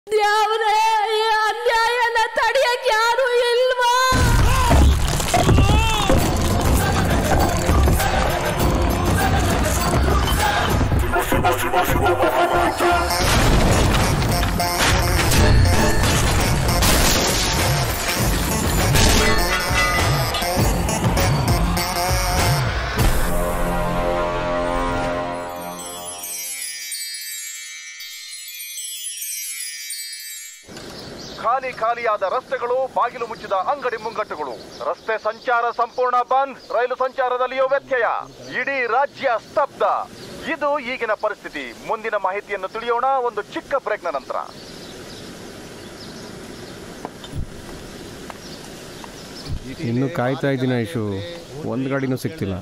ದ್ಯಾವ್ರೇ ಈ ಅನ್ಯಾಯನ ತಡಿಯಕ್ ಯಾರು ಇಲ್ವಾ ಖಾಲಿ ಖಾಲಿಯಾದ ರಸ್ತೆಗಳು ಬಾಗಿಲು ಮುಚ್ಚಿದ ಅಂಗಡಿ ಮುಂಗಟ್ಟುಗಳು ರಸ್ತೆ ಸಂಚಾರ ಸಂಪೂರ್ಣ ಬಂದ್ ರೈಲು ಸಂಚಾರದಲ್ಲಿಯೂ ವ್ಯತ್ಯಯ ಇಡೀ ರಾಜ್ಯ ಸ್ತಬ್ಧ ಇದು ಈಗಿನ ಪರಿಸ್ಥಿತಿ ಮುಂದಿನ ಮಾಹಿತಿಯನ್ನು ತಿಳಿಯೋಣ ಒಂದು ಚಿಕ್ಕ ಬ್ರೇಕ್ನ ನಂತರ ಇನ್ನು ಕಾಯ್ತಾ ಇದ್ದೀನಿ ಐಶು ಒಂದು ಗಾಡಿನೂ ಸಿಗ್ತಿಲ್ಲ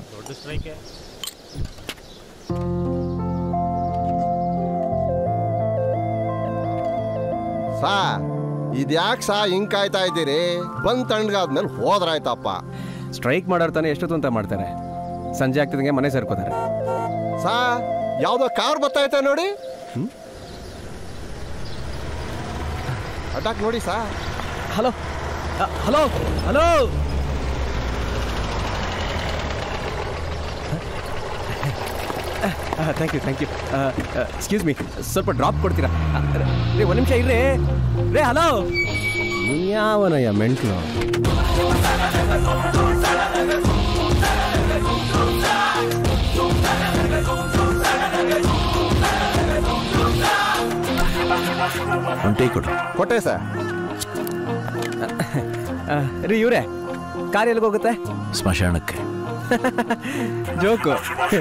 ಸಾ ಇದ್ಯಾಕ್ ಸಾ ಹಿಂಗ್ ಕಾಯ್ತಾ ಇದ್ದೀರಿ ಬಂದ್ ತಣ್ಣಗಾದ್ಮೇಲೆ ಹೋದ್ರಾಯ್ತಪ್ಪ ಸ್ಟ್ರೈಕ್ ಮಾಡೋರು ತಾನೇ ಎಷ್ಟೊತ್ತು ಅಂತ ಮಾಡ್ತಾರೆ ಸಂಜೆ ಆಗ್ತಿದಂಗೆ ಮನೆ ಸೇರ್ಕೋತಾರೆ ಸಾ ಯಾವ್ದೋ ಕಾರ್ ಬರ್ತೈತೆ ನೋಡಿ ಅಡ್ಡಾಕ್ ನೋಡಿ ಸಾ hello hello hello thank you thank you excuse me ಸ್ವಲ್ಪ ಡ್ರಾಪ್ ಕೊಡ್ತೀರಾ ಆ, ರೇ ಒಂದು ನಿಮಿಷ ಇರ್ರಿ ರೇ ಹಲೋ ಯಾವನಯ್ಯ ಮೆಂಟ್ಲು ಒಂದು ಟೀ ಕೊಡು ಕೊಟ್ಟೆ ಸರ್ ಆ, ರೀ ಇವರೇ ಕಾರ್ ಎಲ್ಲಿಗೆ ಹೋಗುತ್ತೆ ಸ್ಮಶಾನಕ್ಕೆ ಜೋಕು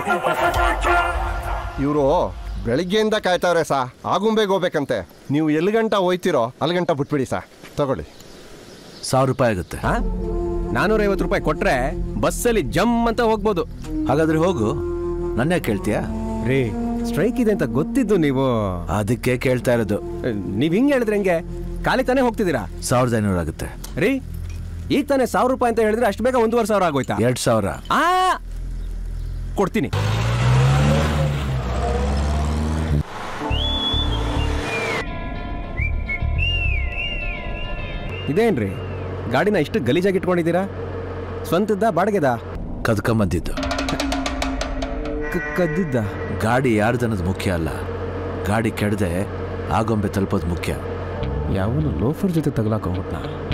ಇವರು ಬೆಳಿಗ್ಗೆಯಿಂದ ಕಾಯ್ತಾವ್ರೆ ಸಾ ಆಗುಂಬೆಗೆ ಹೋಗ್ಬೇಕಂತೆ ನೀವು ಎಲ್ಲಿ ಗಂಟ ಹೋಯ್ತಿರೋ ಅಲ್ಲಿ ಗಂಟ ಬಿಟ್ಬಿಡಿ ಸಾ ತಗೊಳ್ಳಿ ಸಾವಿರ ರೂಪಾಯಿ ಆಗುತ್ತೆ ಹಾ ನಾನೂರೈವತ್ತು ರೂಪಾಯಿ ಕೊಟ್ರೆ ಬಸ್ಸಲ್ಲಿ ಜಮ್ ಅಂತ ಹೋಗ್ಬೋದು ಹಾಗಾದ್ರೆ ಹೋಗು ನನ್ನೇ ಕೇಳ್ತೀಯಾ ರೀ ಸ್ಟ್ರೈಕ್ ಇದೆ ಅಂತ ಗೊತ್ತಿದ್ದು ನೀವು ಅದಕ್ಕೆ ಕೇಳ್ತಾ ಇರೋದು ನೀವ್ ಹಿಂಗ್ ಹೇಳಿದ್ರೆ ಹೆಂಗೆ ಖಾಲಿ ತಾನೇ ಹೋಗ್ತಿದ್ದೀರಾ ಸಾವಿರದ ಐನೂರು ಆಗುತ್ತೆ ರೀ ಈಗ ತಾನೇ ಸಾವಿರ ರೂಪಾಯಿ ಅಂತ ಹೇಳಿದ್ರೆ ಅಷ್ಟು ಬೇಗ ಒಂದೂವರೆ ಸಾವಿರ ಆಗೋಯ್ತಾ ಎರಡು ಸಾವಿರ ಆ ಕೊಡ್ತೀನಿ ಇದೇನ್ರಿ ಗಾಡಿನ ಇಷ್ಟು ಗಲೀಜಾಗಿ ಇಟ್ಕೊಂಡಿದ್ದೀರಾ ಸ್ವಂತದ್ದ ಬಾಡಿಗೆದ ಕದ್ಕೊಂಬಂದಿದ್ದು ಕದ್ದಿದ್ದ ಗಾಡಿ ಯಾರ್ದನ್ನೋದು ಮುಖ್ಯ ಅಲ್ಲ ಗಾಡಿ ಕೆಡದೆ ಆಗೊಂಬೆ ತಲುಪೋದು ಮುಖ್ಯ ಯಾವನು ಲೋಫರ್ ಜೊತೆ ತಗಲಾಕೊಂಬಿಟ್ನ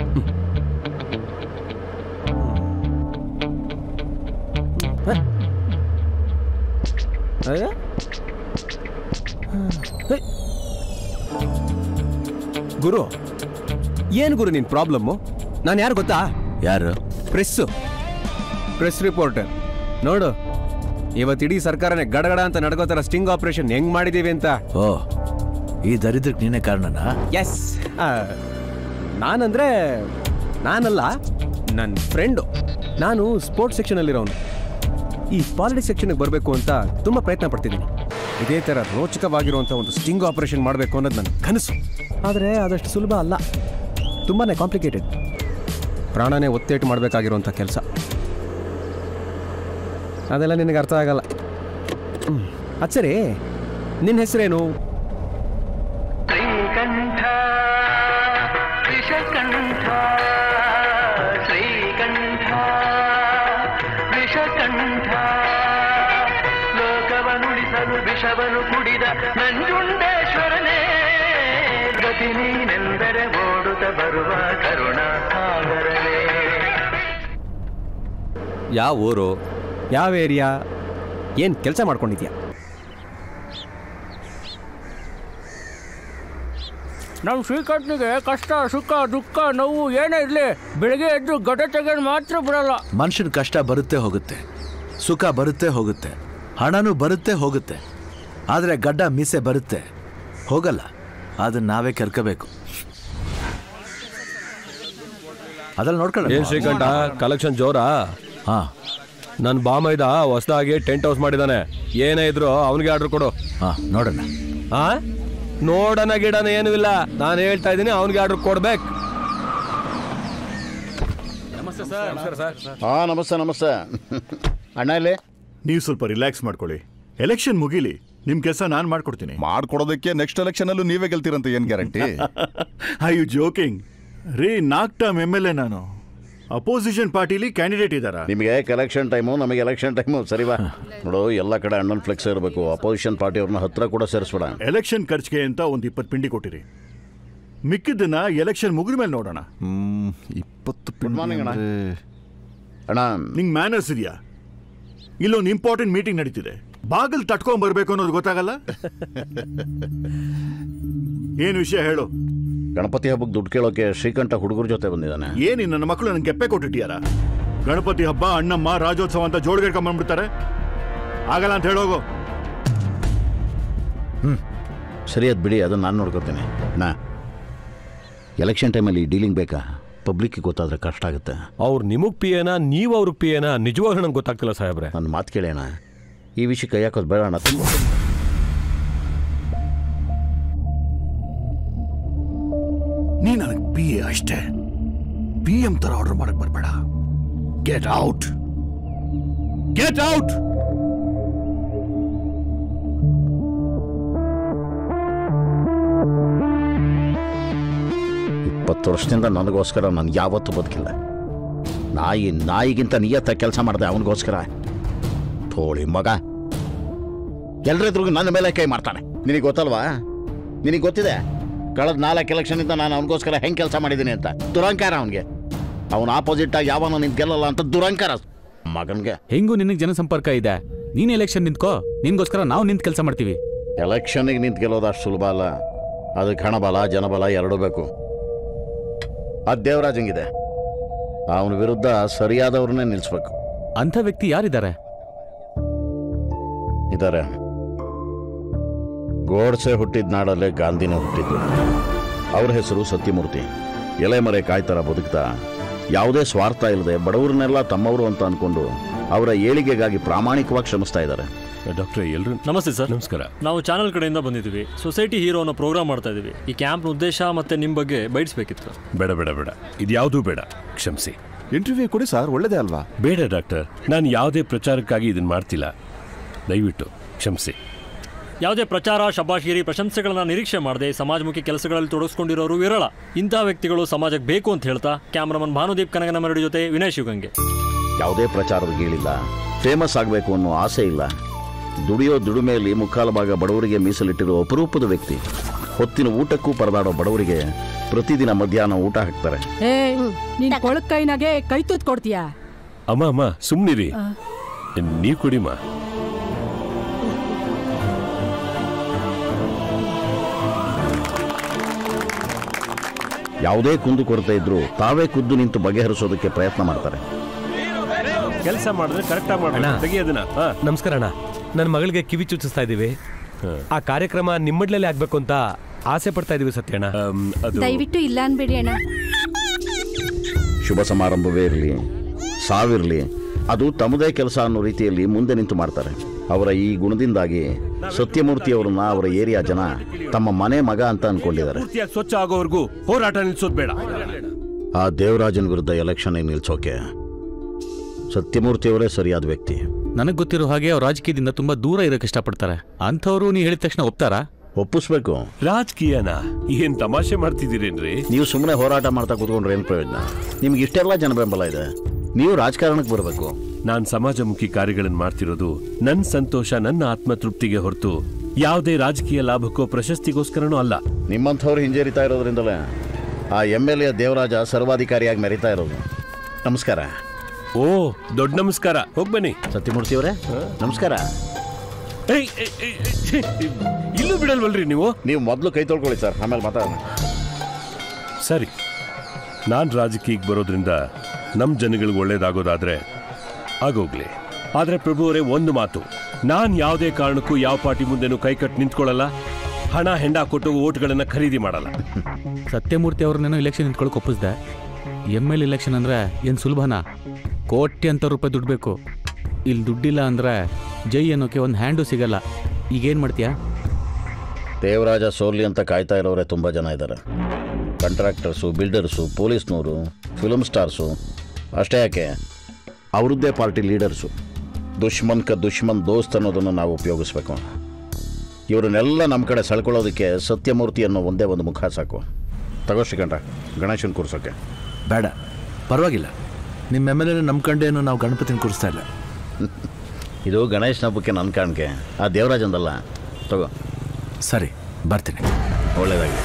ಗುರು ಏನು ಗುರು ನಿನ್ ಪ್ರಾಬ್ಲಮ್ಮು ನಾನು ಯಾರು ಗೊತ್ತಾ ಯಾರು ಪ್ರೆಸ್ಸು ಪ್ರೆಸ್ ರಿಪೋರ್ಟರ್ ನೋಡು ಇವತ್ತಿಡೀ ಸರ್ಕಾರನೇ ಗಡಗಡ ಅಂತ ನಡ್ಕೋತಾರ ಸ್ಟಿಂಗ್ ಆಪರೇಷನ್ ಹೆಂಗ್ ಮಾಡಿದೀವಿ ಅಂತ ಓ ಈ ದರಿದ್ರಕ್ಕೆ ನೀನೇ ಕಾರಣನಾ ಎಸ್ ನಾನಂದ್ರೆ ನಾನಲ್ಲ ನನ್ನ ಫ್ರೆಂಡು ನಾನು ಸ್ಪೋರ್ಟ್ಸ್ ಸೆಕ್ಷನಲ್ಲಿರೋನು ಈ ಪಾಲಿಟಿಕ್ಸ್ ಸೆಕ್ಷನ್ಗೆ ಬರಬೇಕು ಅಂತ ತುಂಬ ಪ್ರಯತ್ನ ಪಡ್ತಿದ್ದೀನಿ ಇದೇ ಥರ ರೋಚಕವಾಗಿರುವಂಥ ಒಂದು ಸ್ಟಿಂಗ್ ಆಪರೇಷನ್ ಮಾಡಬೇಕು ಅನ್ನೋದು ನನ್ನ ಕನಸು ಆದರೆ ಅದಷ್ಟು ಸುಲಭ ಅಲ್ಲ ತುಂಬಾ ಕಾಂಪ್ಲಿಕೇಟೆಡ್ ಪ್ರಾಣನೇ ಒತ್ತೇಟು ಮಾಡಬೇಕಾಗಿರುವಂಥ ಕೆಲಸ ಅದೆಲ್ಲ ನಿನಗೆ ಅರ್ಥ ಆಗಲ್ಲ ಹ್ಮ್. ಅದ್ ಸರಿ ನಿನ್ನ ಹೆಸರೇನು ಶ್ರೀಕಂಠ ವಿಷಕಂಠ ಶ್ರೀಕಂಠ ವಿಷಕಂಠ ಲೋಕವನುಳಿಸಲು ವಿಷವನು ಕುಡಿದ ನಂಜುಂಡೇಶ್ವರನೇ ಗತಿ ನೀನೆಂದರೆ ಓಡುತ್ತ ಬರುವ ಕರುಣಾ ಸಾಗರವೇ ಯಾವ ಊರು ಯಾವ ಏರಿಯಾ ಏನು ಕೆಲಸ ಮಾಡ್ಕೊಂಡಿದ್ಯಾ ನಮ್ಮ ಶ್ರೀಕಂಠನಿಗೆ ಕಷ್ಟ ಸುಖ ದುಃಖ ನೋವು ಏನೇ ಇರಲಿ ಬೆಳಿಗ್ಗೆ ಎದ್ದು ಗಡ ತೆಗೆದು ಮಾತ್ರ ಬಿಡಲ್ಲ ಮನುಷ್ಯನ ಕಷ್ಟ ಬರುತ್ತೆ ಹೋಗುತ್ತೆ ಸುಖ ಬರುತ್ತೆ ಹೋಗುತ್ತೆ ಹಣನೂ ಬರುತ್ತೆ ಹೋಗುತ್ತೆ ಆದರೆ ಗಡ್ಡ ಮೀಸೆ ಬರುತ್ತೆ ಹೋಗಲ್ಲ ಅದನ್ನ ನಾವೇ ಕೆರ್ಕೋಬೇಕು ಅದ್ರಲ್ಲಿ ನೋಡ್ಕೊಳ್ಳ ಏನ್ ಶ್ರೀಕಂಠ ಕಲೆಕ್ಷನ್ ಜೋರಾ ಹಾ ನನ್ ಬಾಮೈದ ಹೊಸದಾಗಿ ಟೆಂಟ್ ಹೌಸ್ ಮಾಡಿದಾನೆ ಏನೇ ಇದ್ರು ಅವನಿಗೆ ಆರ್ಡರ್ ಕೊಡು ಹಾ ನೋಡೋಣ ಆ ನೋಡನ ಗಿಡನ ಏನೂ ಇಲ್ಲ ನಾನು ಹೇಳ್ತಾ ಇದ್ದೀನಿ ಅವನಿಗೆ ಆರ್ಡರ್ ಕೊಡ್ಬೇಕು ಹಾ ನಮಸ್ತೆ ನಮಸ್ತೆ ಅಣ್ಣ ಇಲ್ಲಿ ನೀವು ಸ್ವಲ್ಪ ರಿಲ್ಯಾಕ್ಸ್ ಮಾಡ್ಕೊಳ್ಳಿ ಎಲೆಕ್ಷನ್ ಮುಗೀಲಿ ನಿಮ್ ಕೆಲಸ ನಾನು ಮಾಡ್ಕೊಡ್ತೀನಿ ಮಾಡ್ಕೊಡೋದಕ್ಕೆ ನೆಕ್ಸ್ಟ್ ಎಲೆಕ್ಷನ್ ಅಲ್ಲೂ ನೀವೇ ಗೆಲ್ತೀರಂತ ಏನ್ ಗ್ಯಾರಂಟಿ ಐ ಯು ಜೋಕಿಂಗ್ ರೀ ನಾಲ್ಕು ಟರ್ಮ್ ಎಮ್ ಎಲ್ ಎ ನಾನು ಅಪೋಸಿಷನ್ ಪಾರ್ಟಿಲಿ ಕ್ಯಾಂಡಿಡೇಟ್ ಇದ್ದಾರಾ ನಿಮಗೆ ಎಲೆಕ್ಷನ್ ಟೈಮು ನಮಗೆ ಎಲೆಕ್ಷನ್ ಟೈಮು ಸರಿವಾ ನೋಡು ಎಲ್ಲ ಕಡೆ ಅಣ್ಣನ್ ಫ್ಲೆಕ್ಸ್ ಇರಬೇಕು ಅಪೋಸಿಷನ್ ಪಾರ್ಟಿಯವ್ರನ್ನ ಹತ್ರ ಕೂಡ ಸೇರಿಸ್ಬೇಡ ಎಲೆಕ್ಷನ್ ಖರ್ಚಿಗೆ ಅಂತ ಒಂದು ಇಪ್ಪತ್ತು ಪಿಂಡಿ ಕೊಟ್ಟಿರಿ ಮಿಕ್ಕಿದ್ದನ್ನ ಎಲೆಕ್ಷನ್ ಮುಗಿದ ಮೇಲೆ ನೋಡೋಣ ಇಪ್ಪತ್ತು ಗುಡ್ ಮಾರ್ನಿಂಗ್ ಅಣ್ಣ ಅಣ್ಣ ನಿಂಗೆ ಮ್ಯಾನರ್ಸ್ ಇದೆಯಾ ಇಲ್ಲೊಂದು ಇಂಪಾರ್ಟೆಂಟ್ ಮೀಟಿಂಗ್ ನಡೀತಿದೆ ಬಾಗಿಲು ತಟ್ಕೊಂಡ್ ಬರ್ಬೇಕು ಅನ್ನೋದು ಗೊತ್ತಾಗಲ್ಲ ಏನು ವಿಷಯ ಹೇಳು ಗಣಪತಿ ಹಬ್ಬಕ್ಕೆ ದುಡ್ಡು ಕೇಳೋಕೆ ಶ್ರೀಕಂಠ ಹುಡುಗರ ಜೊತೆ ಬಂದಿದ್ದಾನೆ ಏನಿ ನನ್ನ ಮಕ್ಕಳು ನನ್ಗೆ ಗೆಪ್ಪೆ ಕೊಟ್ಟಿಟ್ಟಿಯಾರ ಗಣಪತಿ ಹಬ್ಬ ಅಣ್ಣಮ್ಮ ರಾಜ್ಯೋತ್ಸವ ಅಂತ ಜೋಡಿಗೆ ಬಂದ್ಬಿಡ್ತಾರೆ ಆಗಲ್ಲ ಅಂತ ಹೇಳೋಗು ಸರಿ ಅದು ಬಿಡಿ ಅದನ್ನ ನಾನು ನೋಡ್ಕೊತೀನಿ ನಾ ಎಲೆಕ್ಷನ್ ಟೈಮಲ್ಲಿ ಡೀಲಿಂಗ್ ಬೇಕಾ ಪಬ್ಲಿಕ್ಗೆ ಗೊತ್ತಾದ್ರೆ ಕಷ್ಟ ಆಗುತ್ತೆ ಅವ್ರು ನಿಮಗ್ ಪಿ ಎನ ನೀವು ಅವ್ರಿಗೆ ಪಿ ಎನ ನಿಜವಾಗ್ಲೂ ನಂಗೆ ಗೊತ್ತಾಗ್ತಿಲ್ಲ ಸಾಹೇಬ್ರೆ ನನ್ನ ಮಾತು ಕೇಳೋಣ ಈ ವಿಷಯ ಕೈ ಹಾಕೋದು ಬೇಡ ಅಣ್ಣ ತುಂಬ ನೀ ನನಗೆ ಪಿ ಎ ಅಷ್ಟೇ ಪಿ ಎಂ ತರ ಆರ್ಡರ್ ಮಾಡಕ್ ಬರ್ಬೇಡ ಗೆಟ್ ಔಟ್ ಗೆಟ್ ಔಟ್ ಇಪ್ಪತ್ತು ವರ್ಷದಿಂದ ನನಗೋಸ್ಕರ ನಾನು ಯಾವತ್ತೂ ಬದುಕಿಲ್ಲ ನಾಯಿ ನಾಯಿಗಿಂತ ನಿಯತ್ತ ಕೆಲಸ ಮಾಡಿದೆ ಅವನಿಗೋಸ್ಕರ ಥೋಳಿ ಮಗ ಎಲ್ರಿದ್ರಿಗೂ ನನ್ನ ಮೇಲೆ ಕೈ ಮಾಡ್ತಾನೆ ನಿನಗೆ ಗೊತ್ತಲ್ವಾ ನಿನಗೆ ಗೊತ್ತಿದೆ ಕಳೆದ ನಾಲ್ಕು ಎಲೆಕ್ಷನಿಂದ ನಾನು ಅವನಿಗೋಸ್ಕರ ಹೆಂಗೆ ಕೆಲಸ ಮಾಡಿದ್ದೀನಿ ಅಂತ ದುರಂಕಾರ ಅವನಿಗೆ ಅವನ ಆಪೋಸಿಟ್ ಆಗಿ ಯಾವನೋ ನಿಂತು ಗೆಲ್ಲಲ್ಲ ಅಂತ ದುರಂಕಾರ ಮಗನ್ಗೆ ಹೆಂಗೂ ನಿನಗೆ ಜನಸಂಪರ್ಕ ಇದೆ ನೀನ್ ಎಲೆಕ್ಷನ್ ನಿಂತ್ಕೋ ನಿನ್ಗೋಸ್ಕರ ನಾವು ನಿಂತ್ ಕೆಲಸ ಮಾಡ್ತೀವಿ ಎಲೆಕ್ಷನ್ಗೆ ನಿಂತು ಗೆಲ್ಲೋದು ಅಷ್ಟು ಸುಲಭ ಅಲ್ಲ ಅದಕ್ಕೆ ಹಣಬಲ ಜನಬಲ ಎರಡೂ ಬೇಕು ಅದು ದೇವರಾಜಂಗಿದೆ ಅವನ ವಿರುದ್ಧ ಸರಿಯಾದವ್ರನ್ನೇ ನಿಲ್ಲಿಸ್ಬೇಕು ಅಂಥ ವ್ಯಕ್ತಿ ಯಾರಿದ್ದಾರೆ ಇದ್ದಾರೆ ಗೋಡ್ಸೆ ಹುಟ್ಟಿದ ನಾಡಲ್ಲೇ ಗಾಂಧಿನೇ ಹುಟ್ಟಿದ್ದು ಅವ್ರ ಹೆಸರು ಸತ್ಯಮೂರ್ತಿ ಎಲೆಮರೆ ಕಾಯ್ತರ ಬದುಕ್ತಾ ಯಾವುದೇ ಸ್ವಾರ್ಥ ಇಲ್ಲದೆ ಬಡವರನ್ನೆಲ್ಲ ತಮ್ಮವರು ಅಂತ ಅನ್ಕೊಂಡು ಅವರ ಏಳಿಗೆಗಾಗಿ ಪ್ರಾಮಾಣಿಕವಾಗಿ ಶ್ರಮಿಸ್ತಾ ಇದ್ದಾರೆ ಡಾಕ್ಟ್ರೆ ಎಲ್ರು ನಮಸ್ತೆ ಸರ್ ನಮಸ್ಕಾರ ನಾವು ಚಾನಲ್ ಕಡೆಯಿಂದ ಬಂದಿದ್ದೀವಿ ಸೊಸೈಟಿ ಹೀರೋ ಅನ್ನೋ ಪ್ರೋಗ್ರಾಮ್ ಮಾಡ್ತಾ ಇದ್ದೀವಿ ಈ ಕ್ಯಾಂಪ್ ಉದ್ದೇಶ ಮತ್ತೆ ನಿಮ್ಮ ಬಗ್ಗೆ ಬಯಸ್ಬೇಕಿತ್ತು ಬೇಡ ಬೇಡ ಬೇಡ ಇದು ಯಾವುದೂ ಬೇಡ ಕ್ಷಮಿಸಿ ಇಂಟರ್ವ್ಯೂ ಕೊಡಿ ಸರ್ ಒಳ್ಳೇದೇ ಅಲ್ವಾ ಬೇಡ ಡಾಕ್ಟರ್ ನಾನು ಯಾವುದೇ ಪ್ರಚಾರಕ್ಕಾಗಿ ಇದನ್ನ ಮಾಡ್ತಿಲ್ಲ ದಯವಿಟ್ಟು ಕ್ಷಮಿಸಿ ಯಾವುದೇ ಪ್ರಚಾರ ಶಬಾಷಿರಿ ಪ್ರಶಂಸೆಗಳನ್ನ ನಿರೀಕ್ಷೆ ಮಾಡದೆ ಸಮಾಜಮುಖಿ ಕೆಲಸಗಳಲ್ಲಿ ತೊಡಗಿಸ್ಕೊಂಡಿರೋರು ವಿರಳ ಇಂಥ ವ್ಯಕ್ತಿಗಳು ಸಮಾಜಕ್ಕೆ ಬೇಕು ಅಂತ ಹೇಳ್ತಾ ಕ್ಯಾಮ್ರಾಮನ್ ಭಾನುದೀಪ್ ಕನಗನಮರಡಿ ಜೊತೆ ವಿನಯ್ ಶಿವಗಂಗೆ ಯಾವುದೇ ಪ್ರಚಾರದ ಗೀಳಿಲ್ಲ ಫೇಮಸ್ ಆಗಬೇಕು ಅನ್ನೋ ಆಸೆ ಇಲ್ಲ ದುಡಿಯೋ ದುಡಿಮೆಯಲ್ಲಿ ಮುಕ್ಕಾಲು ಭಾಗ ಬಡವರಿಗೆ ಮೀಸಲಿಟ್ಟಿರೋ ಅಪರೂಪದ ವ್ಯಕ್ತಿ ಹೊತ್ತಿನ ಊಟಕ್ಕೂ ಪರದಾಡೋ ಬಡವರಿಗೆ ಪ್ರತಿದಿನ ಮಧ್ಯಾಹ್ನ ಊಟ ಹಾಕ್ತಾರೆ ಏ ನೀನ್ ಕೊಳಕ್ ಕೈನಾಗೆ ಕೈ ತೂತ್ ಕೊಡ್ತೀಯಾ ಅಮ್ಮ ಅಮ್ಮ ಸುಮ್ಮನಿರಿ ನೀವು ಕುಡಿಮ್ಮ ಯಾವುದೇ ಕುಂದು ಕೊರತೆ ಇದ್ರೂ ತಾವೇ ಖುದ್ದು ನಿಂತು ಬಗೆಹರಿಸೋದಕ್ಕೆ ಪ್ರಯತ್ನ ಮಾಡ್ತಾರೆ ಕೆಲಸ ಮಾಡಿದ್ರೆ ಕರೆಕ್ಟಾಗಿ ಅಣ್ಣ. ಮಾಡೋಣ ತೆಗಿಯೋದನ್ನ ಹಾ ನಮಸ್ಕಾರ ಅಣ್ಣ ನನ್ನ ಮಗಳಿಗೆ ಕಿವಿ ಚುಚ್ಚಿಸ್ತಾ ಇದ್ದೀವಿ ಆ ಕಾರ್ಯಕ್ರಮ ನಿಮ್ಮಡ್ಲಲ್ಲಿ ಆಗ್ಬೇಕು ಅಂತ ಆಸೆ ಪಡ್ತಾ ಇದೀವಿ ಸತ್ಯಣ್ಣ ಅದು ದಯವಿಟ್ಟು ಇಲ್ಲ ಅನ್ಬೇಡಿ ಅಣ್ಣ ಶುಭ ಸಮಾರಂಭವೇ ಇರಲಿ ಸಾವಿರಲಿ ಅದು ತಮ್ಮದೇ ಕೆಲಸ ಅನ್ನೋ ರೀತಿಯಲ್ಲಿ ಮುಂದೆ ನಿಂತು ಮಾಡ್ತಾರೆ ಅವರ ಈ ಗುಣದಿಂದಾಗಿ ಸತ್ಯಮೂರ್ತಿ ಅವರನ್ನ ಅವರ ಏರಿಯಾ ಜನ ತಮ್ಮ ಮನೆ ಮಗ ಅಂತ ಅನ್ಕೊಂಡಿದ್ದಾರೆ ಪೂರ್ತಿಯಾಗಿ ಸ್ವಚ್ಛ ಆಗೋವರೆಗೂ ಹೋರಾಟ ನಿಲ್ಸೋದು ಬೇಡ ಆ ದೇವರಾಜನ್ ವಿರುದ್ಧ ಎಲೆಕ್ಷನ್ ನಿಲ್ಸೋಕೆ ಸತ್ಯಮೂರ್ತಿಯವರೇ ಸರಿಯಾದ ವ್ಯಕ್ತಿ ನನಗೆ ಗೊತ್ತಿರೋ ಹಾಗೆ ಅವ್ರು ರಾಜಕೀಯದಿಂದ ತುಂಬಾ ದೂರ ಇರೋಕೆ ಇಷ್ಟಪಡ್ತಾರೆ ಅಂಥವ್ರು ನೀ ಹೇಳಿದ ತಕ್ಷಣ ಒಪ್ತಾರಾ ಒಪ್ಪಿಸ್ಬೇಕು ರಾಜಕೀಯನ ಏನ್ ತಮಾಷೆ ಮಾಡ್ತಿದ್ದೀರೇನ್ರಿ ನೀವು ಸುಮ್ಮನೆ ಹೋರಾಟ ಮಾಡ್ತಾ ಕೂತ್ಕೊಂಡ್ರೆ ಏನು ಪ್ರಯೋಜನ ನಿಮ್ಗೆ ಇಷ್ಟೆಲ್ಲ ಜನ ಬೆಂಬಲ ಇದೆ ನೀವು ರಾಜಕಾರಣಕ್ಕೆ ಬರಬೇಕು ನಾನ್ ಸಮಾಜಮುಖಿ ಕಾರ್ಯಗಳನ್ನು ಮಾಡ್ತಿರೋದು ನನ್ನ ಸಂತೋಷ ನನ್ನ ಆತ್ಮತೃಪ್ತಿಗೆ ಹೊರತು ಯಾವುದೇ ರಾಜಕೀಯ ಲಾಭಕ್ಕೋ ಪ್ರಶಸ್ತಿಗೋಸ್ಕರನೂ ಅಲ್ಲ ನಿಮ್ಮಂಥವ್ರು ಹಿಂಜರಿತಾ ಇರೋದ್ರಿಂದಲೇ ಆ ಎಮ್ ಎಲ್ ಎ ದೇವರಾಜ ಸರ್ವಾಧಿಕಾರಿಯಾಗಿ ಮೆರಿತಾ ಇರೋದು ನಮಸ್ಕಾರ ಓ ದೊಡ್ಡ ನಮಸ್ಕಾರ ಹೋಗ್ ಬನ್ನಿ ಸತ್ಯಮೂರ್ತಿ ಅವರೇ ನಮಸ್ಕಾರ ಏಯ್, ಏಯ್, ಏಯ್, ಛೀ, ಇಲ್ಲೂ ಬಿಡಲ್ವಲ್ರಿ ನೀವು ನೀವು ಮೊದಲು ಕೈ ತೊಳ್ಕೊಳ್ಳಿ ಸರ್ ಆಮೇಲೆ ಮಾತಾಡೋಣ ಸರಿ ನಾನು ರಾಜಕೀಯಕ್ಕೆ ಬರೋದ್ರಿಂದ ನಮ್ಮ ಜನಗಳಿಗೆ ಒಳ್ಳೇದಾಗೋದಾದ್ರೆ ಆಗೋಗ್ಲಿ ಆದ್ರೆ ಪ್ರಭು ಅವರೇ ಒಂದು ಮಾತು ನಾನು ಯಾವುದೇ ಕಾರಣಕ್ಕೂ ಯಾವ ಪಾರ್ಟಿ ಮುಂದೆನೂ ಕೈ ಕಟ್ಟು ನಿಂತ್ಕೊಳ್ಳಲ್ಲ ಹಣ ಹೆಂಡ ಕೊಟ್ಟು ಓಟ್ಗಳನ್ನ ಖರೀದಿ ಮಾಡಲ್ಲ ಸತ್ಯಮೂರ್ತಿ ಅವ್ರನ್ನೇನೋ ಇಲೆಕ್ಷನ್ ನಿಂತ್ಕೊಳಕ್ ಒಪ್ಪಿಸ್ದೆ ಎಮ್ ಎಲ್ ಇಲೆಕ್ಷನ್ ಅಂದ್ರೆ ಏನು ಸುಲಭನಾ ಕೋಟ್ಯಂತ ರೂಪಾಯಿ ದುಡ್ಡು ಬೇಕು ಇಲ್ಲಿ ದುಡ್ಡಿಲ್ಲ ಅಂದ್ರೆ ಜೈ ಅನ್ನೋಕೆ ಒಂದು ಹ್ಯಾಂಡು ಸಿಗಲ್ಲ ಈಗೇನು ಮಾಡ್ತೀಯಾ ದೇವರಾಜ ಸೋರ್ಲಿ ಅಂತ ಕಾಯ್ತಾ ಇರೋರೆ ತುಂಬ ಜನ ಇದ್ದಾರೆ ಕಾಂಟ್ರಾಕ್ಟರ್ಸು ಬಿಲ್ಡರ್ಸು ಪೊಲೀಸ್ನವರು ಫಿಲ್ಮ್ ಸ್ಟಾರ್ಸು ಅಷ್ಟೇ ಯಾಕೆ ಅವರದ್ದೇ ಪಾರ್ಟಿ ಲೀಡರ್ಸು ದುಶ್ಮನ್ ಕ ದುಶ್ಮನ್ ದೋಸ್ತ್ ಅನ್ನೋದನ್ನು ನಾವು ಉಪಯೋಗಿಸ್ಬೇಕು ಇವರನ್ನೆಲ್ಲ ನಮ್ಮ ಕಡೆ ಸೆಳ್ಕೊಳ್ಳೋದಕ್ಕೆ ಸತ್ಯಮೂರ್ತಿ ಅನ್ನೋ ಒಂದೇ ಒಂದು ಮುಖ ಸಾಕು ತಗೋ ಶ್ರೀಕಂಠ ಗಣೇಶನ್ ಕೂರ್ಸೋಕ್ಕೆ ಬೇಡ ಪರವಾಗಿಲ್ಲ ನಿಮ್ಮ ಎಮ್ ಎಲ್ ಎ ನಂಬ್ಕೊಂಡೇನು ನಾವು ಗಣಪತಿನ ಕೂರಿಸ್ತಾ ಇಲ್ಲ ಇದು ಗಣೇಶನ ಹಬ್ಬಕ್ಕೆ ನನ್ನ ಕಾಣಿಕೆ ಆ ದೇವರಾಜಂದಲ್ಲ ತಗೋ ಸರಿ ಬರ್ತೀನಿ ಒಳ್ಳೇದಾಗಿ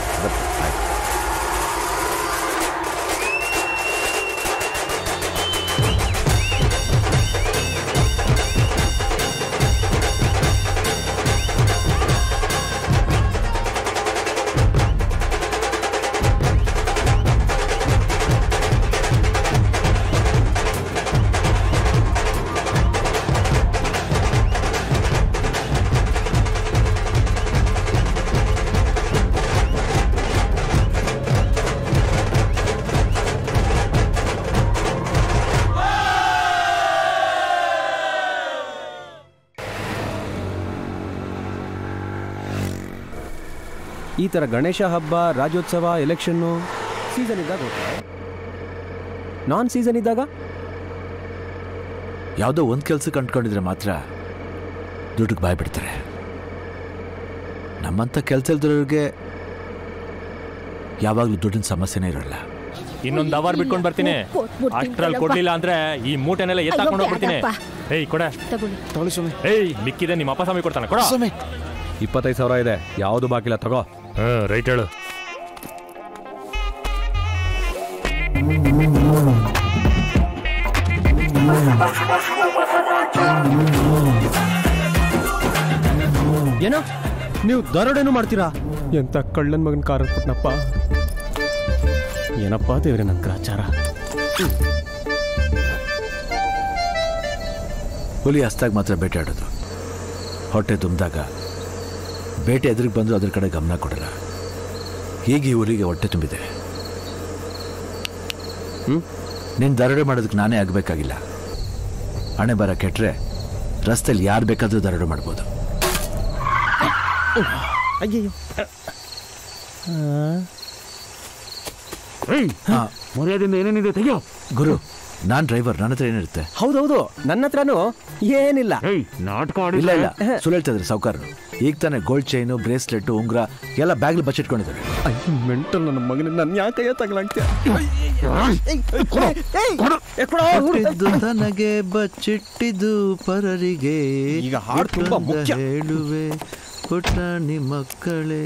ಈ ಥರ ಗಣೇಶ ಹಬ್ಬ ರಾಜ್ಯೋತ್ಸವ ಎಲೆಕ್ಷನ್ನು ಸೀಸನ್ ಇದ್ದಾಗ ಓಕೆ ನಾನ್ ಸೀಸನ್ ಇದ್ದಾಗ ಯಾವುದೋ ಒಂದು ಕೆಲಸಕ್ಕೆ ಅಂಟ್ಕೊಂಡಿದ್ರೆ ಮಾತ್ರ ದುಡ್ಡಿಗೆ ಬಾಯ್ ಬಿಡ್ತಾರೆ ನಮ್ಮಂಥ ಕೆಲಸ ಇಲ್ದಿರೋರಿಗೆ ಯಾವಾಗಲೂ ದುಡ್ಡಿನ ಸಮಸ್ಯೆನೇ ಇರೋಲ್ಲ ಇನ್ನೊಂದು ಅವರ್ ಬಿಟ್ಕೊಂಡು ಬರ್ತೀನಿ ಅಷ್ಟ್ರಲ್ಲಿ ಕೊಡ್ಲಿಲ್ಲ ಅಂದ್ರೆ ಈ ಮೂಟೆನೆಲ್ಲ ಎತ್ತಾಕೊಂಡು ಹೋಗ್ಬಿಡ್ತೀನಿ ಏಯ್ ಕೊಡ ಏಯ್ ಮಿಕ್ಕಿದೆ ನಿಮ್ಮ ಅಪ್ಪ ಸ್ವಾಮಿ ಕೊಡ್ತಾನೆ ಕೊಡ ಇಪ್ಪತ್ತೈದು ಸಾವಿರ ಇದೆ ಯಾವುದು ಬಾಕಿಲ್ಲ ತಗೋ ಹಾಂ ರೈಟ್ ಹೇಳು ಏನೋ ನೀವು ದರೋಡೆನೂ ಮಾಡ್ತೀರಾ ಎಂತ ಕಳ್ಳನ್ ಮಗನ ಕಾರ್ ಹತ್ಬಿಟ್ನಪ್ಪ ಏನಪ್ಪ ದೇವ್ರೆ ನನ್ನ ಗ್ರಾಚಾರ ಹುಲಿ ಹಸ್ತಾಗ ಮಾತ್ರ ಬೇಟೆ ಆಡೋದು ಹೊಟ್ಟೆ ತುಂಬಿದಾಗ ಬೇಟೆ ಎದುರಿಗೆ ಬಂದರೂ ಅದ್ರ ಕಡೆ ಗಮನ ಕೊಡಲ್ಲ ಹೀಗೆ ಈ ಹುಲಿಗೆ ಹೊಟ್ಟೆ ತುಂಬಿದೆ ಹ್ಞೂ ನೀನು ದರೋಡೆ ಮಾಡೋದಕ್ಕೆ ನಾನೇ ಆಗಬೇಕಾಗಿಲ್ಲ ಹಣೆ ಬರ ಕೆಟ್ಟರೆ ರಸ್ತೆಯಲ್ಲಿ ಯಾರು ಬೇಕಾದರೂ ದರೋಡೆ ಮಾಡ್ಬೋದು ಅಯ್ಯಯ್ಯೋ ಮರ್ಯಾದೆಯಿಂದ ಏನೇನಿದೆ ತೆಗಿಯೋ ಗುರು ನಾನು ಡ್ರೈವರ್ ನನ್ನ ಹತ್ರ ಏನಿರುತ್ತೆ ಹೌದೌದು ನನ್ನ ಹತ್ರನೂ ಏನಿಲ್ಲ ನಾಟಕ ಇಲ್ಲ ಇಲ್ಲ ಸುಳ್ಳು ಹೇಳ್ತಾ ಇದ್ರು ಸಾವುಕಾರರು ಈಗ ತಾನೇ ಗೋಲ್ಡ್ ಚೈನು ಬ್ರೇಸ್ಲೆಟ್ ಉಂಗ್ರ ಎಲ್ಲ ಬ್ಯಾಗ್ಲಿ ಬಚ್ಚಿಟ್ಕೊಂಡಿದ್ದಾರೆ ಅಯ್ಯೋ ಮೆಂಟಲ್ ನನ್ನ ಮಗನ ನನ್ನ ಯಾಕಯ್ಯ ತಗಲಾಗ್ತೀಯ ಕೊಟ್ಟಿದ್ದು ತನಗೆ ಬಚ್ಚಿಟ್ಟಿದ್ದು ಪರರಿಗೆ ಈಗ ಹಾಡು ತುಂಬಾ ಇಷ್ಟೊಂದ ಮುಖ್ಯ. ಹೇಳುವೆ ಪುಟಾಣಿ ಮಕ್ಕಳೇ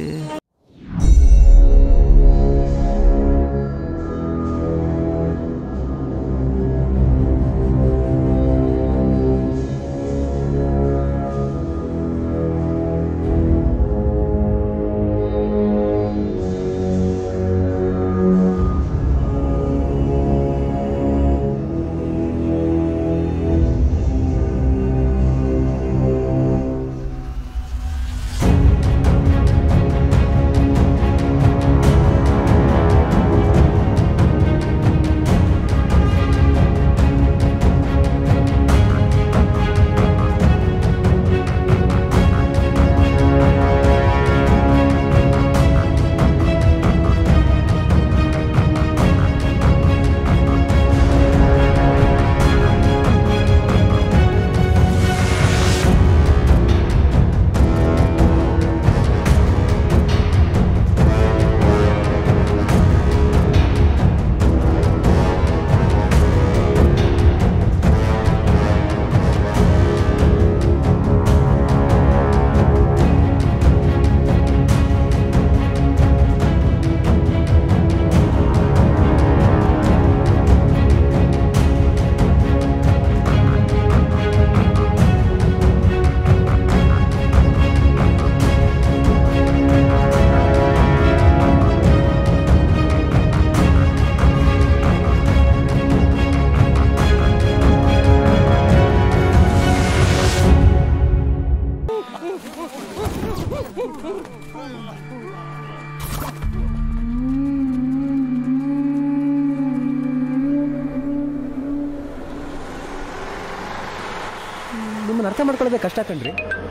ನಿಮ್ಮನ್ನ ಅರ್ಥ ಮಾಡ್ಕೊಳ್ಳೋದೇ ಕಷ್ಟ ಕಣ್ರಿ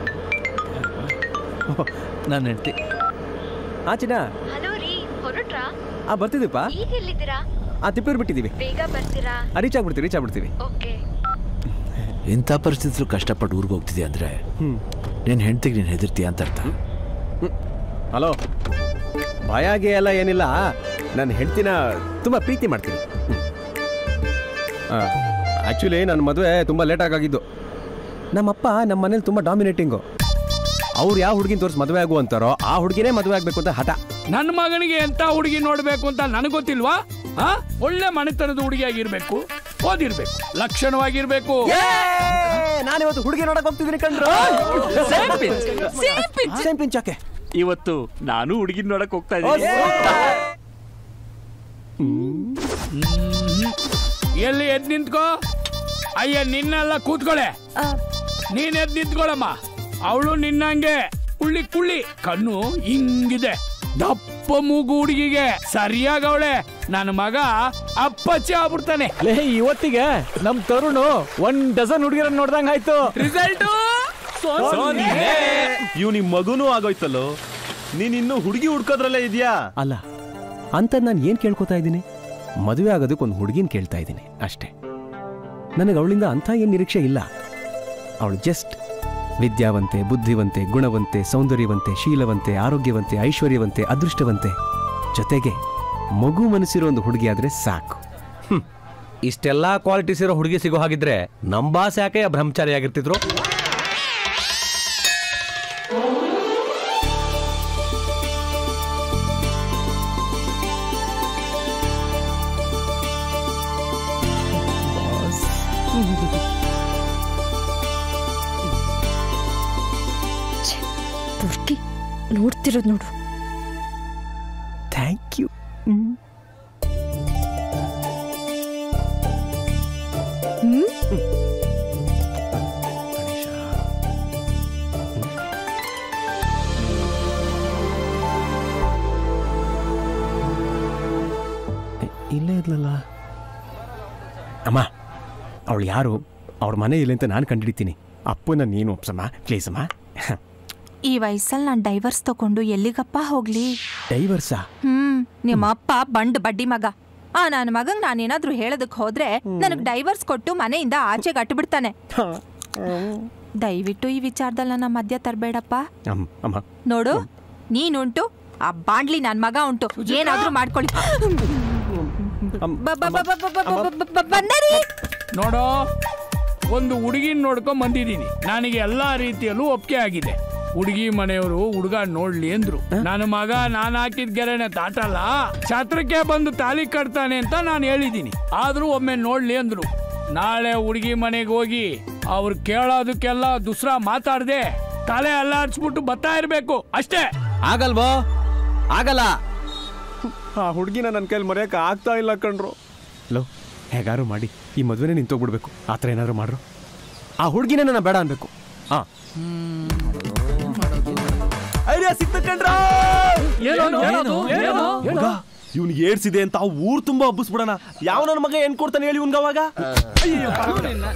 ನಾನು ಹೆಂಡತಿ ಆ ಚಿನ್ನ ಹಲೋ ರೀ ಹೊರಟ್ರಾ ಆ ಬರ್ತಿದ್ದೀಪ್ಪ ಈಗ ಎಲ್ಲಿದ್ದೀರಾ ಆ ತಿಪ್ಪೂರು ಬಿಟ್ಟಿದ್ದೀವಿ ಬೇಗ ಬರ್ತೀರಾ ಆ, ರೀಚ್ ಆಗ್ಬಿಡ್ತೀವಿ ರೀಚ್ ಆಗ್ಬಿಡ್ತೀವಿ ಓಕೆ ಇಂಥ ಪರಿಸ್ಥಿತಿಲು ಕಷ್ಟಪಟ್ಟು ಊರಿಗೆ ಹೋಗ್ತಿದೆ ಅಂದರೆ ಹ್ಮ್ ನಿನ್ನ ಹೆಂಡ್ತಿಗೆ ನೀನು ಹೆದರ್ತೀಯ ಅಂತ ಅರ್ಥ ಹಲೋ ಭಯಾಗೆ ಎಲ್ಲ ಏನಿಲ್ಲ ನನ್ನ ಹೆಂಡ್ತಿನ ತುಂಬ ಪ್ರೀತಿ ಮಾಡ್ತೀನಿ ಆ್ಯಕ್ಚುಲಿ ನನ್ನ ಮದುವೆ ತುಂಬ ಲೇಟಾಗಿ ಆಗಿದ್ದು ನಮ್ಮಪ್ಪ ನಮ್ಮ ಮನೇಲಿ ತುಂಬ ಡಾಮಿನೇಟಿಂಗು ಅವ್ರು ಯಾವ ಹುಡುಗಿನ ತೋರಿಸಿ ಮದುವೆ ಆಗು ಅಂತಾರೋ ಆ ಹುಡುಗಿನೇ ಮದುವೆ ಆಗಬೇಕು ಅಂತ ಹಠ ನನ್ನ ಮಗನಿಗೆ ಎಂತ ಹುಡುಗಿ ನೋಡ್ಬೇಕು ಅಂತ ನನಗೆ ಗೊತ್ತಿಲ್ವಾ ಆ ಒಳ್ಳೆ ಮನೆತನದ ಹುಡುಗಿಯಾಗಿರ್ಬೇಕು ಓದಿರ್ಬೇಕು ಲಕ್ಷಣವಾಗಿರ್ಬೇಕು ನಾನಿವತ್ತು ಹುಡುಗಿ ನೋಡಕ್ ಹೋಗ್ತಿದ್ದೀನಿ ಕಂಡ್ರು ಸೇಮ್ ಪಿಂಚ್ ಯಾಕೆ ಇವತ್ತು ನಾನು ಹುಡುಗಿನ ನೋಡಕ್ ಹೋಗ್ತಾ ಎಲ್ಲಿ ಎದ್ ನಿಂತ್ಕೋ ಅಯ್ಯ ನಿನ್ನೆಲ್ಲ ಕೂತ್ಕೊಳೆ ನೀನ್ ಎದ್ ನಿಂತ್ಕೊಳಮ್ಮ ಅವಳು ನಿನ್ನಂಗೆ ಕುಳ್ಳಿ ಕುಳ್ಳಿ ಕಣ್ಣು ಹಿಂಗಿದೆ ದಪ್ಪ ಮೂಗು ಹುಡುಗಿಗೆ ಸರಿಯಾಗವಳೆ ನನ್ನ ಮಗ ಅಪ್ಪಚ್ಚಿ ಆಗ್ಬಿಡ್ತಾನೆ ಲೇ ಇವತ್ತಿಗೆ ನಮ್ ತರುಣ್ ಒಂದ್ ಡಜನ್ ಹುಡುಗಿರನ್ನ ನೋಡ್ದಂಗ್ ಆಯ್ತು ರಿಸಲ್ಟ್ ಇವ್ ನಿಮ್ ಮಗುನೂ ಆಗೋಯ್ತಲ್ಲೋ ನೀನ್ ಇನ್ನು ಹುಡುಗಿ ಹುಡ್ಕೋದ್ರಲ್ಲೇ ಇದೆಯಾ ಅಲ್ಲ ಅಂತ ನಾನು ಏನು ಕೇಳ್ಕೊತಾ ಇದ್ದೀನಿ ಮದುವೆ ಆಗೋದಕ್ಕೆ ಒಂದು ಹುಡುಗಿನ ಕೇಳ್ತಾ ಇದ್ದೀನಿ ಅಷ್ಟೇ ನನಗೆ ಅವಳಿಂದ ಅಂಥ ಏನು ನಿರೀಕ್ಷೆ ಇಲ್ಲ ಅವಳು ಜಸ್ಟ್ ವಿದ್ಯಾವಂತೆ ಬುದ್ಧಿವಂತೆ ಗುಣವಂತೆ ಸೌಂದರ್ಯವಂತೆ ಶೀಲವಂತೆ ಆರೋಗ್ಯವಂತೆ ಐಶ್ವರ್ಯವಂತೆ ಅದೃಷ್ಟವಂತೆ ಜೊತೆಗೆ ಮಗು ಮನಸ್ಸಿರೋ ಒಂದು ಹುಡುಗಿ ಆದ್ರೆ ಸಾಕು ಇಷ್ಟೆಲ್ಲಾ ಕ್ವಾಲಿಟೀಸ್ ಇರೋ ಹುಡುಗಿ ಸಿಗೋ ಹಾಗಿದ್ರೆ ನಮ್ ಬಾಸ್ ಯಾಕೆ ಬ್ರಹ್ಮಚಾರಿ ಆಗಿರ್ತಿದ್ರು ದುರ್ಗಿ ನೋಡ್ತಿರೋದು ನೋಡು ಥ್ಯಾಂಕ್ ಯು ಹ್ಮ್ ಇಲ್ಲೇ ಇದ್ಲಲ್ಲ ಅಮ್ಮ ಅವಳು ಯಾರು ಅವ್ರ ಮನೆ ಇಲ್ಲ ಅಂತ ನಾನು ಕಂಡಿಡಿತೀನಿ ಅಪ್ಪನ ನೀನು ಒಪ್ಸಮ್ಮ ಪ್ಲೀಸ್ ಅಮ್ಮ ಈ ವಯಸ್ಸಲ್ಲಿ ನಾನು ಡೈವರ್ಸ್ ತಗೊಂಡು ಎಲ್ಲಿಗಪ್ಪ ಹೋಗ್ಲಿ ಡೈವರ್ಸಾ ಹ್ಮ್ ನಿಮ್ಮ ಅಪ್ಪ ಬಂಡ್ ಬಡ್ಡಿ ಮಗ ಆ ನನ್ನ ಮಗಂಗ್ ನಾನೇನಾದ್ರೂ ಹೇಳೋದಕ್ ಹೋದ್ರೆ ನನಗ್ ಡೈವರ್ಸ್ ಕೊಟ್ಟು ಮನೆಯಿಂದ ಆಚೆಗೆ ಅಟ್ಬಿಡ್ತಾನೆ ದಯವಿಟ್ಟು ಈ ವಿಚಾರದಲ್ಲಿ ನನ್ನ ಮಧ್ಯ ತರಬೇಡಪ್ಪ ಅಮ್ಮ ಅಮ್ಮ ನೋಡು ನೀನುಂಟು ಆ ಬಾಂಡ್ಲಿ ನನ್ ಮಗ ಉಂಟು ಏನಾದ್ರೂ ಮಾಡ್ಕೊಳ್ಳಿ ಬ- ಬ- ಬ- ಬ- ಬ- ಬ- ಬ- ಬ- ಬ- ಬಂದರಿ ನೋಡೋ ಒಂದು ಹುಡುಗಿನ ನೋಡ್ಕೊಂಡ್ ಬಂದಿದ್ದೀನಿ ನನಗೆ ಎಲ್ಲಾ ರೀತಿಯಲ್ಲೂ ಒಪ್ಪಿಗೆ ಆಗಿದೆ ಹುಡುಗಿ ಮನೆಯವರು ಹುಡುಗ ನೋಡ್ಲಿ ಅಂದ್ರು ನನ್ನ ಮಗ ನಾನ್ ಹಾಕಿದ ಗೆರೆನೆ ತಾಟಲ್ಲ ಛತ್ರಕ್ಕೆ ಬಂದು ತಾಲಿ ಕಟ್ತಾನೆ ಅಂತ ನಾನು ಹೇಳಿದ್ದೀನಿ ಆದ್ರೂ ಒಮ್ಮೆ ನೋಡ್ಲಿ ಅಂದ್ರು ನಾಳೆ ಹುಡುಗಿ ಮನೆಗೆ ಹೋಗಿ ಅವ್ರು ಕೇಳೋದಕ್ಕೆಲ್ಲ ದುಸ್ರಾ ಮಾತಾಡ್ದೆ ತಲೆ ಅಲ್ಲಾಡ್ಸ್ಬಿಟ್ಟು ಬರ್ತಾ ಇರ್ಬೇಕು ಅಷ್ಟೇ ಆಗಲ್ವೋ ಆಗಲ್ಲ ಆ ಹುಡುಗಿನ ನನ್ನ ಕೈಲಿ ಮರೆಯಕ್ಕೆ ಆಗ್ತಾ ಇಲ್ಲ ಕಣ್ರು ಲೋ ಹೇಗಾರು ಮಾಡಿ ಈ ಮದುವೆನೇ ನಿಂತೋಗ್ಬಿಡ್ಬೇಕು ಆ ಥರ ಏನಾದ್ರು ಮಾಡ್ರು ಆ ಹುಡುಗಿನೇ ನನ್ನ ಬೇಡ ಅನ್ಬೇಕು ಹಾ ಐಡಿಯಾ ಸಿಕ್ತ ಕಣ್ರ ಇವ್ನಿಗೆ ಏಡ್ಸಿದೆ ಅಂತ ಆ ಊರ್ ತುಂಬಾ ಹಬ್ಬಿಸ್ಬಿಡಣ ಯಾವ ನನ್ನ ಮಗ ಏನ್ ಕೊಡ್ತಾನೆ ಹೇಳಿ ಇವ್ನ್ಗೆ ಅವಾಗ ಅಯ್ಯಯ್ಯೋ, ಪರವಾಗಿಲ್ಲ.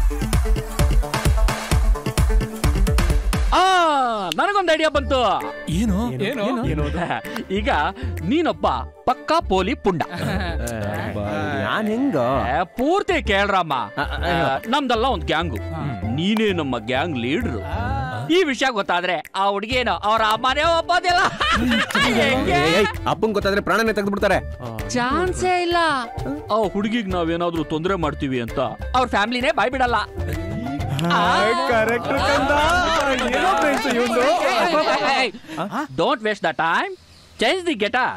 ಆ ನನಗೊಂದು ಐಡಿಯಾ ಬಂತು ಏನು ಏನು ಈಗ ನೀನೊಬ್ಬ ಪಕ್ಕಾ ಪೋಲಿ ಪುಂಡ ನಾನ್ ಹೆಂಗ ಏ, ಪೂರ್ತಿ ಕೇಳ್ರಮ್ಮ ನಮ್ದಲ್ಲ ಒಂದು ಗ್ಯಾಂಗು ನೀನೇ ನಮ್ಮ ಗ್ಯಾಂಗ್ ಲೀಡ್ರು ಈ ವಿಷಯ ಗೊತ್ತಾದ್ರೆ ಆ ಹುಡುಗೇನು ಅವ್ರ ಅಮ್ಮನೇ ಒಪ್ಪೋದಿಲ್ಲ ಅಪ್ಪಂಗ್ ಗೊತ್ತಾದ್ರೆ ಪ್ರಾಣನೇ ತೆಗೆದು ಬಿಡ್ತಾರೆ ಚಾನ್ಸೇ ಇಲ್ಲ ಆ ಹುಡುಗಿಗ್ ನಾವೇನಾದ್ರೂ ತೊಂದರೆ ಮಾಡ್ತೀವಿ ಅಂತ ಅವ್ರ ಫ್ಯಾಮಿಲಿನೇ ಬಾಯ್ ಬಿಡಲ್ಲ don't waste the time change the getter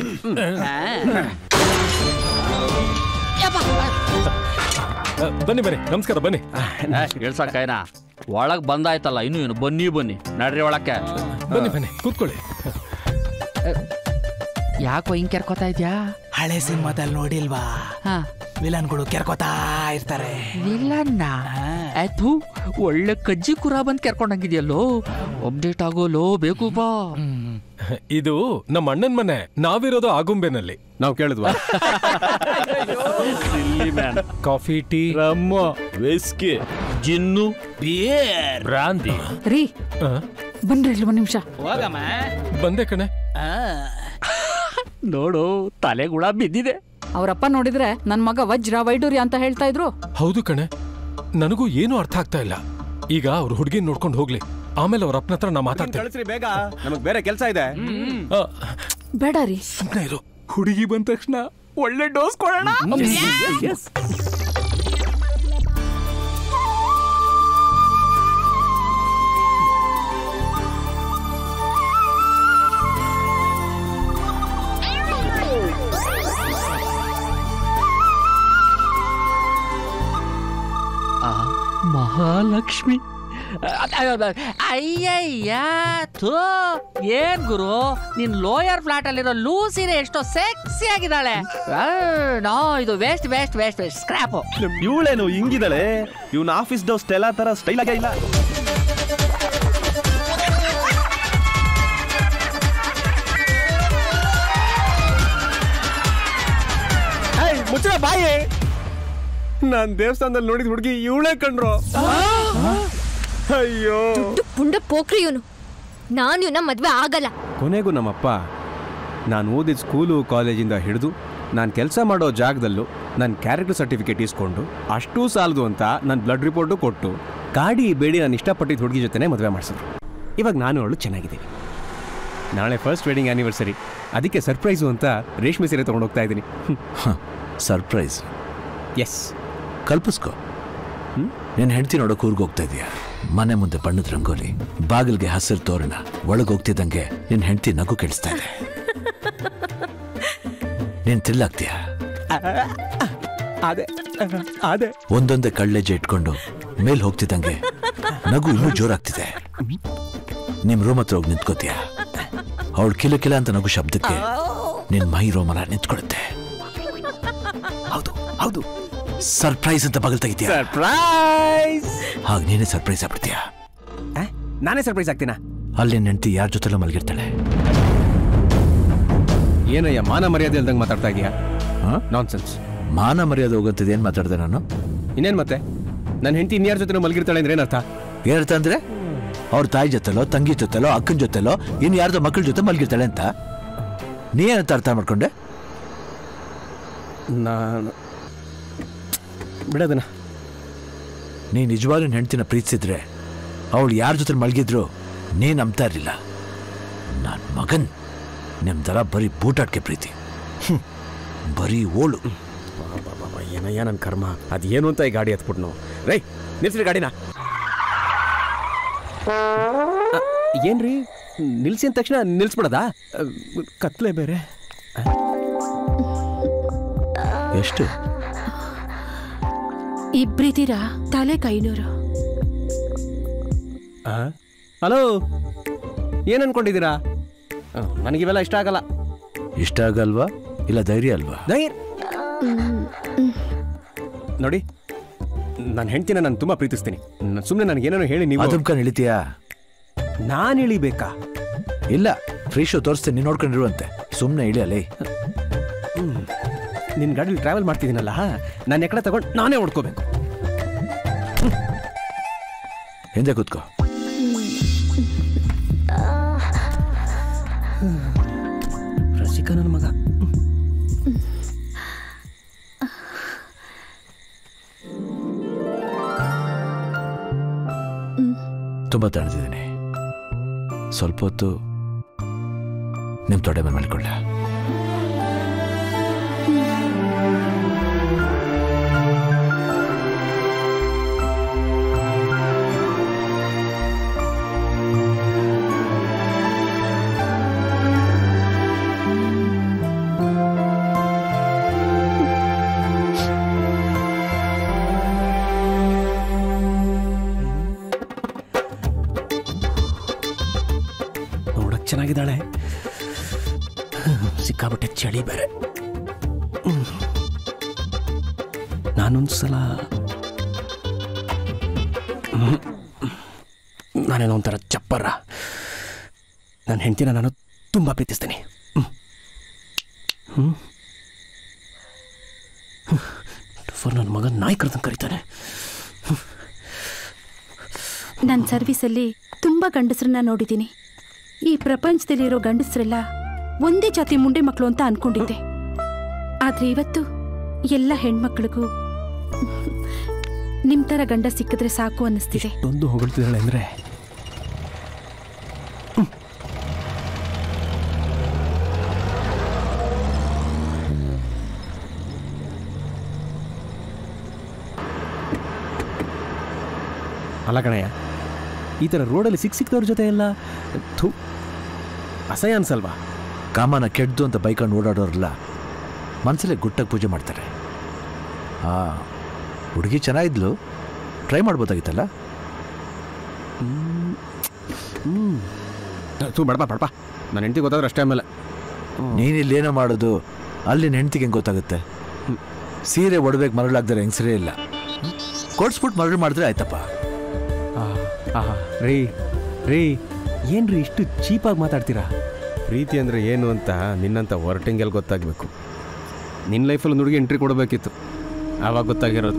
ಬನ್ನಿ ಬನ್ನಿ ನಮಸ್ಕಾರ ಬನ್ನಿ ಹೇಳ್ಸಕ್ಕೇನ ಒಳಗ್ ಬಂದಾಯ್ತಲ್ಲ ಇನ್ನು ಏನು ಬನ್ನಿ ಬನ್ನಿ ನಡ್ರಿ ಒಳಕ್ಕೆ ಬನ್ನಿ ಬನ್ನಿ ಕೂತ್ಕೊಳ್ಳಿ ಯಾಕೋ ಹಿಂಗ್ ಕೆರ್ಕೋತಾ ಇದ್ಯಾ ಹಳೆ ಸಿನಿಮಾದಲ್ಲಿ ನೋಡಿಲ್ವಾ ವಿಲನ್ಗಳು ಕೆರ್ಕೋತಾ ಇರ್ತಾರೆ ವಿಲನ್ನ ಆಯ್ತು ಒಳ್ಳೆ ಕಜ್ಜಿ ಕುರ ಬಂದ್ ಕೆರ್ಕೊಂಡಂಗಿದ್ಯಲ್ಲೋ ಅಪ್ಡೇಟ್ ಆಗೋಲೋ ಬೇಕು ಬಾ ಇದು ನಮ್ಮ ಅಣ್ಣನ್ ಮನೆ ನಾವಿರೋದು ಆಗುಂಬೆನಲ್ಲಿ ನಾವು ಕೇಳಿದ್ವಾ coffee tea rum whisky gin beer brandy ರೀ ಬನ್ರಿ ಇಲ್ಲಿ ಒಂದ್ ನಿಮಿಷ ಬಂದೆ ಕಣೆ ನೋಡು ತಲೆಗುಳ ಬಿದ್ದಿದೆ ಅವರಪ್ಪ ನೋಡಿದ್ರೆ ನನ್ ಮಗ ವಜ್ರ ವೈಡೂರ್ಯ ಅಂತ ಹೇಳ್ತಾ ಇದ್ರು ಹೌದು ಕಣೆ ನನಗೂ ಏನು ಅರ್ಥ ಆಗ್ತಾ ಇಲ್ಲ ಈಗ ಅವ್ರ ಹುಡುಗಿನ ನೋಡ್ಕೊಂಡು ಹೋಗ್ಲಿ ಆಮೇಲೆ ಅವ್ರ ಅಪ್ಪನ ಹತ್ರ ನಾ ಮಾತಾಡ್ತೇನೆ ಕಳಿಸ್ರಿ ಬೇಗ ನಮಗ್ ಬೇರೆ ಕೆಲಸ ಇದೆ ಬೇಡ ರೀ ಸುಮ್ಮನೆ ಇರು ಹುಡುಗಿ ಬಂದ ತಕ್ಷಣ ಒಳ್ಳೆ ಡೋಸ್ ಕೊಡೋಣ ಆ ಮಹಾಲಕ್ಷ್ಮಿ ಅಯ್ಯಯ್ಯ ಥೂ ಏನ್ ಗುರು ನಿನ್ ಲೋಯರ್ ಫ್ಲಾಟ್ ಅಲ್ಲಿರೋ ಲೂಸಿನೇ ಎಷ್ಟೋ ಸೆಕ್ಸಿ ಆಗಿದ್ದಾಳೆ ಆ, ನೋ ಇದು waste waste waste waste scrap ಇವಳೇನು ಹಿಂಗಿದಾಳೆ ಇವನ್ ಆಫೀಸ್ ಡೋ ಸ್ಟೆಲಾ ತರ ಸ್ಟೈಲ್ ಆಗೇ ಇಲ್ಲ ಮುಚ್ಚಳ ಬಾಯಿ ನಾನ್ ದೇವಸ್ಥಾನದಲ್ಲಿ ನೋಡಿದ ಹುಡುಗಿ ಇವಳೇ ಕಂಡ್ರು ಅಯ್ಯೋ ದೊಡ್ಡ ಪುಂಡ ಪೋಖ್ರಿ ಇವನು ನಾನು ಇವನ ಮದ್ವೆ ಆಗಲ್ಲ ಕೊನೆಗೂ ನಮ್ಮಪ್ಪ ನಾನು ಓದಿದ ಸ್ಕೂಲು ಕಾಲೇಜಿಂದ ಹಿಡಿದು ನಾನು ಕೆಲಸ ಮಾಡೋ ಜಾಗದಲ್ಲೂ ನನ್ನ ಕ್ಯಾರೆಕ್ಟರ್ ಸರ್ಟಿಫಿಕೇಟ್ ಇಸ್ಕೊಂಡು ಅಷ್ಟೂ ಸಾಲದು ಅಂತ ನನ್ನ ಬ್ಲಡ್ ರಿಪೋರ್ಟು ಕೊಟ್ಟು ಕಾಡಿ ಬೇಡಿ ನಾನು ಇಷ್ಟಪಟ್ಟಿದ್ದ ಹುಡುಗಿ ಜೊತೆನೇ ಮದುವೆ ಮಾಡಿಸಿದ್ರು ಇವಾಗ ನಾನು ಅವಳು ಚೆನ್ನಾಗಿದ್ದೀನಿ ನಾಳೆ ಫಸ್ಟ್ ವೆಡ್ಡಿಂಗ್ ಆ್ಯನಿವರ್ಸರಿ ಅದಕ್ಕೆ ಸರ್ಪ್ರೈಸು ಅಂತ ರೇಷ್ಮೆ ಸೀರೆ ತೊಗೊಂಡು ಹೋಗ್ತಾ ಇದ್ದೀನಿ ಸರ್ಪ್ರೈಸ್ ಎಸ್ ಕಲ್ಪಿಸ್ಕೊ ನೀನ್ ಹೆಂಡತಿ ನೋಡೋ ಕೂರ್ಗ್ ಹೋಗ್ತಾ ಇದೀಯ ಮನೆ ಮುಂದೆ ಬಣ್ಣದ ರಂಗೋಲಿ ಬಾಗಿಲ್ಗೆ ಹಸಿರು ತೋರಣ ಒಳಗೆ ಹೋಗ್ತಿದ್ದಂಗೆ ನಿನ್ ಹೆಂಡತಿ ನಗು ಕೆಡಿಸ್ತಾ ಇದೆ ನೀನ್ ತಿಲ್ಲಾಗ್ತೀಯ ಅದೇ ಅದೇ ಒಂದೊಂದೇ ಕಳ್ಳೆಜ್ಜೆ ಇಟ್ಕೊಂಡು ಮೇಲ್ ಹೋಗ್ತಿದ್ದಂಗೆ ನಗು ಇನ್ನೂ ಜೋರಾಗ್ತಿದೆ ನಿಮ್ ರೂಮ್ ಹತ್ರ ಹೋಗಿ ನಿಂತ್ಕೋತೀಯ ಅವಳು ಕಿಲ ಕಿಲ ಅಂತ ನಗು ಶಬ್ದಕ್ಕೆ ನಿನ್ ಮೈ ರೋಮನ ನಿಂತ್ಕೊಳ್ಳುತ್ತೆ ಹೌದು ಹೌದು ಸರ್ಪ್ರೈಸ್ ಅಂತ ಬಗಲ್ ತೆಗಿತೀಯ ಸರ್ಪ್ರೈಸ್ ಹಾಗ ನೀನೇ ಸರ್ಪ್ರೈಸ್ ಆಗ್ಬಿಡ್ತೀಯ ನಾನೇ ಸರ್ಪ್ರೈಸ್ ಆಗ್ತೀನಾ ಅಲ್ಲಿ ನಿನ್ ಹೆಂಡತಿ ಯಾರ ಜೊತೆಲೂ ಮಲಗಿರ್ತಾಳೆ ಏನಯ್ಯ ಮಾನ ಮರ್ಯಾದೆ ಇಲ್ದಂಗೆ ಮಾತಾಡ್ತಾ ಇದೀಯಾ ನಾನ್ ಸೆನ್ಸ್ ಮಾನ ಮರ್ಯಾದೆ ಹೋಗುತ್ತದೆ ಏನ್ ಮಾತಾಡ್ದೆ ನಾನು ಇನ್ನೇನ್ ಮತ್ತೆ ನನ್ನ ಹೆಂಡತಿ ಇನ್ಯಾರ ಜೊತೆ ಮಲಗಿರ್ತಾಳೆ ಅಂದ್ರೆ ಏನರ್ಥ ಏನರ್ಥ ಅಂದ್ರೆ ಅವ್ರ ತಾಯಿ ಜೊತೆಲೋ ತಂಗಿ ಜೊತೆಲೋ ಅಕ್ಕನ ಜೊತೆಲೋ ಇನ್ ಯಾರ್ದೋ ಮಕ್ಕಳ ಜೊತೆ ಮಲಗಿರ್ತಾಳೆ ಅಂತ ನೀ ಏನಂತ ಅರ್ಥ ಮಾಡ್ಕೊಂಡೆ ನಾನು ಬಿಡೋದನ್ನ ನೀ ನಿಜವಾಗ್ಲೂ ನಿನ್ ಹೆಂಡ್ತಿನ ಪ್ರೀತಿಸಿದ್ರೆ ಅವಳು ಯಾರ ಜೊತೆ ಮಲಗಿದ್ರು ನೀ ನಂಬ್ತಾ ಇರಲಿಲ್ಲ ನನ್ನ ಮಗನ್ ನಿಮ್ದರ ಬರೀ ಬೂಟಾಟ್ಕೆ ಪ್ರೀತಿ ಹ್ಮ್. ಬರೀ ಓಳು ಏನಯ್ಯ ನನ್ನ ಕರ್ಮ ಅದೇನು ಅಂತ ಈ ಗಾಡಿ ಹತ್ಬಿಟ್ಟು ನಾವು ರೈ ನಿಲ್ಸ್ರಿ ಗಾಡಿನ ಅ, ಏನ್ರಿ ನಿಲ್ಸಿ ಅಂದ ತಕ್ಷಣ ನಿಲ್ಸ್ಬಿಡದಾ ಅ, ಕತ್ಲೆ ಬೇರೆ ಎಷ್ಟು ಇಬ್ರಿದ್ದೀರಾ ತಲೆ ಕೈನೂರು ಹಲೋ ಏನ್ ಅನ್ಕೊಂಡಿದ್ದೀರಾ ಅ, ನನಗಿವೆಲ್ಲ ಇಷ್ಟ ಆಗಲ್ಲ ಇಷ್ಟ ಆಗಲ್ವಾ ಇಲ್ಲ ಧೈರ್ಯ ಅಲ್ವಾ ಧೈರ್ಯ ನೋಡಿ ನನ್ನ ಹೆಂಡ್ತಿನ ನಾನು ತುಂಬಾ ಪ್ರೀತಿಸ್ತೀನಿ ಸುಮ್ಮನೆ ನನಗೇನೇನೋ ಹೇಳಿ ನೀವು ಅದಮ್ಕ ಇಳಿತೀಯಾ ನಾನು ಇಳಿಬೇಕಾ ಇಲ್ಲ ಫ್ರೀ ಶೋ ತೋರಿಸ್ತೀನಿ ನೀನ್ ನೋಡ್ಕೊಂಡಿರುವಂತೆ ಸುಮ್ಮನೆ ಇಳಿಯಲೇ ನಿನ್ನ ಗಾಡೀಲಿ ಟ್ರಾವೆಲ್ ಮಾಡ್ತಿದ್ದೀನಲ್ಲ ನಾನು ಎಕಡೆ ತಗೊಂಡು ನಾನೇ ಹೊಡ್ಕೋಬೇಕು ಹಿಂದೆ ಕೂತ್ಕೋ ರಸಿಕ ನನ್ನ ಮಗ ತುಂಬಾ ತಣಿದಿದ್ದೀನಿ ಸ್ವಲ್ಪ ಹೊತ್ತು ನಿಮ್ ತೊಡೆ ಮೇಲೆ ಮಲ್ಕೊಳ್ಳ ನೋಡಕ್ ಚೆನ್ನಾಗಿದ್ದಾಳೆ ಸಿಕ್ಕಾಬಿಟ್ಟೆ ಚಳಿ ಬೇರೆ ಹ್ಮ್. ನಾನೊಂದು ಸಲ ಹ್ಮ್. ನಾನೇನೋ ಒಂಥರ ಚಪ್ಪರ ನನ್ನ ಹೆಂಡತಿನ ನಾನು ತುಂಬ ಪ್ರೀತಿಸ್ತೀನಿ ಹ್ಮ್. ಹ್ಮ್ ಫರ್ ನನ್ನ ಮಗ ನಾಯಿ ಕರೆದಂಗೆ ಕರೀತಾನೆ ನನ್ನ ಸರ್ವಿಸಲ್ಲಿ ತುಂಬ ಗಂಡಸರನ್ನ ನೋಡಿದ್ದೀನಿ ಈ ಪ್ರಪಂಚದಲ್ಲಿರೋ ಗಂಡಸರೆಲ್ಲ ಒಂದೇ ಜಾತಿ ಮುಂಡೆ ಮಕ್ಕಳು ಅಂತ ಅನ್ಕೊಂಡಿದ್ದೆ ಆದ್ರೆ ಇವತ್ತು ಎಲ್ಲ ಹೆಣ್ಮಕ್ಳಿಗೂ ನಿಮ್ ಥರ ಗಂಡ ಸಿಕ್ಕಿದ್ರೆ ಸಾಕು ಅನ್ನಿಸ್ತಿದೆ ಒಂದು ಹೊಗಳ್ತಿದ್ದಾಳೆ ಅಂದರೆ ಅಲ್ಲ ಕಣಯ್ಯ ಈ ಥರ ರೋಡಲ್ಲಿ ಸಿಕ್ ಸಿಕ್ದವ್ರ ಜೊತೆ ಎಲ್ಲ ಥೂ ಅಸಹ್ಯ ಅನ್ಸಲ್ವಾ ಕಾಮನ ಕೆಡ್ದು ಅಂತ ಬೈಕೊಂಡು ಓಡಾಡೋರಲ್ಲ ಮನಸ್ಸಲ್ಲೇ ಗುಟ್ಟಾಗಿ ಪೂಜೆ ಮಾಡ್ತಾರೆ ಆ ಹುಡುಗಿ ಚೆನ್ನಾಗಿದ್ಲು ಟ್ರೈ ಮಾಡ್ಬೋದಾಗಿತ್ತಲ್ಲ ಹ್ಞೂ ಥೂ ಬಡಪ ಬಡಪ ನನ್ನ ಹೆಂಡತಿ ಗೊತ್ತಾದ್ರೆ ಅಷ್ಟೇ ಆಮೇಲೆ ನೀನಿಲ್ಲೇನೋ ಮಾಡೋದು ಅಲ್ಲಿ ಹೆಂಡ್ತಿಗೆ ಹೆಂಗೆ ಗೊತ್ತಾಗುತ್ತೆ ಸೀರೆ ಒಡಬೇಕು ಮರಳಾಗ್ದರೆ ಹೆಂಗ್ಸರೇ ಇಲ್ಲ ಕೊಡ್ಸ್ಬಿಟ್ಟು ಮರಳು ಮಾಡಿದ್ರೆ ಆಯ್ತಪ್ಪ ಆಹಾ ರೀ ರೀ ಏನ್ರಿ ಇಷ್ಟು ಚೀಪಾಗಿ ಮಾತಾಡ್ತೀರಾ ಪ್ರೀತಿ ಅಂದರೆ ಏನು ಅಂತ ನಿನ್ನಂಥ ಹೊರಟಿಂಗೆಲ್ಲ ಗೊತ್ತಾಗಬೇಕು ನಿನ್ನ ಲೈಫಲ್ಲಿ ಒಂದು ಹುಡುಗಿ ಎಂಟ್ರಿ ಕೊಡಬೇಕಿತ್ತು ಆವಾಗ ಗೊತ್ತಾಗಿರೋದು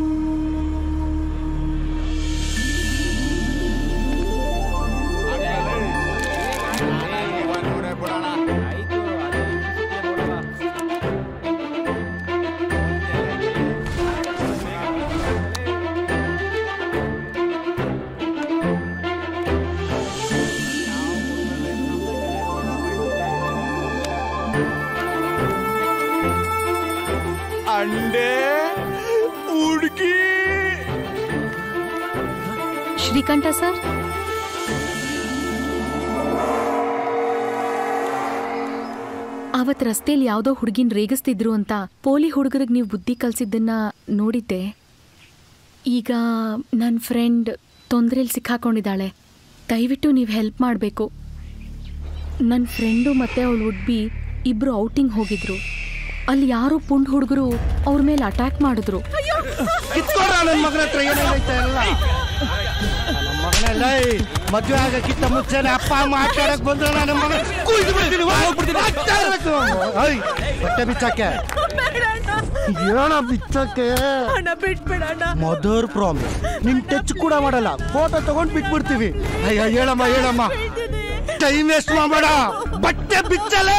ಅಂಡೆ ಹುಡುಗಿ ಶ್ರೀಕಂಠ ಸರ್ ಅವತ್ ರಸ್ತೆಯಲ್ಲಿ ಯಾವ್ದೋ ಹುಡುಗಿನ ರೇಗಿಸ್ತಿದ್ರು ಅಂತ ಪೋಲಿ ಹುಡುಗರಿಗೆ ನೀವು ಬುದ್ಧಿ ಕಲ್ಸಿದ್ದನ್ನ ನೋಡಿದ್ದೆ ಈಗ ನನ್ನ ಫ್ರೆಂಡ್ ತೊಂದರೆಯಲ್ಲಿ ಸಿಕ್ಕಾಕೊಂಡಿದ್ದಾಳೆ ದಯವಿಟ್ಟು ನೀವು ಹೆಲ್ಪ್ ಮಾಡಬೇಕು ನನ್ನ ಫ್ರೆಂಡು ಮತ್ತು ಅವಳು ಉಡ್ಬಿ ಇಬ್ಬರು ಔಟಿಂಗ್ ಹೋಗಿದ್ರು ಅಲ್ಲಿ ಯಾರೋ ಪುಂಡ್ ಹುಡುಗರು ಅವ್ರ ಮೇಲೆ ಅಟ್ಯಾಕ್ ಮಾಡಿದ್ರು ಕಿತ್ಕೊಡ್ರ ನನ್ನ ಮಗನ ಹತ್ರ ಏನೇನೈತೆ ಎಲ್ಲ ನನ್ನ ಮಗನೆಲ್ಲ ಮದುವೆ ಆಗಕ್ಕಿಂತ ಮುಂಚೆನೆ ಅಪ್ಪ ಅಮ್ಮ ಆಟಾಡಕ್ ಬಂದ್ರೆ ನನ್ನ ಮಗನ ಕುಯ್ದು ಬಿಡ್ತೀನಿ ಹೋಗ್ಬಿಡ್ತೀನಿ ಆಟಾಡ್ಬೇಕು. ಐ, ಬಟ್ಟೆ ಬಿಚ್ಚಾಕೆ ಏನ ಬಿಚ್ಚಕ್ಕೆ ಹಣ ಬಿಟ್ಬಿಡಣ ಮದರ್ ಪ್ರಾಮಿಸ್ ನಿನ್ ಟಚ್ ಕೂಡ ಮಾಡಲ್ಲ ಫೋಟೋ ತಗೊಂಡ್ ಬಿಟ್ಬಿಡ್ತೀವಿ ಅಯ್ಯ ಹೇಳಮ್ಮ ಹೇಳಮ್ಮ ಟೈಮ್ ವೇಸ್ಟ್ ಮಾಡಬೇಡ ಬಟ್ಟೆ ಬಿಚ್ಚಲೇ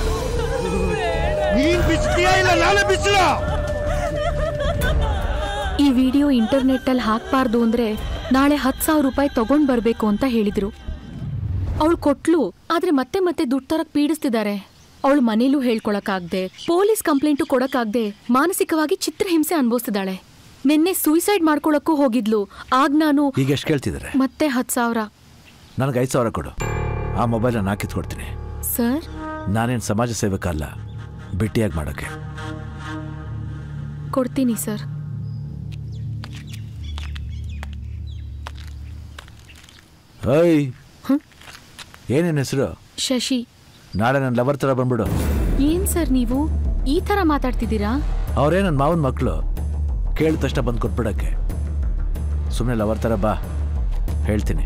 ನೀನ್ ಬಿಚ್ತೀಯಾ ಇಲ್ಲ ನಾನೇ ಬಿಚ್ಚಲ ಈ ವಿಡಿಯೋ ಇಂಟರ್ನೆಟ್ಟಲ್ಲಿ ಹಾಕ್ಬಾರ್ದು ಅಂದ್ರೆ ನಾಳೆ ಹತ್ತು ಸಾವಿರ ರೂಪಾಯಿ ತಗೊಂಡ್ ಬರ್ಬೇಕು ಅಂತ ಹೇಳಿದ್ರು ಅವಳು ಕೊಟ್ಲು ಆದ್ರೆ ಮತ್ತೆ ಮತ್ತೆ ದುಡ್ಡು ತರಕ್ ಪೀಡಿಸ್ತಿದ್ದಾರೆ ಅವಳು ಮನೇಲೂ ಹೇಳ್ಕೊಳಕ್ಕಾಗ್ದೆ ಪೊಲೀಸ್ ಕಂಪ್ಲೇಂಟು ಕೊಡಕ್ಕಾಗ್ದೆ ಮಾನಸಿಕವಾಗಿ ಚಿತ್ರಹಿಂಸೆ ಅನುಭವಿಸ್ತಿದ್ದಾಳೆ ನಿನ್ನೆ ಸೂಸೈಡ್ ಮಾಡ್ಕೊಳಕ್ಕೂ ಹೋಗಿದ್ಲು ಆಗ ನಾನು ಈಗ ಎಷ್ಟು ಕೇಳ್ತಿದ್ದಾರೆ ಮತ್ತೆ ಹತ್ತು ಸಾವಿರ ನನಗೆ ಐದು ಸಾವಿರ ಕೊಡು ಆ ಮೊಬೈಲ್ ನಾನು ಕಿತ್ಕೊಡ್ತೀನಿ ಸರ್ ನಾನೇನು ಸಮಾಜ ಸೇವಕ ಅಲ್ಲ ಭೇಟಿಯಾಗಿ ಮಾಡೋಕ್ಕೆ ಕೊಡ್ತೀನಿ ಸರ್ ಓಯ್ ಏನೇನು ಹೆಸರು ಶಶಿ ನಾಳೆ ನನ್ನ ಲವರ್ ಥರ ಬಂದ್ಬಿಡು ಏನ್ ಸರ್ ನೀವು ಈ ತರ ಮಾತಾಡ್ತಿದ್ದೀರಾ ಅವರೇ ನನ್ನ ಮಾವನ ಮಕ್ಕಳು ಕೇಳಿದ ತಕ್ಷಣ ಬಂದು ಕೊಟ್ಬಿಡಕ್ಕೆ ಸುಮ್ಮನೆ ಲವರ್ ಥರ ಬಾ ಹೇಳ್ತೀನಿ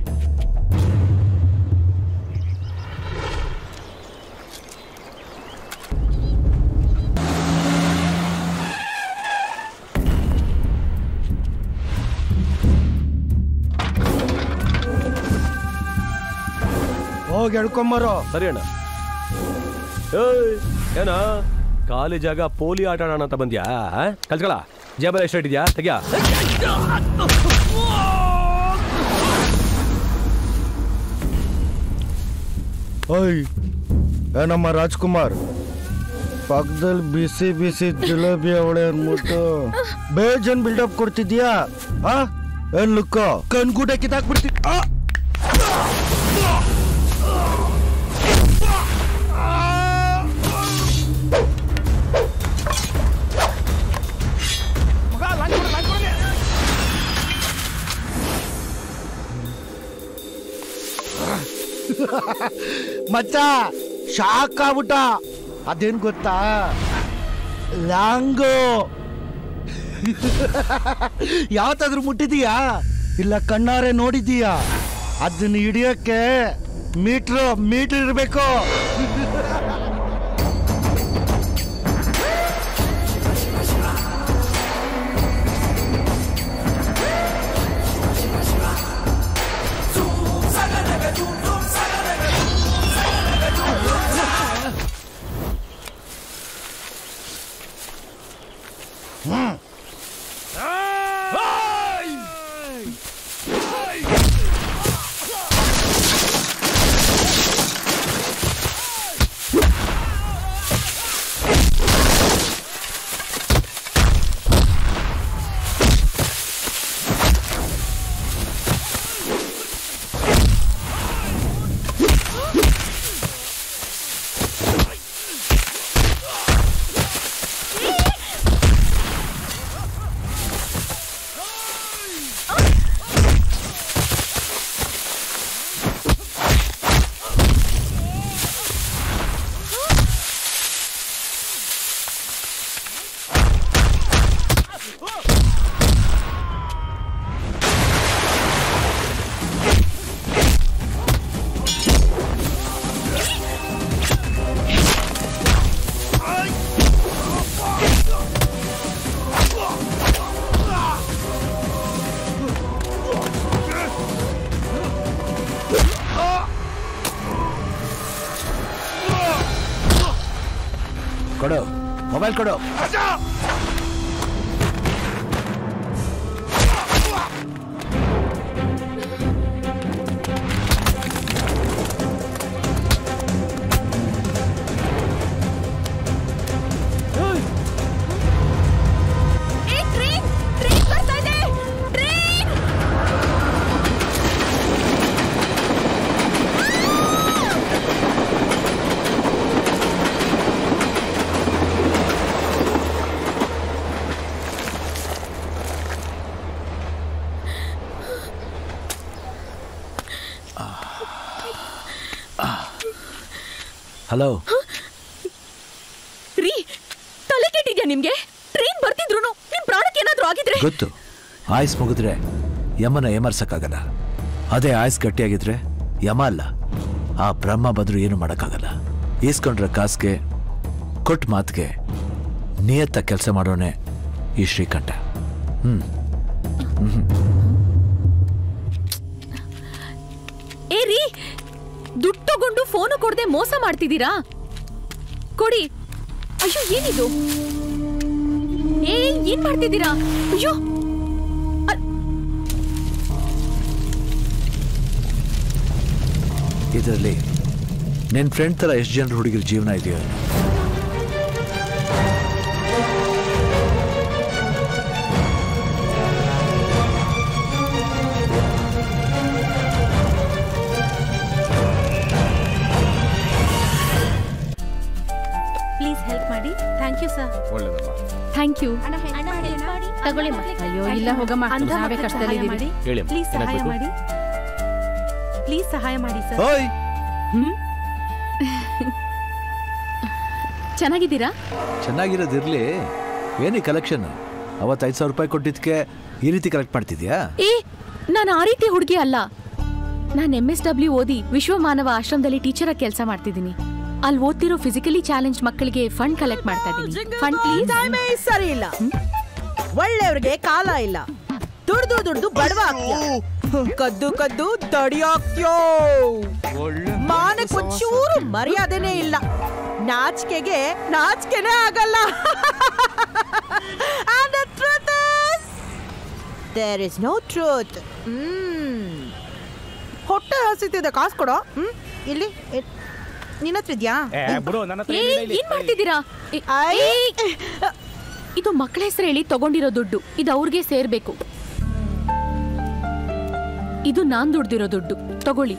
ಹೋಗಿ ಎಳ್ಕೊಂಬರೋ ಸರಿ ಅಣ್ಣ ಏಯ್ ಏನ ಖಾಲಿ ಜಾಗ ಪೋಲಿ ಆಟ ಆಡೋಣ ಅಂತ ಬಂದ್ಯಾ ಆ? ಕಲ್ತ್ಕೊಳ ಜೇಬಲ್ ಎಷ್ಟು ಇಟ್ಟಿದ್ಯಾ ತೆಗ್ಯಾ ಓಯ್ ಏನಮ್ಮ ರಾಜ್ಕುಮಾರ್ ಪಕ್ಕದಲ್ಲಿ ಬಿಸಿ ಬಿಸಿ ಜಿಲೇಬಿ ಅವಳೆ ಅನ್ಬಿಟ್ಟು ಬೇಜನ್ ಬಿಲ್ಡಪ್ ಕೊಡ್ತಿದ್ಯಾ ಆ ಏನ್ ಲುಕ್ಕ ಕಣ್ಗೂಟ ಕಿತ್ತಾಕ್ಬಿಡ್ತಿ ಆ! ಮಚ್ಚ ಶಾಕ್ ಆಗ್ಬಿಟ್ಟ ಅದೇನ್ ಗೊತ್ತಾ ಲ್ಯಾಂಗೋ ಯಾವತ್ತಾದ್ರೂ ಮುಟ್ಟಿದೀಯಾ ಇಲ್ಲ ಕಣ್ಣಾರೆ ನೋಡಿದೀಯಾ ಅದನ್ನ ಹಿಡಿಯಕ್ಕೆ ಮೀಟ್ರ್ ಮೀಟ್ರ್ ಇರಬೇಕು ಹ್ಮ್ ಮೊಬೈಲ್ ಕೊಡು ಹಲೋ ರೀ ತಲೆ ಕೆಟ್ಟಿದ್ಯಾ ನಿಮ್ಗೆ ಟ್ರೈನ್ ಬರ್ತಿದ್ರು ನಿಮ್ ಪ್ರಾಣಕ್ಕೆ ಏನಾದ್ರೂ ಆಗಿದ್ರೆ ಗೊತ್ತು ಆಯ್ಸ್ ಮುಗಿದ್ರೆ ಯಮನ ಏಮರ್ಸಕ್ಕಾಗಲ್ಲ ಅದೇ ಆಯ್ಸ್ ಗಟ್ಟಿಯಾಗಿದ್ರೆ ಯಮ ಅಲ್ಲ ಆ ಬ್ರಹ್ಮ ಬಂದ್ರು ಏನು ಮಾಡೋಕ್ಕಾಗಲ್ಲ ಈಸ್ಕೊಂಡ್ರೆ ಕಾಸ್ಗೆ ಕೊಟ್ಟ ಮಾತಿಗೆ ನಿಯತ್ತ ಕೆಲಸ ಮಾಡೋನೆ ಈ ಶ್ರೀಕಂಠ ಹ್ಮ್ ಹ್ಮ್ ಏ ರೀ ದುಡ್ಡು ತಗೊಂಡು ಫೋನು ಕೊಡದೆ ಮೋಸ ಮಾಡ್ತಿದ್ದೀರಾ ಕೊಡಿ ಅಯ್ಯೋ ಏನಿದು ಏ ಏನ್ ಮಾಡ್ತಿದ್ದೀರಾ ಅಯ್ಯೋ ಇದರಲ್ಲಿ ನಿನ್ನ ಫ್ರೆಂಡ್ ಥರ ಎಷ್ಟು ಜನರು ಹುಡುಗಿರ ಜೀವನ ಇದೆಯೋ ಪ್ಲೀಸ್ ಹೆಲ್ಪ್ ಮಾಡಿ ಥ್ಯಾಂಕ್ ಯು ಸರ್ ಒಳ್ಳೇದಮ್ಮ ಥ್ಯಾಂಕ್ ಯು ತಗೊಳ್ಳಿ ಅಯ್ಯೋ ಇಲ್ಲ ಹೋಗಮ್ಮ ನಾವೇ ಕಷ್ಟದಲ್ಲಿದ್ದೀವಿ ಹೇಳಿ ಪ್ಲೀಸ್ ಸಹಾಯ ಮಾಡಿ ಪ್ಲೀಸ್ ಸಹಾಯ ಮಾಡಿ ಸರ್ ಓಯ್ ಚೆನ್ನಾಗಿದ್ದೀರಾ ಚೆನ್ನಾಗಿರೋದಿರ್ಲಿ ಏನಿ ಕಲೆಕ್ಷನ್ ಅವತ್ತು ಐದು ಸಾವಿರ ರೂಪಾಯಿ ಕೊಟ್ಟಿದ್ದಕ್ಕೆ ಈ ರೀತಿ ಕಲೆಕ್ಟ್ ಮಾಡ್ತಿದ್ಯಾ ಏ ನಾನು ಆ ರೀತಿ ಹುಡುಗಿ ಅಲ್ಲ ನಾನು ಎಂ ಎಸ್ ಡಬ್ಲ್ಯೂ ಓದಿ ವಿಶ್ವ ಮಾನವ ಆಶ್ರಮದಲ್ಲಿ ಟೀಚರ್ ಆಗಿ ಕೆಲಸ ಮಾಡ್ತಿದ್ದೀನಿ ಅಲ್ಲಿ ಓದ್ತಿರೋ ಫಿಸಿಕಲಿ ಚಾಲೆಂಜ್ ಮಕ್ಕಳಿಗೆ ಫಂಡ್ ಕಲೆಕ್ಟ್ ಮಾಡ್ತಾ ಇದ್ದೀನಿ ಫಂಡ್ ಪ್ಲೀಸ್ ಸರಿ ಇಲ್ಲ ಒಳ್ಳೆಯವ್ರಿಗೆ ಕಾಲ ಇಲ್ಲ ದುಡ್ದು ದುಡ್ದು ಬಡವ ಆಗ್ತೀಯ ಕದ್ದು ಕದ್ದು ದಡಿ ಆಗ್ತ್ಯೋ ಮಾನಕ್ ಒಂಚೂರು ಮರ್ಯಾದೆನೇ ಇಲ್ಲ ನಾಚಿಕೆಗೆ ನಾಚಿಕೆನೇ ಆಗಲ್ಲ And the truth is, there is no truth. ಹ್ಮ್. ಹೊಟ್ಟೆ ಹಸಿತಿದೆ ಕಾಸು ಕೊಡೋ ಹ್ಮ್ ಇಲ್ಲಿ ಇ- ನಿನ್ನ ಹತ್ರ ಇದ್ಯಾ ಏ, ಏನ್ ಮಾಡ್ತಿದ್ದೀರಾ ಏ, ಏ, ಇದು ಮಕ್ಕಳ ಹೆಸರು ಹೇಳಿ ತಗೊಂಡಿರೋ ದುಡ್ಡು ಇದು ಅವ್ರಿಗೆ ಸೇರ್ಬೇಕು ಇದು ನಾನ್ ದುಡ್ದಿರೋ ದುಡ್ಡು ತಗೊಳ್ಳಿ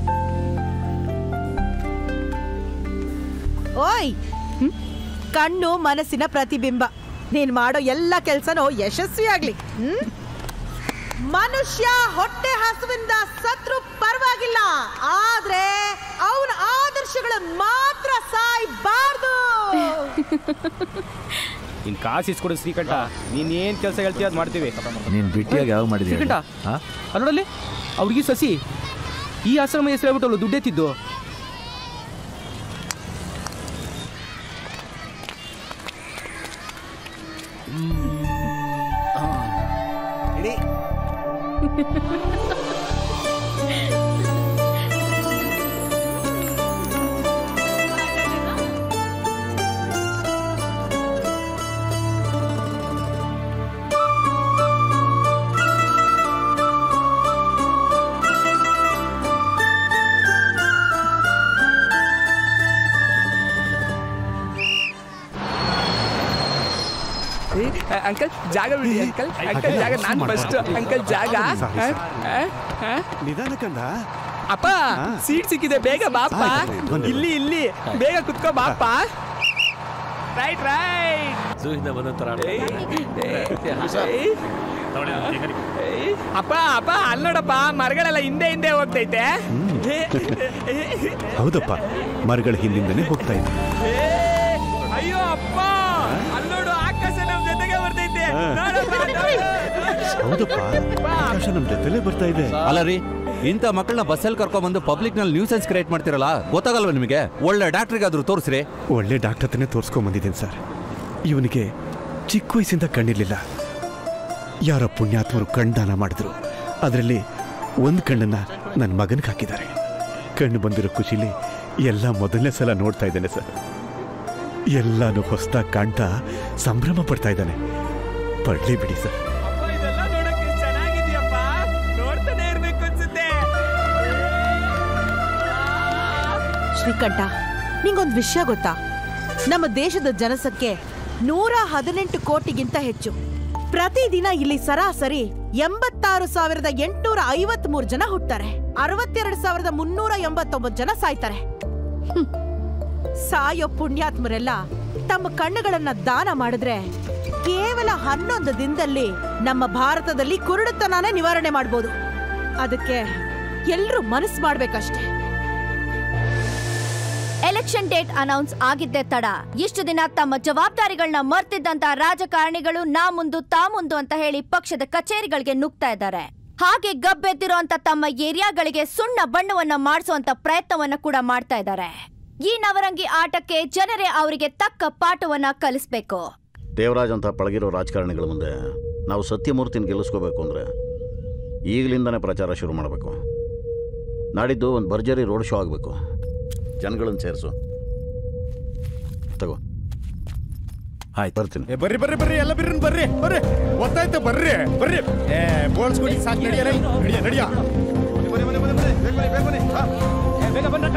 ಓಯ್ ಕಣ್ಣು ಮನಸ್ಸಿನ ಪ್ರತಿಬಿಂಬ ನೀನ್ ಮಾಡೋ ಎಲ್ಲ ಕೆಲ್ಸನೂ ಯಶಸ್ವಿಯಾಗ್ಲಿ ಹ್ಮ್ ಮನುಷ್ಯ ಹೊಟ್ಟೆ ಹಸುವಿಂದ ಸತ್ರು ಪರವಾಗಿಲ್ಲ ಆದ್ರೆ ಅವನ ಆದರ್ಶಗಳು ಮಾತ್ರ ಸಾಯ್ಬಾರ್ದು ಇನ್ ಕಾಸು ಇಸ್ಕೊಡು ಶ್ರೀಕಂಠ ನೀನ್ ಏನ್ ಕೆಲಸ ಹೇಳ್ತೀಯ ಅದ್ ಮಾಡ್ತೀವಿ ನೀನ್ ಬಿಟ್ಟಿಯಾಗಿ ಯಾವಾಗ ಮಾಡಿದ್ಯಾ ಶ್ರೀಕಂಠ ಹಾ ಆ ನೋಡಲ್ಲಿ ಆ ಹುಡುಗಿ ಸಸಿ ಈ ಆಶ್ರಮ ಹೆಸರು ಹೇಳ್ಬಿಟ್ಟು ದುಡ್ಡೆತ್ತಿದ್ದು ಅಂಕಲ್ ಜಾಗ ಬಿಡಿ ಅಂಕಲ್ ಅಂಕಲ್ ಜಾಗ ನಾನು ಫಸ್ಟ್ ಅಂಕಲ್ ಜಾಗ ಆ? ಆ? ಆ? ನಿಧಾನ ಕಂದ ಅಪ್ಪ ಸೀಟ್ ಸಿಕ್ಕಿದೆ ಬೇಗ ಬಾಪ ಇಲ್ಲಿ ಇಲ್ಲಿ ಬೇಗ ಕುತ್ಕೋ ಬಾಪ ರೈಟ್ ರೈಟ್ ಝೂಯಿಂದ ಬಂದಂತರ ಅಪ್ಪ ಅಪ್ಪ ಅಲ್ಲೋಡಪ್ಪ ಮರಗಳೆಲ್ಲ ಹಿಂದೆ ಹಿಂದೆ ಹೋಗ್ತೈತೆ ಹೌದಪ್ಪ ಮರಗಳ ಹಿಂದಿಂದನೇ ಹೋಗ್ತಾ ಇದ್ದೆ ಏ, ಅಯ್ಯೋ ಅಪ್ಪ ಅಲ್ಲೋಡು ಆಕಾಶ ನಮ್ ಜೊತೆಗೆ ಬರ್ತೈತೆ ನೋಡಪ್ಪ, ನೋಡು. ಹೌದಪ್ಪ ಆಕಾಶ ನಮ್ ಜೊತೆಲೇ ಬರ್ತಾ ಇದೆ ಅಲ್ಲ ರೀ ಇಂಥ ಮಕ್ಕಳನ್ನ ಬಸ್ಸಲ್ಲಿ ಕರ್ಕೊಂಡ್ಬಂದು ಪಬ್ಲಿಕ್ ನಲ್ಲಿ ನ್ಯೂಸೆನ್ಸ್ ಕ್ರಿಯೇಟ್ ಮಾಡ್ತಿರಲ್ಲ ಗೊತ್ತಾಗಲ್ವಾ ನಿಮಗೆ ಒಳ್ಳೆ ಡಾಕ್ಟ್ರಿಗಾದ್ರೂ ತೋರಿಸ್ರಿ ಒಳ್ಳೆ ಡಾಕ್ಟರ್ ಹತ್ರನೇ ತೋರಿಸ್ಕೊಂಡ್ ಬಂದಿದ್ದೇನೆ ಸರ್ ಇವನಿಗೆ ಚಿಕ್ಕ ವಯಸ್ಸಿಂದ ಕಣ್ಣಿರ್ಲಿಲ್ಲ ಯಾರೋ ಪುಣ್ಯಾತ್ಮರು ಕಣ್ದಾನ ಮಾಡಿದ್ರು ಅದರಲ್ಲಿ ಒಂದು ಕಣ್ಣನ್ನ ನನ್ನ ಮಗನಿಗೆ ಹಾಕಿದ್ದಾರೆ ಕಣ್ಣು ಬಂದಿರೋ ಖುಷಿಲಿ ಎಲ್ಲ ಮೊದಲನೇ ಸಲ ನೋಡ್ತಾ ಇದ್ದೇನೆ ಸರ್ ಎಲ್ಲಾನು ಹೊಸದಾಗಿ ಕಾಣ್ತಾ ಸಂಭ್ರಮ ಪಡ್ತಾ ಇದ್ದಾನೆ ಪಡ್ಲಿ ಬಿಡಿ ಸರ್ ಇದೆಲ್ಲ ನೋಡಕ್ಕೆ ಚೆನ್ನಾಗಿದ್ಯಪ್ಪ ನೋಡ್ತಾನೆ ಇರ್ಬೇಕು ಅನ್ಸುತ್ತೆ ಶ್ರೀಕಂಠ ನಿಂಗೊಂದು ವಿಷಯ ಗೊತ್ತಾ ನಮ್ಮ ದೇಶದ ಜನಸಂಖ್ಯೆ ನೂರ ಹದಿನೆಂಟು ಕೋಟಿಗಿಂತ ಹೆಚ್ಚು ಪ್ರತಿದಿನ ಇಲ್ಲಿ ಸರಾಸರಿ ಎಂಬತ್ತಾರು ಸಾವಿರದ ಎಂಟುನೂರ ಐವತ್ ಮೂರು ಜನ ಹುಟ್ತಾರೆ ಅರವತ್ತೆರಡು ಸಾವಿರದ ಮುನ್ನೂರ ಎಂಬತ್ತೊಂಬತ್ತು ಜನ ಸಾಯ್ತಾರೆ ಹ್ಮ್. ಸಾಯೋ ಪುಣ್ಯಾತ್ಮರೆಲ್ಲ ತಮ್ಮ ಕಣ್ಣುಗಳನ್ನ ದಾನ ಮಾಡಿದ್ರೆ ಕೇವಲ ಹನ್ನೊಂದು ದಿನದಲ್ಲಿ ನಮ್ಮ ಭಾರತದಲ್ಲಿ ಕುರುಡುತನಾನೇ ನಿವಾರಣೆ ಮಾಡ್ಬೋದು ಅದಕ್ಕೆ ಎಲ್ರೂ ಮನಸ್ಸು ಮಾಡ್ಬೇಕಷ್ಟೇ ಎಲೆಕ್ಷನ್ ಡೇಟ್ ಅನೌನ್ಸ್ ಆಗಿದ್ದೇ ತಡ ಇಷ್ಟು ದಿನ ತಮ್ಮ ಜವಾಬ್ದಾರಿಗಳನ್ನ ಮರ್ತಿದ್ದಂತ ರಾಜಕಾರಣಿಗಳು ನಾ ಮುಂದು ತಾ ಮುಂದು ಅಂತ ಹೇಳಿ ಪಕ್ಷದ ಕಚೇರಿಗಳಿಗೆ ನುಗ್ತಾ ಇದ್ದಾರೆ ಹಾಗೆ ಗಬ್ಬೆದ್ದಿರುವಂತ ತಮ್ಮ ಏರಿಯಾಗಳಿಗೆ ಸುಣ್ಣ ಬಣ್ಣವನ್ನ ಮಾಡಿಸುವಂತ ಪ್ರಯತ್ನವನ್ನ ಕೂಡ ಮಾಡ್ತಾ ಇದ್ದಾರೆ ಈ ನವರಂಗಿ ಆಟಕ್ಕೆ ಜನರೇ ಅವರಿಗೆ ತಕ್ಕ ಪಾಠವನ್ನ ಕಲಿಸ್ಬೇಕು ದೇವರಾಜ್ ಅಂತ ಪಳಗಿರೋ ರಾಜಕಾರಣಿಗಳ ಮುಂದೆ ನಾವು ಸತ್ಯಮೂರ್ತಿನ ಗೆಲ್ಲಿಸ್ಕೋಬೇಕು ಅಂದರೆ ಈಗಲಿಂದನೇ ಪ್ರಚಾರ ಶುರು ಮಾಡಬೇಕು ನಾಡಿದ್ದು ಒಂದು ಭರ್ಜರಿ ರೋಡ್ ಶೋ ಆಗಬೇಕು ಜನಗಳನ್ನು ಸೇರಿಸು ತಗೋ ಆಯ್ತು ಬರ್ತೀನಿ ಬರ್ರಿ ಬರ್ರಿ ಬರ್ರಿ ಎಲ್ಲ ಬಿರ್ರಿ ಬರ್ರಿ ಬರ್ರಿ ಗೊತ್ತಾಯ್ತು ಬರ್ರಿ ಬರ್ರಿ ಏ ಬೋಳ್ಸ್ಕೊಡಿ ಸಾಕು ನಡಿಯ ನಡಿಯ ನಡಿಯ ಬೇಗ ಬನ್ರಕ್ಕ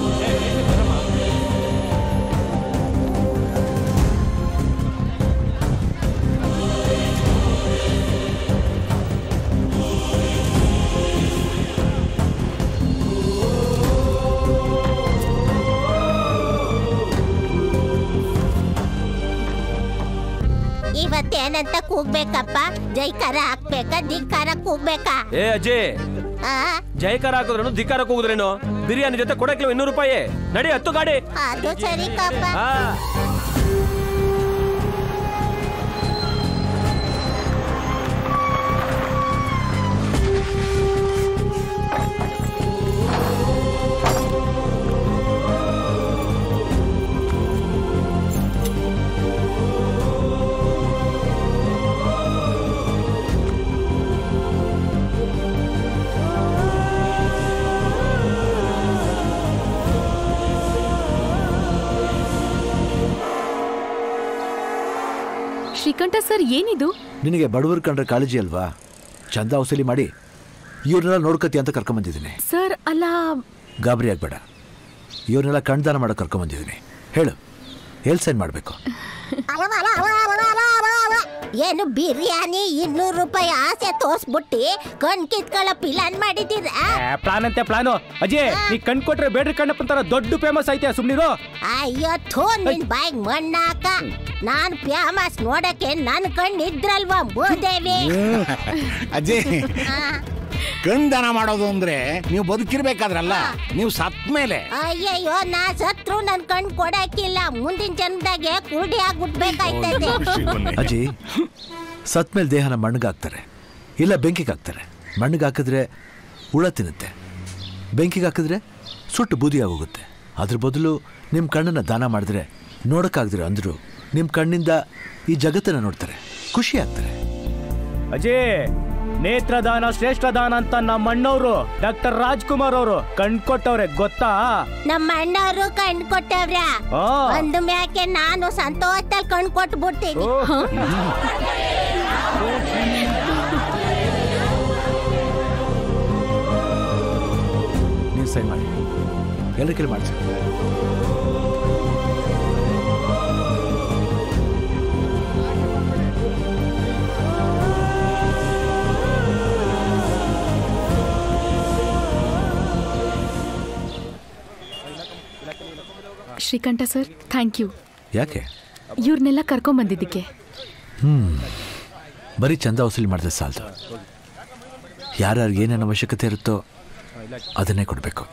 ಇವತ್ತೇನಂತ ಕೂಗ್ಬೇಕಪ್ಪ ಜೈಕಾರ ಹಾಕ್ಬೇಕಾ ಧಿಕ್ಕಾರ ಕೂಗ್ಬೇಕಾ ಏ ಅಜ್ಜಿ ಆ, ಜಯಕಾರ ಹಾಕಿದ್ರೇನು ಧಿಕ್ಕಾರ ಕೂಗಿದ್ರೇನು ಬಿರಿಯಾನಿ ಜೊತೆ ಕೊಡಕ್ಕಿಲ್ಲ ಇನ್ನೂರು ರೂಪಾಯಿ ನಡಿ ಹತ್ತು ಗಾಡಿ ಅದು ಸರಿ ಕಪ್ಪ ಆ. ಶ್ರೀಕಂಠ ಸರ್ ಏನಿದು ನಿನಗೆ ಬಡವರು ಕಂಡ್ರೆ ಕಾಳಜಿ ಅಲ್ವಾ ಚಂದ ವಸೂಲಿ ಮಾಡಿ ಇವ್ರನ್ನೆಲ್ಲ ನೋಡ್ಕತಿ ಅಂತ ಕರ್ಕೊಂಬಂದಿದ್ದೀನಿ ಸರ್ ಅಲ್ಲ ಗಾಬರಿ ಆಗ್ಬೇಡ ಇವ್ರನ್ನೆಲ್ಲ ಕಣ್ದಾನ ಮಾಡೋ ಕರ್ಕೊಂಬಂದಿದ್ದೀನಿ ಹೇಳು ಎಲ್ಲಿ ಸೈನ್ ಮಾಡಬೇಕು ಏನು ಬಿರಿಯಾನಿ ಇನ್ನೂರು ರೂಪಾಯಿ ಆಸೆ ತೋರ್ಸ್ಬಿಟ್ಟಿ ಕಣ್ ಕಿತ್ಕೊಳ್ಳೋ ಪ್ಲಾನ್ ಮಾಡಿದ್ದೀರಾ ಪ್ಲಾನ್ ಅಂತೆ ಪ್ಲಾನು ಅಜಯ್ ನೀ ಕಣ್ ಕೊಟ್ರೆ ಬೇಡ್ರಿ ಕಣ್ಣಪ್ಪ ಅಂತಾರ ದೊಡ್ಡ ಫೇಮಸ್ ಐತೆ ಸುಮ್ನಿರು ಅಯ್ಯೋ ಥೋ ನಿನ್ ಬಾಯಿಗ್ ಮಣ್ಣಾಕ ನಾನ್ ಫ್ಯಾಮಸ್ ನೋಡಕ್ಕೆ ನನ್ ಕಣ್ ಇದ್ರಲ್ವಾ ಮೂದೇವಿ ಅಜ್ಜಿ ಕಣ್ ದಾನ ಮಾಡೋದು ಅಂದ್ರೆ ನೀವು ಬದುಕಿರ್ಬೇಕಾದ್ರಲ್ಲ ನೀವು ಸತ್ ಮೇಲೆ ಅಯ್ಯಯ್ಯೋ ನಾ ಸತ್ರು ನನ್ ಕಣ್ ಕೊಡಕ್ಕಿಲ್ಲ ಮುಂದಿನ ಜನ್ಮದಾಗೆ ಕುರುಡಿ ಆಗ್ಬಿಡ್ಬೇಕಾಯ್ತದೆ ಅಜ್ಜಿ ಸತ್ ಮೇಲೆ ದೇಹನ ಮಣ್ಣಿಗೆ ಇಲ್ಲ ಬೆಂಕಿಗೆ ಹಾಕ್ತಾರೆ ಮಣ್ಣಿಗೆ ಹಾಕಿದ್ರೆ ಹುಳ ತಿನ್ನುತ್ತೆ ಬೆಂಕಿಗೆ ಹಾಕಿದ್ರೆ ಸುಟ್ಟು ಬೂದಿ ಆಗೋಗುತ್ತೆ ಅದ್ರ ಬದಲು ನಿಮ್ಮ ಕಣ್ಣನ್ನು ದಾನ ಮಾಡಿದ್ರೆ ನೋಡೋಕ್ಕಾಗದಿರೋ ಅಂದರು ನಿಮ್ಮ ಕಣ್ಣಿಂದ ಈ ಜಗತ್ತನ್ನು ನೋಡ್ತಾರೆ ಖುಷಿ ಆಗ್ತಾರೆ ಅಜಯ್ ನೇತ್ರದಾನ ಶ್ರೇಷ್ಠ ದಾನ ಅಂತ ನಮ್ಮ ಅಣ್ಣವ್ರು ಡಾಕ್ಟರ್ ರಾಜ್ಕುಮಾರ್ ಅವರು ಕಣ್ ಕೊಟ್ಟವ್ರೆ ಗೊತ್ತಾ ನಮ್ಮ ಅಣ್ಣವರು ಕಣ್ ಕೊಟ್ಟವ್ರ ಆ. ಒಂದು ಮ್ಯಾಕೆ ನಾನು ಸಂತೋಷದಲ್ಲಿ ಕಣ್ ಕೊಟ್ಬಿಡ್ತೀನಿ ನೀವು ಸೈನ್ ಮಾಡಿ ಎಲ್ಲ ಕೇಳಿ ಮಾಡಿಸಿ ಶ್ರೀಕಂಠ ಸರ್ ಥ್ಯಾಂಕ್ ಯು ಯಾಕೆ ಇವ್ರನ್ನೆಲ್ಲ ಕರ್ಕೊಂಬಂದಿದ್ದಕ್ಕೆ ಹ್ಞೂ ಬರೀ ಚಂದ ವಸೂಲಿ ಮಾಡಿದ್ರೆ ಸಾಲದು ಯಾರ್ಯಾರಿಗೆ ಏನೇನು ಅವಶ್ಯಕತೆ ಇರುತ್ತೋ ಅದನ್ನೇ ಕೊಡಬೇಕು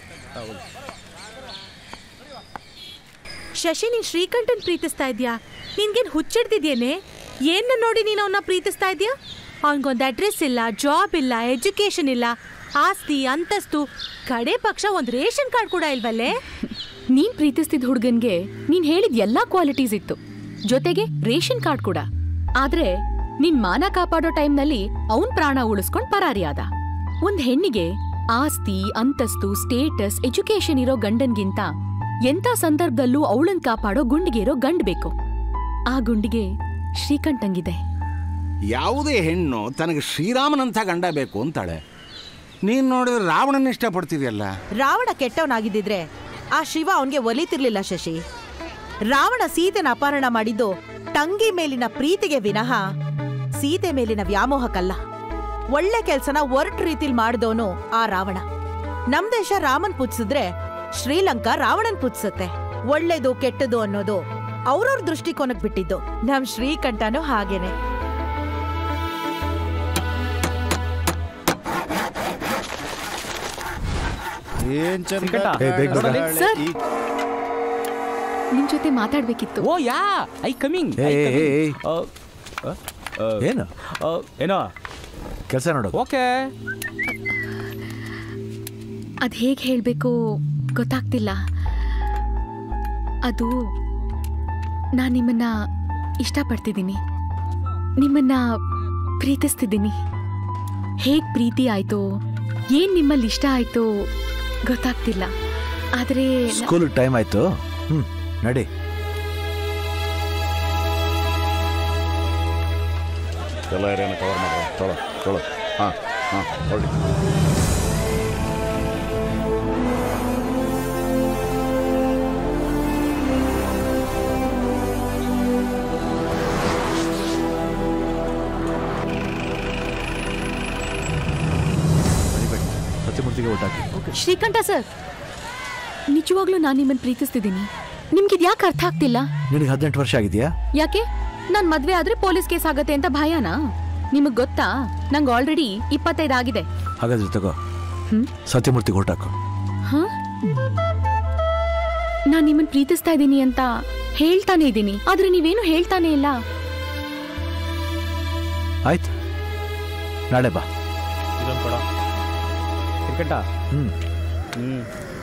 ಶಶಿ ನೀನ್ ಶ್ರೀಕಂಠನ್ ಪ್ರೀತಿಸ್ತಾ ಇದ್ಯಾ ನಿನ್ಗೇನ್ ಹುಚ್ಚಿಡ್ದಿದ್ಯೇನೆ ಏನ ನೋಡಿ ನೀನು ಅವನ್ನ ಪ್ರೀತಿಸ್ತಾ ಇದ್ಯಾ ಅವನ್ಗೊಂದು ಅಡ್ರೆಸ್ ಇಲ್ಲ ಜಾಬ್ ಇಲ್ಲ ಎಜುಕೇಶನ್ ಇಲ್ಲ ಆಸ್ತಿ ಅಂತಸ್ತು ಕಡೆ ಪಕ್ಷ ಒಂದು ರೇಷನ್ ಕಾರ್ಡ್ ಕೂಡ ಇಲ್ವಲ್ಲೇ ನೀನ್ ಪ್ರೀತಿಸ್ತಿದ್ ಹುಡ್ಗನ್ಗೆ ನೀನ್ ಹೇಳಿದ ಎಲ್ಲಾ ಕ್ವಾಲಿಟೀಸ್ ಇತ್ತು ಜೊತೆಗೆ ರೇಷನ್ ಕಾರ್ಡ್ ಕೂಡ ಆದ್ರೆ ನಿನ್ ಮಾನ ಕಾಪಾಡೋ ಟೈಮ್ನಲ್ಲಿ ಅವನ್ ಪ್ರಾಣ ಉಳಿಸ್ಕೊಂಡ್ ಪರಾರಿಯಾದ ಒಂದ್ ಹೆಣ್ಣಿಗೆ ಆಸ್ತಿ ಅಂತಸ್ತು ಸ್ಟೇಟಸ್ ಎಜುಕೇಶನ್ ಇರೋ ಗಂಡನ್ಗಿಂತ ಎಂಥ ಸಂದರ್ಭದಲ್ಲೂ ಅವಳನ್ ಕಾಪಾಡೋ ಗುಂಡಿಗೆ ಇರೋ ಗಂಡ್ ಬೇಕು ಆ ಗುಂಡಿಗೆ ಶ್ರೀಕಂಠಂಗಿದೆ ಯಾವುದೇ ಹೆಣ್ಣು ತನಗೆ ಶ್ರೀರಾಮನಂಥ ಗಂಡ ಬೇಕು ಅಂತಾಳೆ ನೀನು ನೋಡಿದ್ರೆ ರಾವಣನ ಇಷ್ಟಪಡ್ತಿದೆಯಲ್ಲ ರಾವಣ ಕೆಟ್ಟವನಾಗಿದ್ದಿದ್ರೆ ಆ ಶಿವ ಅವನ್ಗೆ ಒಲಿತಿರ್ಲಿಲ್ಲ ಶಶಿ ರಾವಣ ಸೀತೆನ ಅಪಹರಣ ಮಾಡಿದ್ದು ತಂಗಿ ಮೇಲಿನ ಪ್ರೀತಿಗೆ ವಿನಃ ಸೀತೆ ಮೇಲಿನ ವ್ಯಾಮೋಹಕ್ಕಲ್ಲ ಒಳ್ಳೆ ಕೆಲ್ಸನ ಒರಟು ರೀತಿಲ್ ಮಾಡಿದವನು ಆ ರಾವಣ ನಮ್ ದೇಶ ರಾಮನ್ ಪೂಜಿಸಿದ್ರೆ ಶ್ರೀಲಂಕಾ ರಾವಣನ್ ಪೂಜಿಸುತ್ತೆ ಒಳ್ಳೇದು ಕೆಟ್ಟದು ಅನ್ನೋದು ಅವ್ರವ್ರ ದೃಷ್ಟಿಕೋನಕ್ ಬಿಟ್ಟಿದ್ದು ನಮ್ ಶ್ರೀಕಂಠನೂ ಹಾಗೇನೆ ಏನ್ ಚಂದ ಏ, ಬೇಗ ಬೇಗ. ಸರ್. ನಿಮ್ ಜೊತೆ ಮಾತಾಡ್ಬೇಕಿತ್ತು ಓ ಯಾ ಐ ಕಮಿಂಗ್ ಏ, ಏ, ಏ, ಏ. ಏನು ಏನೋ ಕೆಲಸ ನೋಡು ಓಕೆ ಅದ್ ಹೇಗ್ ಹೇಳ್ಬೇಕು ಗೊತ್ತಾಗ್ತಿಲ್ಲ ಅದು ನಾನ್ ನಿಮ್ಮನ್ನ ಇಷ್ಟಪಡ್ತಿದ್ದೀನಿ ನಿಮ್ಮನ್ನ ಪ್ರೀತಿಸ್ತಿದ್ದೀನಿ ಹೇಗ್ ಪ್ರೀತಿ ಆಯ್ತೋ ಏನ್ ನಿಮ್ಮಲ್ಲಿ ಇಷ್ಟ ಆಯ್ತೋ ಗೊತ್ತಾಗ್ತಿಲ್ಲ ಆದ್ರೆ ನ- ಸ್ಕೂಲ್ ಟೈಮ್ ಆಯ್ತು ಹ್ಮ್ ನಡಿ ಎಲ್ಲ ಏರಿಯಾನ ಕವರ್ ಮಾಡೋಣ ತೊಳೋ ತೊಳೋ ಹಾಂ ಹಾಂ ಹೊರಡಿ ಸತ್ಯಮೂರ್ತಿಗೆ ಒಟ್ಟಾಕಿ ಶ್ರೀಕಂಠ ಸರ್ ನಿಜವಾಗ್ಲೂ ನಾನು ನಿಮ್ಮನ್ನ ಪ್ರೀತಿಸ್ತಿದ್ದೀನಿ ನಿಮ್ಗಿದ್ ಯಾಕೆ ಅರ್ಥ ಆಗ್ತಿಲ್ಲ ನಿನಗೆ ಹದಿನೆಂಟು ವರ್ಷ ಆಗಿದೆಯಾ ಯಾಕೆ ನಾನ್ ಮದ್ವೆ ಆದ್ರೆ ಪೊಲೀಸ್ ಕೇಸ್ ಆಗತ್ತೆ ಅಂತ ಭಯನಾ ನಿಮಗ್ ಗೊತ್ತಾ ನಂಗೆ ಆಲ್ರೆಡಿ ಇಪ್ಪತ್ತೈದು ಆಗಿದೆ ಹಾಗಾದ್ರೆ ತಗೋ ಹ್ಮ್? ಸತ್ಯಮೂರ್ತಿಗೆ ಹೊಟ್ಟಾಕು ಹ ನಾನ್ ನಿಮ್ಮನ್ ಪ್ರೀತಿಸ್ತಾ ಇದ್ದೀನಿ ಅಂತ ಹೇಳ್ತಾನೆ ಇದ್ದೀನಿ ಆದ್ರೆ ನೀವೇನು ಹೇಳ್ತಾನೆ ಇಲ್ಲ ಆಯ್ತು ನಾಳೆ ಬಾ ಇದೊಂದು ಕೊಡ ಕ್ರಿಕೆಟ ಹ್ಮ್ ಹ್ಮ್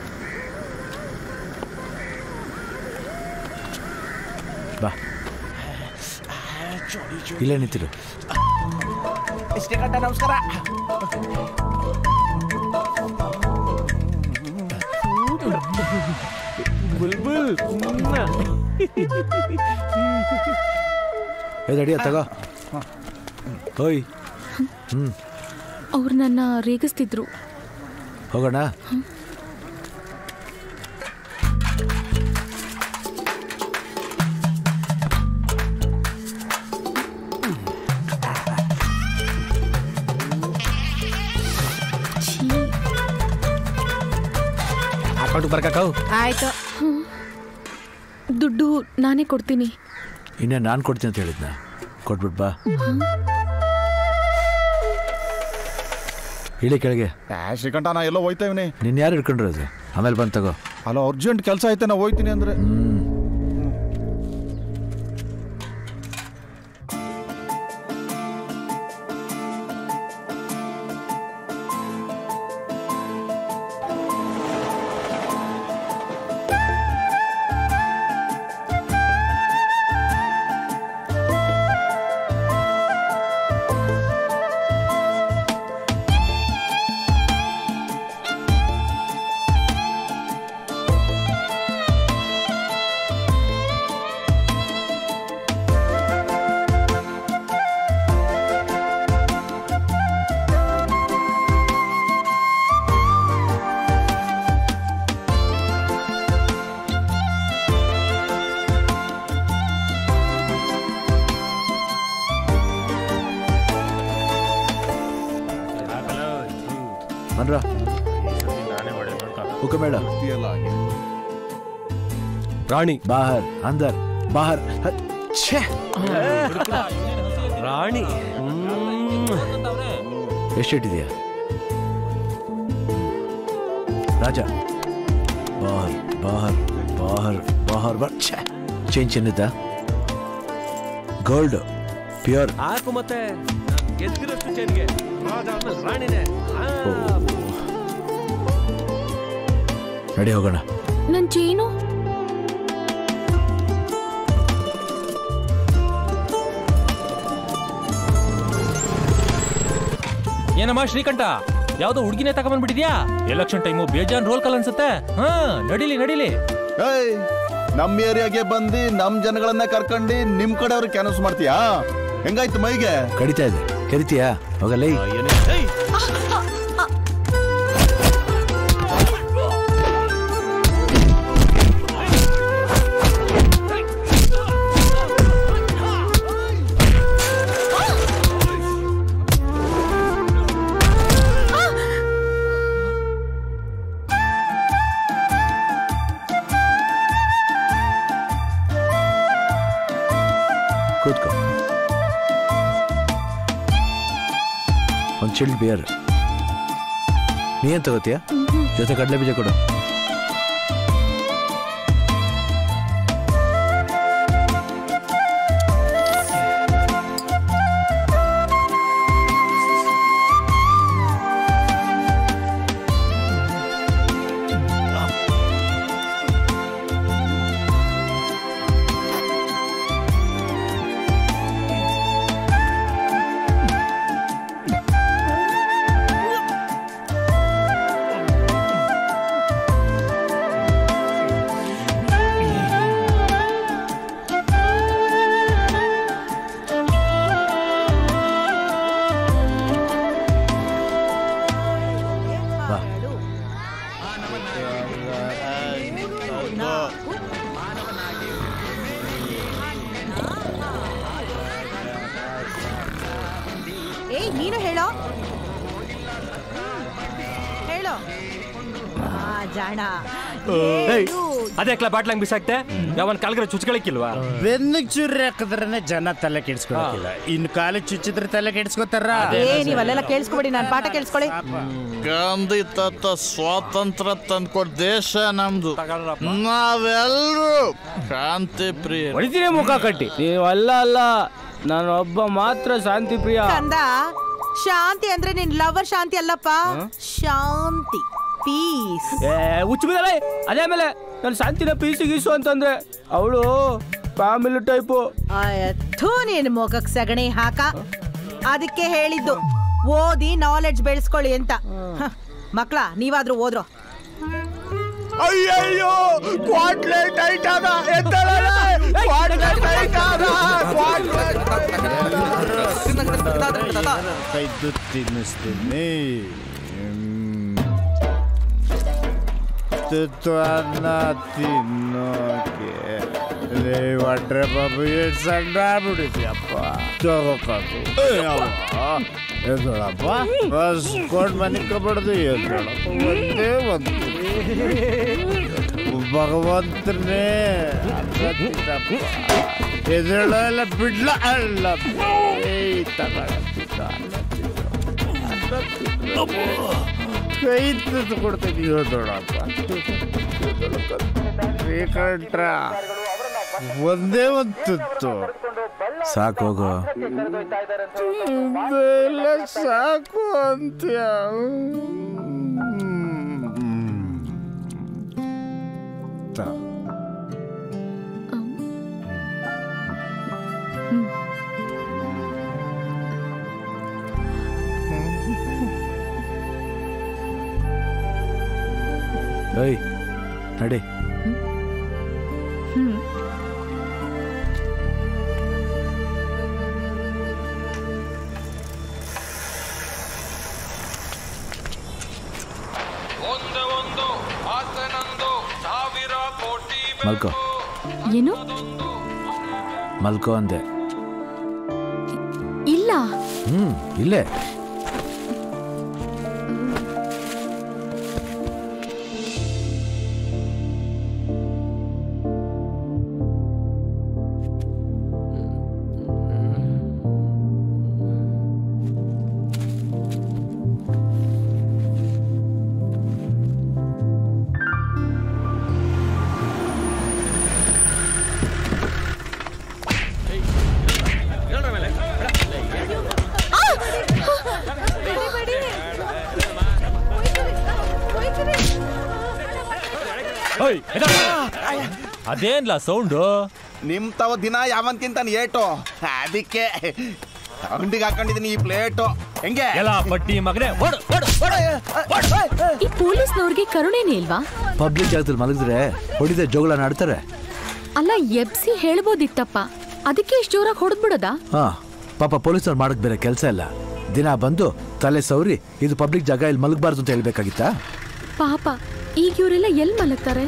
ಬಾ ಇಲ್ಲೇ ನಿಂತಿರು ಶ್ರೀಕಂಠ ನಮಸ್ಕಾರ ಬುಲ್ಬುಲ್ ಏ ಅಡಿಯ ತಗೋ ಹೋಯ್ ಹ್ಮ್ ಅವ್ರು ನನ್ನ ರೇಗಿಸ್ತಿದ್ರು ಹೋಗೋಣ ಅಕೌಂಟ್ ಬರ್ಕಾಕವು ಆಯ್ತು ದುಡ್ಡು ನಾನೇ ಕೊಡ್ತೀನಿ ಇನ್ನೇ ನಾನು ಕೊಡ್ತೀನಿ ಅಂತ ಹೇಳಿದ್ನ ಕೊಟ್ಬಿಟ್ ಬಾ ಇಳಿ ಕೆಳಗೆ ಶ್ರೀಕಂಠ ನಾ ಎಲ್ಲೋ ಹೋಯ್ತಾ ಇವನಿ ನಿನ್ನ ಯಾರು ಹಿಡ್ಕೊಂಡಿರೋದು ಆಮೇಲೆ ಬಂದು ತಗೋ ಅಲ್ಲ ಅರ್ಜೆಂಟ್ ಕೆಲಸ ಐತೆ ನಾ ಹೋಯ್ತೀನಿ ಅಂದ್ರೆ ಮನ್ರ ಹುಕಮೇಳ ರಾಣಿ ಬಾಹರ್ ಅಂದರ್ ಬಾಹರ್ ಹ, ಛೇ ರಾಣಿ ಎಷ್ಟಿಟ್ಟಿದ್ಯಾ ರಾಜ ಬಾಹರ್ ಬಾಹರ್ ಬಾಹರ್ ಬಾಹರ್ ಬರ್ ಛೇ ಚೇಂಜ್ ಚೆನ್ನಿದ್ದ ಗೋಲ್ಡ್ ಪ್ಯೂರ್ ಹಾಕು ಮತ್ತೆ ಗೆದ್ದಿರೋಷ್ಟು ಚೇನ್ಗೆ ರಾಜ ಆದ್ಮೇಲೆ ರಾಣಿನೇ ಆ. ನಡಿ ಹೋಗೋಣ ನನ್ ಚೇನು ಏನಮ್ಮ ಶ್ರೀಕಂಠ ಯಾವ್ದೋ ಹುಡುಗಿನೇ ತಗೊಂಡ್ಬಿಟ್ಟಿದ್ಯಾ ಎಲೆಕ್ಷನ್ ಟೈಮು ಬೇಜಾನ್ ರೋಲ್ ಕಲ್ ಅನ್ಸುತ್ತೆ ಹಾ ನಡಿಲಿ ನಡಿಲಿ ಏಯ್ ನಮ್ಮ ಏರಿಯಾಗೆ ಬಂದು ನಮ್ಮ ಜನಗಳನ್ನ ಕರ್ಕೊಂಡು ನಿಮ್ ಕಡೆಯವ್ರಿಗೆ ಕ್ಯಾನ್ವಸ್ ಮಾಡ್ತೀಯಾ ಹೆಂಗಾಯ್ತು ಮೈಗೆ ಕಡಿತಾ ಇದೆ ಕರಿತೀಯಾ ಹೋಗಲ್ಲ ಕೂತ್ಕೋ ಒಂದು ಚಿಲ್ಡ್ ಬಿಯರ್ ನೀ ಏನ್ ತಗೋತೀಯ ಜೊತೆ ಕಡಲೆ ಬೀಜ ಕೊಡು ಬಾ ಏಯ್ ನೀನು ಹೇಳೋ ಹೇಳೋ ಆ ಜಾಣ ಹೇಳು. ಅದೇಕ್ಲ ಬಾಟ್ಲಂಗ್ ಬಿಸಾಕ್ತೆ ಯಾವನ್ ಕಾಲ್ಗರ ಚುಚ್ಕೊಳಕ್ಕಿಲ್ವಾ ಬೆನ್ನಿಗೆ ಚುರ್ರಿ ಹಾಕಿದ್ರೆ ಜನ ತಲೆ ಕೆಡಿಸ್ಕೊಳಕಿಲ್ಲ ಇನ್ನು ಕಾಲಿಗೆ ಚುಚ್ಚಿದ್ರೆ ತಲೆ ಕೆಡಿಸ್ಕೊತಾರ ಏ ನೀವ್ ಅಲ್ಲೆಲ್ಲ ಕೇಳಿಸ್ಕೊಬೇಡಿ ನಾನು ಪಾಠ ಕೇಳಿಸ್ಕೊಳ್ಳಿ ಗಾಂಧಿ ತಾತ ಸ್ವಾತಂತ್ರ್ಯ ತಂದ್ಕೊಡ್ ದೇಶ ನಮ್ದು ನಾವೆಲ್ಲರೂ ಕ್ರಾಂತಿ ಪ್ರಿಯ ಹೊಡಿತೀನಿ ಮುಖ ಕಟ್ಟಿ ನೀವು ಅಲ್ಲ ಅಲ್ಲ ನಾನು ಒಬ್ಬ ಮಾತ್ರ ಶಾಂತಿ ಪ್ರಿಯ ಕಂದ ಶಾಂತಿ ಅಂದ್ರೆ ನಿನ್ ಲವರ್ ಶಾಂತಿ ಅಲ್ಲಪ್ಪ ಶಾಂತಿ ಪೀಸ್ ಏ ಹುಚ್ಚು ಬಿದ್ದಳೆ ಅದೇ ಮೇಲೆ ನಾನು ಶಾಂತಿನ ಪೀಸು ಗೀಸು ಅಂತಂದ್ರೆ ಅವಳು ಫ್ಯಾಮಿಲಿ ಟೈಪು ಥೂ ನೀನ್ ಮುಖಕ್ ಸಗಣಿ ಹಾಕ ಅದಕ್ಕೆ ಹೇಳಿದ್ದು ಓದಿ ನಾಲೆಡ್ಜ್ ಬೆಳೆಸ್ಕೊಳ್ಳಿ ಅಂತ ಹ, ಮಕ್ಳ ನೀವಾದ್ರೂ ಓದ್ರೋ ಅಯ್ಯಯ್ಯೋ ಕ್ವಾಟ್ಲೆ ಟೈಟ್ ಆದ ಕ್ವಾಟ್ಲೆ ಟೈಟ್ ಆದ ಕೈದು ತಿನ್ನಿಸ್ತೀನಿ ತುತ್ತು ಅನ್ನ ತಿನ್ನೋಕೆ ಲೇ ಒಟ್ರೆ ಬಾಬು ಎಷ್ಟು ಸಣ್ಣ ಬಿಡಿಸಿಯಪ್ಪ ತಗೋಕಾಕು ಎದ್ದೊಳಪ್ಪ ಬಸ್ಕೊಂಡು ಮನೆ ಕಬಡ್ದು ಎದ್ದೊಳಪ್ಪ ಒಂದೇ ಒಂದು ಭಗವಂತನೇ ಎದುರಳ ಎಲ್ಲ ಬಿಡ್ಲ ಅಲ್ಲ ಏಯ್ ತಗೊಳತ್ತಿದ್ದ ಕೈ ತುತ್ತು ಕೊಡ್ತೀನಿ ನೋಡಪ್ಪ ಶ್ರೀಕಂಠ ಒಂದೇ ಒಂದು ತುತ್ತು ಸಾಕು ಹೋಗು ಎಲ್ಲ ಸಾಕು ಅಂತ್ಯ ಏಯ್ ನಡಿ ಮಲ್ಕೋ ಏನು ಮಲ್ಕೋ ಅಂದೆ ಇಲ್ಲ ಹ್ಮ್ ಇಲ್ಲೇ ಅದೇನ್ಲ ಸೌಂಡು ನಿಮ್ ತಾವ ದಿನ ಯಾವನ್ಕಿಂತ ಏಟು ಅದಕ್ಕೆ ಸೌಂಡಿಗೆ ಹಾಕೊಂಡಿದ್ದೀನಿ ಈ ಪ್ಲೇಟು ಹೆಂಗೆ ಎಲ್ಲ ಬಡ್ಡಿ ಮಗನೇ ಓಡು ಓಡು ಓಡು ಈ ಪೊಲೀಸ್ನವ್ರಿಗೆ ಕರುಣೆನೇ ಇಲ್ವಾ ಪಬ್ಲಿಕ್ ಜಾಗದಲ್ಲಿ ಮಲಗಿದ್ರೆ ಹೊಡಿದೆ ಜೋಗಳ ಆಡ್ತಾರೆ ಅಲ್ಲ ಎಬ್ಸಿ ಹೇಳ್ಬೋದಿತ್ತಪ್ಪ ಅದಕ್ಕೆ ಇಷ್ಟು ಜೋರಾಗಿ ಹೊಡೆದ್ಬಿಡೋದಾ ಹಾ ಪಾಪ ಪೊಲೀಸರು ಮಾಡಕ್ ಬೇರೆ ಕೆಲಸ ಇಲ್ಲ ದಿನ ಬಂದು ತಲೆ ಸೌರಿ ಇದು ಪಬ್ಲಿಕ್ ಜಾಗ ಇಲ್ಲಿ ಮಲಗಬಾರ್ದು ಅಂತ ಹೇಳ್ಬೇಕಾಗಿತ್ತಾ ಪಾಪ ಈಗ ಇವರೆಲ್ಲ ಎಲ್ಲಿ ಮಲಗ್ತಾರೆ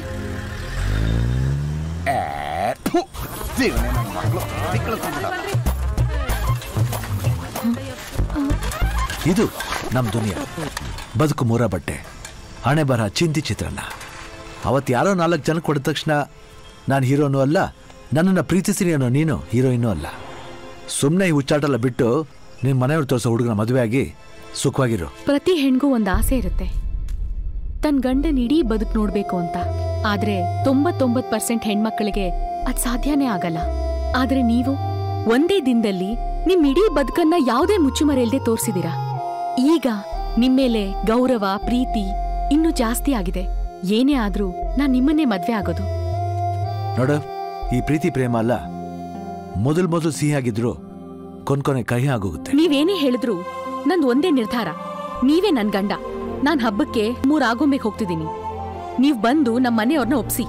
ಇದು ನಮ್ ದುನಿಯಾ ಬದುಕು ಮೂರ ಬಟ್ಟೆ ಹಣೆ ಬರಹ ಚಿಂತಿ ಚಿತ್ರನ್ನ ಅವತ್ತು ಯಾರೋ ನಾಲ್ಕು ಜನ ಕೊಡಿದ ತಕ್ಷಣ ನಾನು ಹೀರೋನು ಅಲ್ಲ ನನ್ನನ್ನು ಪ್ರೀತಿಸಿರಿ ಅನ್ನೋ ನೀನು ಹೀರೋಯಿನೂ ಅಲ್ಲ ಸುಮ್ಮನೆ ಈ ಹುಚ್ಚಾಟೆಲ್ಲ ಬಿಟ್ಟು ನಿನ್ನ ಮನೆಯವ್ರು ತೋರಿಸೋ ಹುಡುಗನ ಮದುವೆ ಆಗಿ ಸುಖವಾಗಿರು ಪ್ರತಿ ಹೆಣ್ಗೂ ಒಂದು ಆಸೆ ಇರುತ್ತೆ ತನ್ನ ಗಂಡನ ಇಡೀ ಬದುಕು ನೋಡ್ಬೇಕು ಅಂತ ಆದ್ರೆ ತೊಂಬತ್ತೊಂಬತ್ ಪರ್ಸೆಂಟ್ ಹೆಣ್ಮಕ್ಳಿಗೆ ಅದ್ ಸಾಧ್ಯನೇ ಆಗಲ್ಲ ಆದ್ರೆ ನೀವು ಒಂದೇ ದಿನದಲ್ಲಿ ನಿಮ್ ಇಡೀ ಬದುಕನ್ನ ಯಾವುದೇ ಮುಚ್ಚುಮರೆಯಲ್ದೆ ತೋರಿಸಿದೀರಾ ಈಗ ನಿಮ್ಮೇಲೆ ಗೌರವ ಪ್ರೀತಿ ಇನ್ನೂ ಜಾಸ್ತಿ ಆಗಿದೆ ಏನೇ ಆದ್ರೂ ನಾನ್ ನಿಮ್ಮನ್ನೇ ಮದ್ವೆ ಆಗೋದು ನೋಡು ಈ ಪ್ರೀತಿ ಪ್ರೇಮ ಅಲ್ಲ ಮೊದಲು ಮೊದಲು ಸಿಹಿ ಆಗಿದ್ರು ಕೊನ್ಕೊನೆ ಕಹಿ ಆಗೋಗುತ್ತೆ ನೀವೇನೇ ಹೇಳಿದ್ರು ನಂದ್ ಒಂದೇ ನಿರ್ಧಾರ ನೀವೇ ನನ್ ಗಂಡ ನಾನ್ ಹಬ್ಬಕ್ಕೆ ಮೂರ್ ಆಗೊಂಬೆಗ್ ಹೋಗ್ತಿದ್ದೀನಿ ನೀವ್ ಬಂದು ನಮ್ಮ ಮನೆಯವ್ರನ್ನ ಒಪ್ಸಿ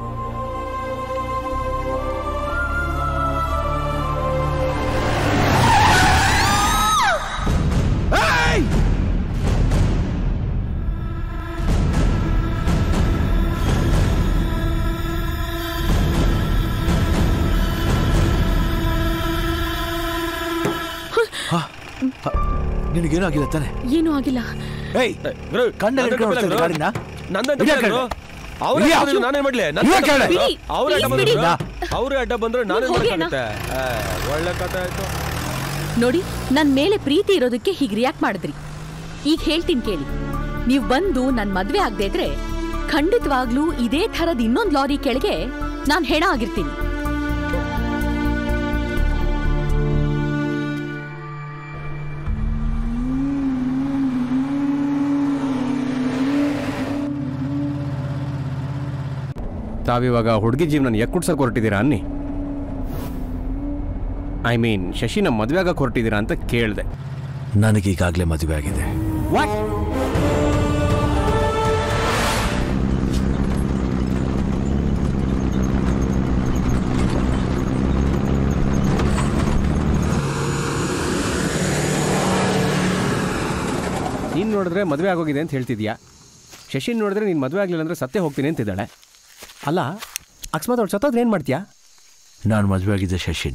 ನಿನಗೇನೂ ಆಗಿಲ್ಲ ತಾನೆ ಏನೂ ಆಗಿಲ್ಲ ಏಯ್ ಕಂಡ ಗಾಡಿನ ನಂದಂತ ಇದ್ಯಾ ಬಿಡು. ಕಣೆ? ಅವ್ರೇ ಇದ್ಯಾ? ಬಂದ್ರು ನಾನೇ ಮಾಡ್ಲಿ ಇದ್ಯಾ ಕಣೆ? ಅವ್ರ ಅಡ್ಡ ಬಿಡಿ, ಬಂದ್ರು please ಅವ್ರೇ ಅಡ್ಡ ಬಂದ್ರೆ ನಾನೇ ಹೋಗಿ ಅಣ್ಣ. ಮಾಡ್ಬೇಕಾಗುತ್ತೆ ಆ, ಒಳ್ಳೆ ಕಥೆ ಆಯ್ತು ನೋಡಿ ನನ್ ಮೇಲೆ ಪ್ರೀತಿ ಇರೋದಕ್ಕೆ ಹೀಗ್ ರಿಯಾಕ್ಟ್ ಮಾಡಿದ್ರಿ ಈಗ ಹೇಳ್ತೀನಿ ಕೇಳಿ ನೀವ್ ಬಂದು ನನ್ ಮದ್ವೆ ಆಗದೆ ಇದ್ರೆ ಖಂಡಿತವಾಗ್ಲೂ ಇದೇ ಥರದ್ ಇನ್ನೊಂದ್ ಲಾರಿ ಕೆಳಗೆ ನಾನ್ ಹೆಣ ಆಗಿರ್ತೀನಿ ತಾವಿವಾಗ ಹುಡುಗಿ ಜೀವನ ಎಕ್ಕುಡ್ಸಕ್ ಹೊರಟಿದ್ದೀರಾ ಅನ್ನಿ ಐ ಮೀನ್ ಶಶಿನ ಮದುವೆ ಆಗಕ್ಕೆ ಹೊರಟಿದ್ದೀರಾ ಅಂತ ಕೇಳಿದೆ ನನಗೀಗಾಗಲೇ ಮದುವೆ ಆಗಿದೆ ವಾಟ್ ನೀನು ನೋಡಿದ್ರೆ ಮದುವೆ ಆಗೋಗಿದೆ ಅಂತ ಹೇಳ್ತಿದ್ಯಾ ಶಶಿನ್ ನೋಡಿದ್ರೆ ನೀನು ಮದುವೆ ಆಗಲಿಲ್ಲ ಅಂದ್ರೆ ಸತ್ತೇ ಹೋಗ್ತೀನಿ ಅಂತಿದ್ದಾಳೆ ಅಲ್ಲ ಅಕಸ್ಮಾತ್ ಅವ್ಳು ಸತ್ತೋದ್ರೆ ಏನು ಮಾಡ್ತೀಯಾ ನಾನು ಮದುವೆ ಆಗಿದ್ದೆ ಶಶಿನ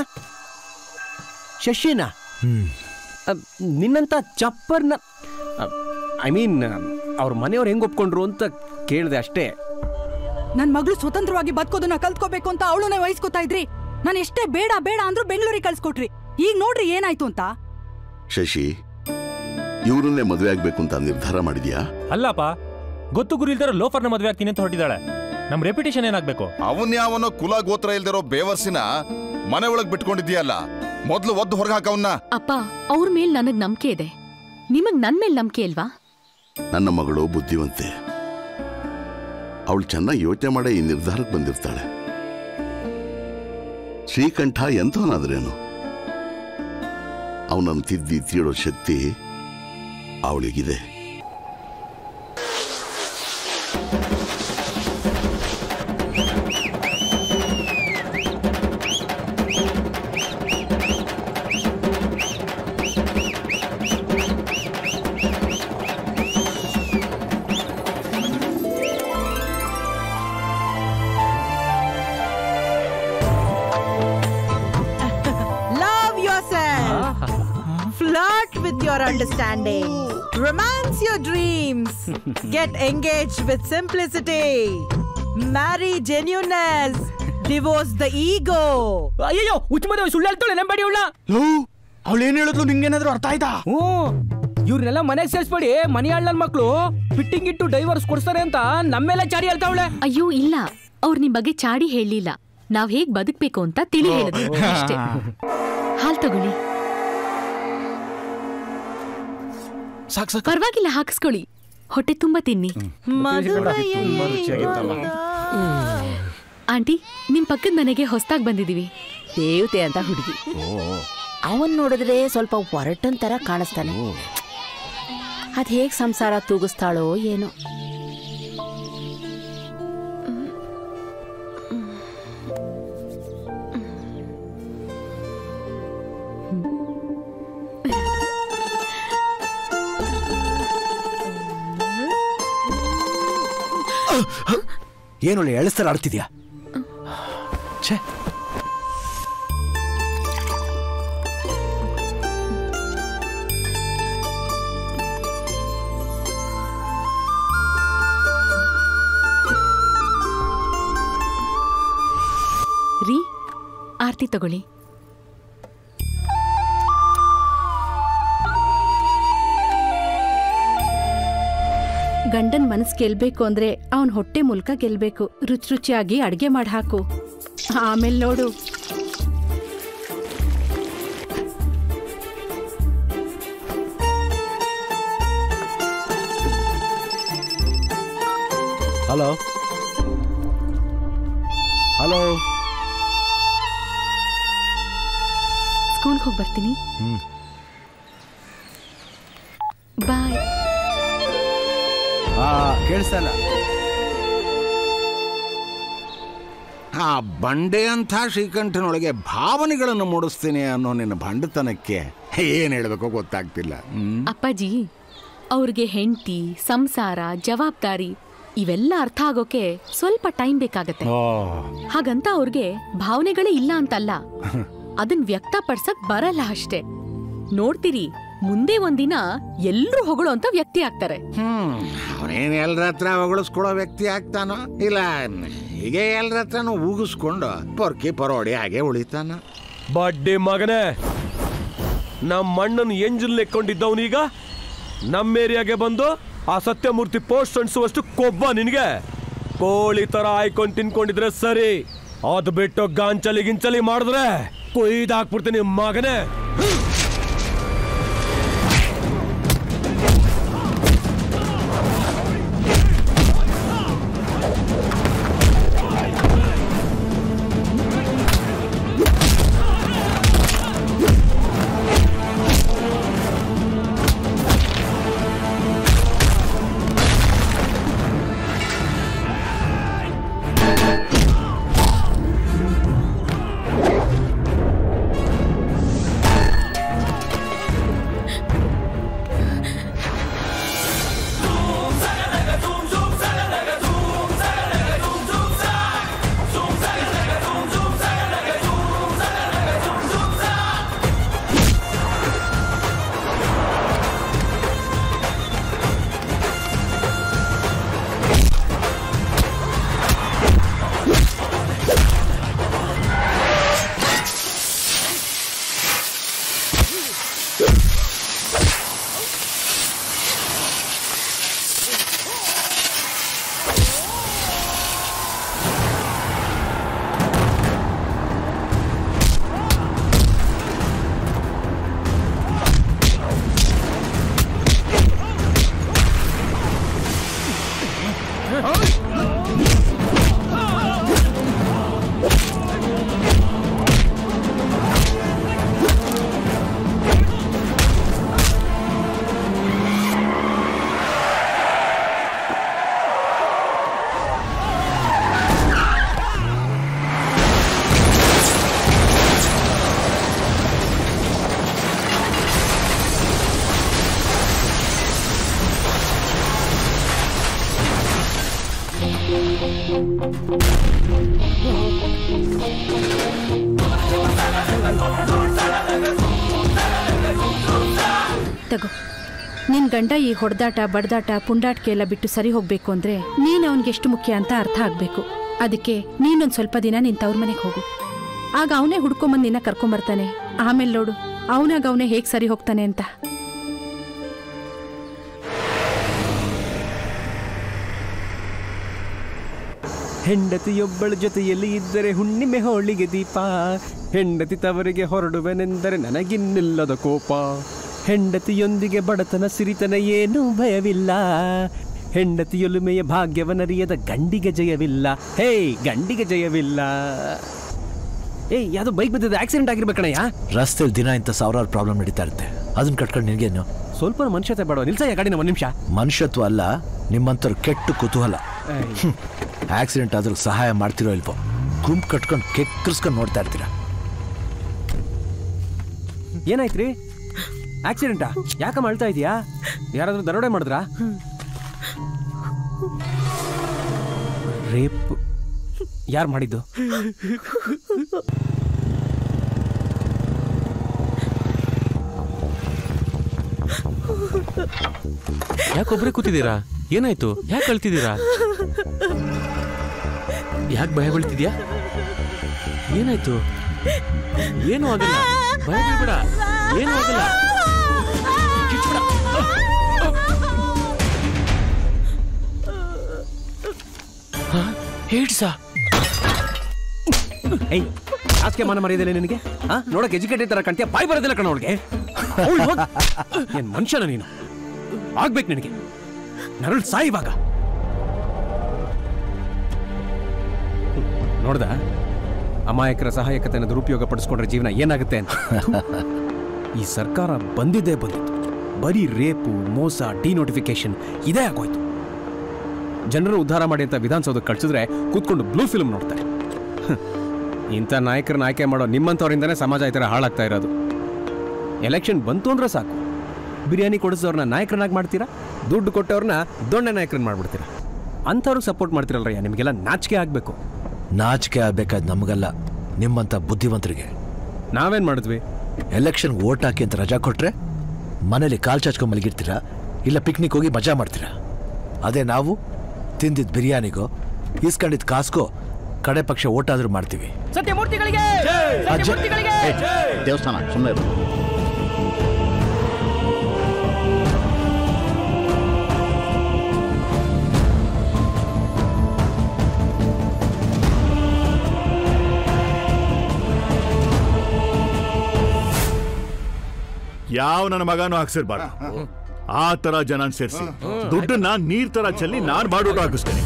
ಶಶಿನ ಅಹ್, ನಿನ್ನಂಥ ಚಪ್ಪರ್ನ ಐ ಮೀನ್ ಅವ್ರ ಮನೆಯವ್ರು ಹೆಂಗ್ ಒಪ್ಕೊಂಡ್ರು ಅಂತ ಕೇಳಿದೆ ಅಷ್ಟೇ ನನ್ ಮಗಳು ಸ್ವತಂತ್ರವಾಗಿ ಬದುಕೋದನ್ನ ಕಲ್ತ್ಕೋಬೇಕು ಅಂತ ಅವಳನ್ನೇ ವಹಿಸ್ಕೊತಾ ಇದ್ರಿ ನಾನು ಎಷ್ಟೇ ಬೇಡ ಬೇಡ ಅಂದ್ರೂ ಬೆಂಗಳೂರಿಗೆ ಕಳ್ಸ್ಕೊಟ್ರಿ ಈಗ ನೋಡ್ರಿ ಏನಾಯ್ತು ಅಂತ ಶಶಿ ಇವ್ರನ್ನೇ ಮದುವೆ ಆಗ್ಬೇಕು ಅಂತ ನಿರ್ಧಾರ ಮಾಡಿದ್ಯಾ ಅಲ್ಲಪ್ಪ ಗೊತ್ತು ಗುರಿ ಇಲ್ದಿರೋ ಲೋಫರ್ನ ಮದುವೆ ಆಗ್ತೀನಿ ಅಂತ ಹೊರಟಿದ್ದಾಳೆ ನಮ್ ರೆಪ್ಯುಟೇಷನ್ ಏನಾಗ್ಬೇಕು ಅವನ್ ಯಾವನೋ ಕುಲ ಗೋತ್ರ ಇಲ್ದಿರೋ ಬೇವರ್ಸಿನ ಮನೆ ಒಳಗ್ ಬಿಟ್ಕೊಂಡಿದ್ಯಲ್ಲ ಮೊದ್ಲು ಒದ್ದು ಹೊರಗೆ ಹಾಕವನ್ನ ಅಪ್ಪ ಅವ್ರ ಮೇಲ್ ನನಗ್ ನಂಬಿಕೆ ಇದೆ ನಿಮಗ್ ನನ್ ಮೇಲ್ ನಂಬಿಕೆ ಇಲ್ವಾ ನನ್ನ ಮಗಳು ಬುದ್ಧಿವಂತೆ ಅವಳು ಚೆನ್ನಾಗಿ ಯೋಚನೆ ಮಾಡೇ ಈ ನಿರ್ಧಾರಕ್ಕೆ ಬಂದಿರ್ತಾಳೆ ಶ್ರೀಕಂಠ ಎಂಥವನಾದ್ರೇನು ಅವನನ್ನು ತಿದ್ದಿ ತೀಡೋ ಶಕ್ತಿ ಅವಳಿಗಿದೆ Love yourself. Flirt with your understanding. Romance your dreams. Get engaged with simplicity. Marry genuineness. Divorce the ego. ಅಯ್ಯೋ ಹುಚ್ಚ ಮದುವೆ ಸುಳ್ಳು ಹೇಳ್ತಾಳೆ ನಂಬಡಿ ಅವಳ ಅವಳು ಏನ್ ಹೇಳಿದ್ಲು ನಿಂಗೇನಾದ್ರೂ ಅರ್ಥ ಆಯ್ತಾ ಹ್ಞೂ ಇವ್ರನ್ನೆಲ್ಲ ಮನೆಗೆ ಸೇರಿಸ್ಬೇಡಿ ಮನಿ ಆಳ್ನಲ್ ಮಕ್ಳು ಫಿಟ್ಟಿಂಗ್ ಇಟ್ಟು ಡೈವರ್ಸ್ ಕೊಡ್ತಾರೆ ಅಂತ ನಮ್ಮೆಲ್ಲ ಚಾರಿ ಹೇಳ್ತಾವಳೆ ಅಯ್ಯೋ ಇಲ್ಲ ಅವ್ರು ನಿಮ್ ಬಗ್ಗೆ ಚಾಡಿ ಹೇಳಲಿಲ್ಲ ನಾವ್ ಹೇಗ್ ಬದುಕ್ಬೇಕು ಅಂತ ತಿಳಿ ಹೇಳಿದ್ರು ಅಷ್ಟೇ ಹಾಲ್ ತಗೊಳ್ಳಿ ಪರವಾಗಿಲ್ಲ ಹಾಕಿಸ್ಕೊಳ್ಳಿ ಹೊಟ್ಟೆ ತುಂಬಾ ತಿನ್ನಿ ಆಂಟಿ ನಿಮ್ ಪಕ್ಕದ ಮನೆಗೆ ಹೊಸ್ದಾಗ್ ಬಂದಿದೀವಿ ದೇವತೆ ಅಂತ ಹುಡುಗಿ ಅವನ್ ನೋಡಿದ್ರೆ ಸ್ವಲ್ಪ ಹೊರಟನ್ ತರ ಕಾಣಿಸ್ತಾನೆ ಅದ್ ಹೇಗ್ ಸಂಸಾರ ತೂಗಿಸ್ತಾಳೋ ಏನೋ ಏನೊಳ್ಳೆ ಎಳಸ್ತರ ಆಡ್ತಿದ್ಯಾ ಛೇ ರೀ ಆರ್ತಿ ತಗೊಳ್ಳಿ ಗಂಡನ್ ಮನಸ್ ಗೆಲ್ಬೇಕು ಅಂದ್ರೆ ಅವನ್ ಹೊಟ್ಟೆ ಮೂಲಕ ಗೆಲ್ಬೇಕು ರುಚಿ ರುಚಿಯಾಗಿ ಅಡ್ಗೆ ಮಾಡಿ ಹಾಕು ಆಮೇಲೆ ನೋಡು ಹಲೋ ಹಲೋ ಸ್ಕೂಲ್ಗೆ ಹೋಗಿ ಬರ್ತೀನಿ ಹ್ಮ್ ಬಾಯ್ ಆ ಕೇಳಿಸ್ತಾ ಇಲ್ಲ ಆ ಬಂಡೆ ಅಂತ ಶ್ರೀಕಂಠನೊಳಗೆ ಭಾವನೆಗಳನ್ನು ಮೂಡಿಸ್ತೀನಿ ಅನ್ನೋ ನಿನ್ನ ಬಂಡತನಕ್ಕೆ ಏನ್ ಹೇಳ್ಬೇಕೋ ಗೊತ್ತಾಗ್ತಿಲ್ಲ ಹ್ಮ್ ಅಪ್ಪಾಜಿ ಅವ್ರಿಗೆ ಹೆಂಡತಿ ಸಂಸಾರ ಜವಾಬ್ದಾರಿ ಇವೆಲ್ಲ ಅರ್ಥ ಆಗೋಕೆ ಸ್ವಲ್ಪ ಟೈಮ್ ಬೇಕಾಗತ್ತೆ ಹಾಗಂತ ಅವ್ರಿಗೆ ಭಾವನೆಗಳೇ ಇಲ್ಲ ಅಂತಲ್ಲ ಅದನ್ ವ್ಯಕ್ತಪಡ್ಸಕ್ ಬರಲ್ಲ ಅಷ್ಟೇ ನೋಡ್ತೀರಿ ಮುಂದೆ ಒಂದಿನ ಎಲ್ರೂ ಹೊಗಳೋ ಅಂತ ವ್ಯಕ್ತಿ ಆಗ್ತಾರೆ ಹ್ಮ್ ಅವನೇನು ಎಲ್ಲರ ಹತ್ರ ಹೊಗಳಿಸ್ಕೊಡೋ ವ್ಯಕ್ತಿ ಆಗ್ತಾನೋ ಇಲ್ಲ ಹೀಗೆ ಎಲ್ಲರ ಹತ್ರನೂ ಊಗಿಸ್ಕೊಂಡು ಪೊರ್ಕಿ ಪರೋಡಿ ಹಾಗೆ ಉಳಿತಾನ ಬಡ್ಡಿ ಮಗನೇ ನಮ್ಮ ಮಣ್ಣನ್ನು ಎಂಜಲ್ ನೆಕ್ಕೊಂಡಿದ್ದವನೀಗ ನಮ್ಮ ಏರಿಯಾಗೆ ಬಂದು ಆ ಸತ್ಯಮೂರ್ತಿ ಪೋಸ್ಟ್ ಅನ್ಸುವಷ್ಟು ಕೊಬ್ಬ ನಿನಗೆ ಕೋಳಿ ತರ ಆಯ್ಕೊಂಡು ತಿನ್ಕೊಂಡಿದ್ರೆ ಸರಿ ಅದು ಬಿಟ್ಟು ಗಾಂಚಲಿ ಗಿಂಚಲಿ ಮಾಡಿದ್ರೆ ಕೊಯ್ದಾಕ್ಬಿಡ್ತೀನಿ ಮಗನೇ ತಗೋ ನಿನ್ ಗಂಡ ಈ ಹೊಡೆದಾಟ ಬಡ್ದಾಟ ಪುಂಡಾಟಿಕೆ ಎಲ್ಲ ಬಿಟ್ಟು ಸರಿ ಹೋಗ್ಬೇಕು ಅಂದ್ರೆ ನೀನ್ ಅವನ್ಗೆ ಎಷ್ಟು ಮುಖ್ಯ ಅಂತ ಅರ್ಥ ಆಗ್ಬೇಕು ಅದಕ್ಕೆ ನೀನೊಂದ್ ಸ್ವಲ್ಪ ದಿನ ನಿನ್ ತವ್ರ ಮನೆಗೆ ಹೋಗು ಆಗ ಅವನೇ ಹುಡ್ಕೊಂಬಂದ್ ನಿನ್ನ ಕರ್ಕೊಂಬರ್ತಾನೆ ಆಮೇಲೆ ನೋಡು ಅವನಾಗ ಅವನೇ ಹೇಗ್ ಸರಿ ಹೋಗ್ತಾನೆ ಅಂತ ಹೆಂಡತಿಯೊಬ್ಬಳ ಜೊತೆಯಲ್ಲಿ ಇದ್ದರೆ ಹುಣ್ಣಿಮೆ ಹೋಳಿಗೆ ದೀಪ ಹೆಂಡತಿ ತವರಿಗೆ ಹೊರಡುವೆನೆಂದರೆ ನನಗಿನ್ನಿಲ್ಲದ ಕೋಪ ಹೆಂಡತಿಯೊಂದಿಗೆ ಬಡತನ ಸಿರಿತನ ಏನೂ ಭಯವಿಲ್ಲ ಹೆಂಡತಿಯೊಲುಮೆಯ ಭಾಗ್ಯವನರಿಯದ ಗಂಡಿಗೆ ಜಯವಿಲ್ಲ ಹೇ ಗಂಡಿಗೆ ಜಯವಿಲ್ಲ ಏಯ್ ಯಾವ್ದೋ ಬೈಕ್ ಬಿದ್ದಿದೆ ಆಕ್ಸಿಡೆಂಟ್ ಆಗಿರ್ಬೇಕಣಯ್ಯ ರಸ್ತೆಯಲ್ಲಿ ದಿನ ಇಂಥ ಸಾವಿರಾರು ಪ್ರಾಬ್ಲಮ್ ನಡೀತಾ ಇರುತ್ತೆ ಅದನ್ನ ಕಟ್ಕೊಂಡು ನಿನಗೇನು ಸ್ವಲ್ಪ ಮನುಷ್ಯತೆ ಬೇಡ ನಿಲ್ಸಯ್ಯ ಗಾಡಿನ ಒಂದು ನಿಮಿಷ ಮನುಷ್ಯತ್ವ ಅಲ್ಲ ನಿಮ್ಮಂಥವ್ರ ಕೆಟ್ಟು ಕುತೂಹಲ ಆಕ್ಸಿಡೆಂಟ್ ಆದ್ರೂ ಸಹಾಯ ಮಾಡ್ತಿರೋ ಇಲ್ವೋ ಗುಂಪು ಕಟ್ಕೊಂಡು ಕೆಕ್ಕರ್ಸ್ಕೊಂಡು ನೋಡ್ತಾ ಇರ್ತೀರಾ ಏನಾಯ್ತ್ರಿ ಆಕ್ಸಿಡೆಂಟಾ ಯಾಕಮ್ಮ ಅಳ್ತಾ ಇದೀಯಾ ಯಾರಾದ್ರೂ ದರೋಡೆ ಮಾಡಿದ್ರಾ ರೇಪ್ ಯಾರು ಮಾಡಿದ್ದು ಯಾಕೊಬ್ರೆ ಕೂತಿದ್ದೀರಾ ಏನಾಯ್ತು ಯಾಕೆ ಕಳ್ತಿದ್ದೀರಾ ಯಾಕೆ ಭಯ ಬೀಳ್ತಿದ್ಯಾ ಏನಾಯ್ತು ಏನು ಆಗಲ್ಲ ಭಯ ಬೀಳ್ಬೇಡ ಏನು ಆಗಲ್ಲ ಕಿಚ್ಬೇಡ. ಹಾ? ಏಡ್ಸಾ ಏಯ್ ಆಸ್ಕೆ ಮಾನ ಮರ್ಯಾದಿಲ್ಲ ನಿನಗೆ ಹಾ ನೋಡಕ್ ಎಜುಕೇಟೆಡ್ ತರ ಕಾಣ್ತೀಯ ಬಾಯ್ ಬರೋದಿಲ್ಲ ಕಣ ಅವಳಿಗೆ ಏನ್ ಮನುಷ್ಯನ ನೀನು ಆಗ್ಬೇಕು ನಿನಗೆ ನರಳು ಸಾಯಿ ಇವಾಗ ನೋಡ್ದ ಅಮಾಯಕರ ಸಹಾಯಕತೆಯನ್ನು ದುರುಪಯೋಗ ಪಡಿಸ್ಕೊಂಡ್ರೆ ಜೀವನ ಏನಾಗುತ್ತೆ ಅಂತ ಥು. ಈ ಸರ್ಕಾರ ಬಂದಿದ್ದೇ ಬಂದಿತ್ತು ಬರೀ ರೇಪು ಮೋಸ ಡಿನೋಟಿಫಿಕೇಶನ್ ಇದೇ ಆಗೋಯ್ತು ಜನರು ಉದ್ಧಾರ ಮಾಡಿ ಅಂತ ವಿಧಾನಸೌಧಕ್ಕೆ ಕಳ್ಸಿದ್ರೆ ಕೂತ್ಕೊಂಡು ಬ್ಲೂ ಫಿಲ್ಮ್ ನೋಡ್ತಾರೆ ಹ್ಮ್. ಇಂಥ ನಾಯಕರನ್ನ ಆಯ್ಕೆ ಮಾಡೋ ನಿಮ್ಮಂಥವ್ರಿಂದನೇ ಸಮಾಜ ಈ ಥರ ಹಾಳಾಗ್ತಾ ಇರೋದು ಎಲೆಕ್ಷನ್ ಬಂತು ಅಂದ್ರೆ ಸಾಕು ಬಿರಿಯಾನಿ ಕೊಡಿಸೋರ್ನ ನಾಯಕರನ್ನಾಗಿ ಮಾಡ್ತೀರಾ ದುಡ್ಡು ಕೊಟ್ಟವ್ರನ್ನ ದೊಣ್ಣೆ ನಾಯಕರನ್ನ ಮಾಡ್ಬಿಡ್ತೀರಾ ಅಂಥವ್ರಿಗೆ ಸಪೋರ್ಟ್ ಮಾಡ್ತಿರಲ್ರಯ್ಯ ನಿಮಗೆಲ್ಲ ನಾಚಿಕೆ ಆಗಬೇಕು ನಾಚಿಕೆ ಆಗ್ಬೇಕಾದ್ ನಮಗಲ್ಲ ನಿಮ್ಮಂಥ ಬುದ್ಧಿವಂತರಿಗೆ ನಾವೇನ್ ಮಾಡಿದ್ವಿ ಎಲೆಕ್ಷನ್ ಓಟ್ ಹಾಕಿ ಅಂತ ರಜಾ ಕೊಟ್ರೆ ಮನೇಲಿ ಕಾಲ್ ಚಾಚ್ಕೊಂಡ್ ಮಲಗಿರ್ತೀರಾ ಇಲ್ಲ ಪಿಕ್ನಿಕ್ ಹೋಗಿ ಮಜಾ ಮಾಡ್ತೀರಾ ಅದೇ ನಾವು ತಿಂದಿದ್ ಬಿರಿಯಾನಿಗೋ ಇಸ್ಕೊಂಡಿದ್ ಕಾಸ್ಗೋ ಕಡೆ ಪಕ್ಷ ಓಟ್ ಆದ್ರೂ ಮಾಡ್ತೀವಿ ಸತ್ಯಮೂರ್ತಿಗಳಿಗೆ ಅಜ್ಜ- ಸತ್ಯಮೂರ್ತಿಗಳಿಗೆ ದೇವಸ್ಥಾನ ಸುಮ್ಮನೆ ಇರು ಯಾವ ನನ್ನ ಮಗನೂ ಹಾಕ್ಸಿರ್ಬಾರ್ದು ಆ ತರ ಜನ ಸೇರಿಸಿ ದುಡ್ಡನ್ನ ನೀರ್ ತರ ಚೆಲ್ಲಿ ನಾನ್ ಬಾಡೂಟ ಹಾಕಿಸ್ತೇನೆ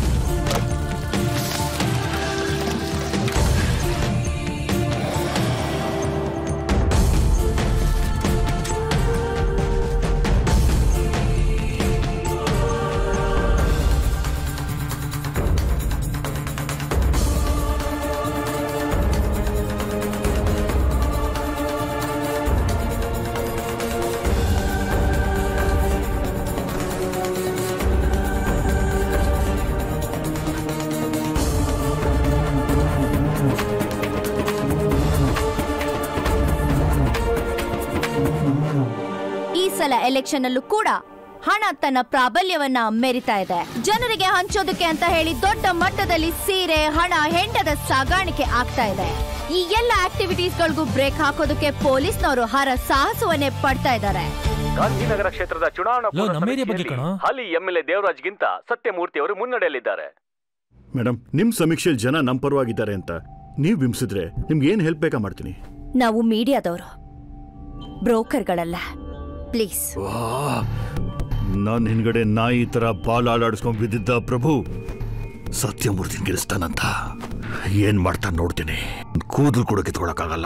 ಈ ಸಲ ಎಲೆಕ್ಷನ್ ಅಲ್ಲೂ ಕೂಡ ಹಣ ತನ್ನ ಪ್ರಾಬಲ್ಯವನ್ನ ಮೆರಿತಾ ಇದೆ ಜನರಿಗೆ ಹಂಚೋದಕ್ಕೆ ಅಂತ ಹೇಳಿ ದೊಡ್ಡ ಮಟ್ಟದಲ್ಲಿ ಸೀರೆ ಹಣ ಹೆಂಡದ ಸಾಗಾಣಿಕೆ ಆಗ್ತಾ ಇದೆ ಈ ಎಲ್ಲ ಆಕ್ಟಿವಿಟೀಸ್ ಗಳಿಗೂ ಬ್ರೇಕ್ ಹಾಕೋದಕ್ಕೆ ಪೊಲೀಸ್ನವರು ಹರ ಸಾಹಸವನ್ನೇ ಪಡ್ತಾ ಇದ್ದಾರೆ ಗಾಂಧಿನಗರ ಕ್ಷೇತ್ರದ ಚುನಾವಣಾ ಲೋ, ಪೂರ್ವ ನಮ್ಮ ಏರಿಯಾ ಬಗ್ಗೆ ಸಮೀಕ್ಷೆಯಲ್ಲಿ ಕಣೋ. ಹಾಲಿ ಎಂಎಲ್ಎ ದೇವರಾಜ್ಗಿಂತ ಸತ್ಯಮೂರ್ತಿ ಅವರು ಮುನ್ನಡೆಯಲ್ಲಿದ್ದಾರೆ ಮೇಡಮ್ ನಿಮ್ ಸಮೀಕ್ಷೆಯಲ್ಲಿ ಜನ ನಮ್ ಪರವಾಗಿದ್ದಾರೆ ಅಂತ ನೀವ್ ಬಿಂಬಿಸಿದ್ರೆ ನಿಮ್ಗೆ ಏನ್ ಹೆಲ್ಪ್ ಬೇಕಾ ಮಾಡ್ತೀನಿ ನಾವು ಮೀಡಿಯಾದವರು ಬ್ರೋಕರ್ಗಳಲ್ಲ ಪ್ಲೀಸ್ ನಾನ್ ಹಿಂದ್ಗಡೆ ನಾಯಿ ತರ ಬಾಲ್ ಆಡಾಡಿಸ್ಕೊಂಡ್ ಬಿದ್ದಿದ್ದ ಪ್ರಭು ಸತ್ಯಮೂರ್ತಿನ ಗೆಲ್ಲಿಸ್ತಾನಂತ ಏನ್ ಮಾಡ್ತಾನೆ ನೋಡ್ತೀನಿ ಕೂದಲು ಕೂಡ ಕಿತ್ಕೊಳಕ್ಕಾಗಲ್ಲ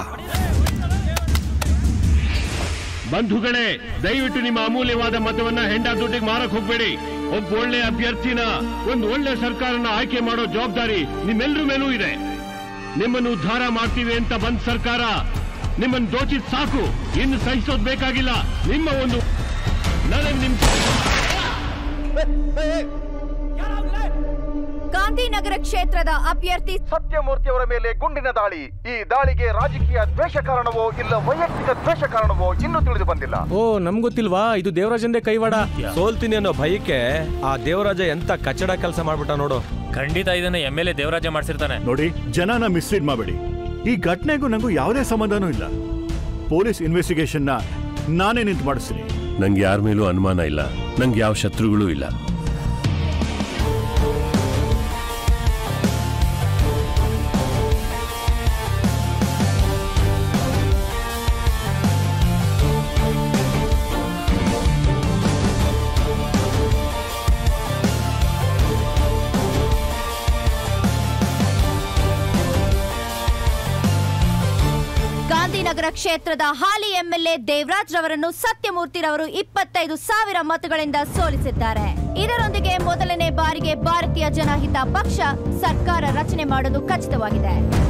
ಬಂಧುಗಳೇ ದಯವಿಟ್ಟು ನಿಮ್ಮ ಅಮೂಲ್ಯವಾದ ಮತವನ್ನ ಹೆಂಡ ದುಡ್ಡಿಗೆ ಮಾರಕ್ ಹೋಗ್ಬೇಡಿ ಒಬ್ಬ ಒಳ್ಳೆ ಅಭ್ಯರ್ಥಿನ ಒಂದು ಒಳ್ಳೆ ಸರ್ಕಾರನ ಆಯ್ಕೆ ಮಾಡೋ ಜವಾಬ್ದಾರಿ ನಿಮ್ಮೆಲ್ಲರ ಮೇಲೂ ಇದೆ ನಿಮ್ಮನ್ನು ಉದ್ಧಾರ ಮಾಡ್ತೀವಿ ಅಂತ ಬಂದ್ ಸರ್ಕಾರ ನಿಮ್ಮನ್ನು ದೋಚಿದ್ ಸಾಕು ಇನ್ನು ಸಹಿಸೋದ್ ಬೇಕಾಗಿಲ್ಲ ನಿಮ್ಮ ಒಂದು ನನಗ್ ನಿಮ್ ಗಾಂಧಿನಗರ ಕ್ಷೇತ್ರದ ಅಭ್ಯರ್ಥಿ ಸತ್ಯಮೂರ್ತಿ ಅವರ ಮೇಲೆ ಗುಂಡಿನ ದಾಳಿ ಈ ದಾಳಿಗೆ ರಾಜಕೀಯ ದ್ವೇಷ ಕಾರಣವೋ ಇಲ್ಲ ವೈಯಕ್ತಿಕ ದ್ವೇಷ ಕಾರಣವೋ ಇನ್ನೂ ತಿಳಿದು ಬಂದಿಲ್ಲ ಓ ನಮ್ಗ್ ಗೊತ್ತಿಲ್ವಾ ಇದು ದೇವರಾಜಂದೇ ಕೈವಾಡ ಸೋಲ್ತೀನಿ ಅನ್ನೋ ಭಯಕ್ಕೆ ಆ ದೇವರಾಜ ಎಂತ ಕಚ್ಚಡ ಕೆಲಸ ಮಾಡ್ಬಿಟ್ಟ ನೋಡು ಖಂಡಿತ ಇದನ್ನ ಎಮ್ ಎಲ್ ಎ ದೇವರಾಜ ಮಾಡ್ಸಿರ್ತಾನೆ ನೋಡಿ ಜನನ ಮಿಸ್ಲೀಡ್ ಮಾಡಬೇಡಿ ಈ ಘಟನೆಗೂ ನಂಗೂ ಯಾವುದೇ ಸಂಬಂಧನೂ ಇಲ್ಲ ಪೊಲೀಸ್ ಇನ್ವೆಸ್ಟಿಗೇಷನ್ನ ನಾನೇ ನಿಂತು ಮಾಡಿಸ್ತೀನಿ ನಂಗೆ ಯಾರ ಮೇಲೂ ಅನುಮಾನ ಇಲ್ಲ ನಂಗೆ ಯಾವ ಶತ್ರುಗಳೂ ಇಲ್ಲ ನಗರ ಕ್ಷೇತ್ರದ ಹಾಲಿ ಎಂಎಲ್ಎ ದೇವರಾಜ್ ರವರನ್ನು ಸತ್ಯಮೂರ್ತಿ ರವರು ಇಪ್ಪತ್ತೈದು ಸಾವಿರ ಮತಗಳಿಂದ ಸೋಲಿಸಿದ್ದಾರೆ ಇದರೊಂದಿಗೆ ಮೊದಲನೇ ಬಾರಿಗೆ ಭಾರತೀಯ ಜನಹಿತ ಪಕ್ಷ ಸರ್ಕಾರ ರಚನೆ ಮಾಡೋದು ಖಚಿತವಾಗಿದೆ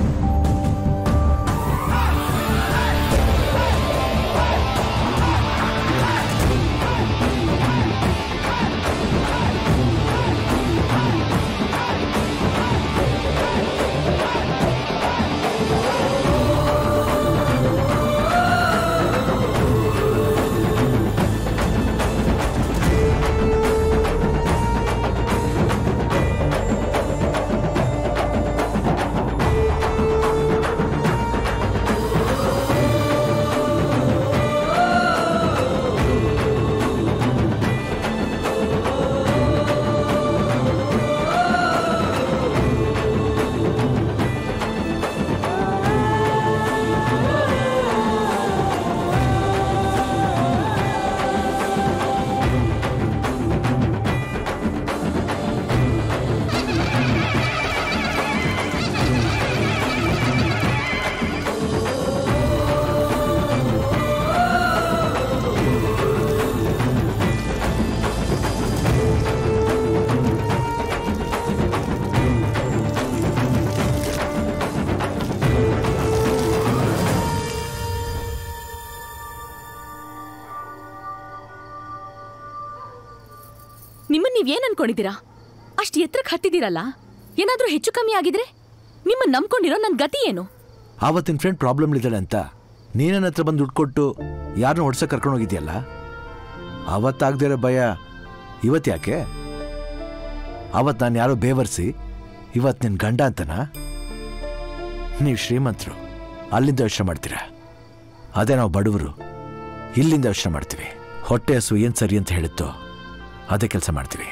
ನಿಮ್ಮನ್ನ ನೀವೇನ್ ಅನ್ಕೊಂಡಿದ್ದೀರಾ ಅಷ್ಟು ಎತ್ತರಕ್ಕೆ ಹತ್ತಿದ್ದೀರಲ್ಲ ಏನಾದ್ರೂ ಹೆಚ್ಚು ಕಮ್ಮಿ ಆಗಿದ್ರೆ ನಿಮ್ಮನ್ನ ನಂಬ್ಕೊಂಡಿರೋ ನನ್ನ ಗತಿ ಏನು ಆವತ್ತಿನ ಫ್ರೆಂಡ್ ಪ್ರಾಬ್ಲಮ್ ಇದ್ದಾಳೆ ಅಂತ ನೀ ನನ್ನ ಹತ್ರ ಬಂದು ದುಡ್ಡು ಕೊಟ್ಟು ಯಾರನ್ನ ಹೊಡ್ಸಕ್ಕೆ ಕರ್ಕೊಂಡು ಹೋಗಿದ್ಯಲ್ಲ ಅವತ್ತಾಗ್ದೇ ಇರೋ ಭಯ ಇವತ್ತು ಯಾಕೆ ಅವತ್ತು ನಾನು ಯಾರೋ ಬೇವರ್ಸಿ ಇವತ್ತು ನಿನ್ನ ಗಂಡ ಅಂತನಾ ನೀವು ಶ್ರೀಮಂತರು ಅಲ್ಲಿಂದ ಯೋಚನೆ ಮಾಡ್ತೀರಾ ಅದೇ ನಾವು ಬಡವರು ಇಲ್ಲಿಂದ ಯೋಚನೆ ಮಾಡ್ತೀವಿ ಹೊಟ್ಟೆ ಹಸು ಏನು ಸರಿ ಅಂತ ಹೇಳುತ್ತೋ ಅದೇ ಕೆಲಸ ಮಾಡ್ತೀವಿ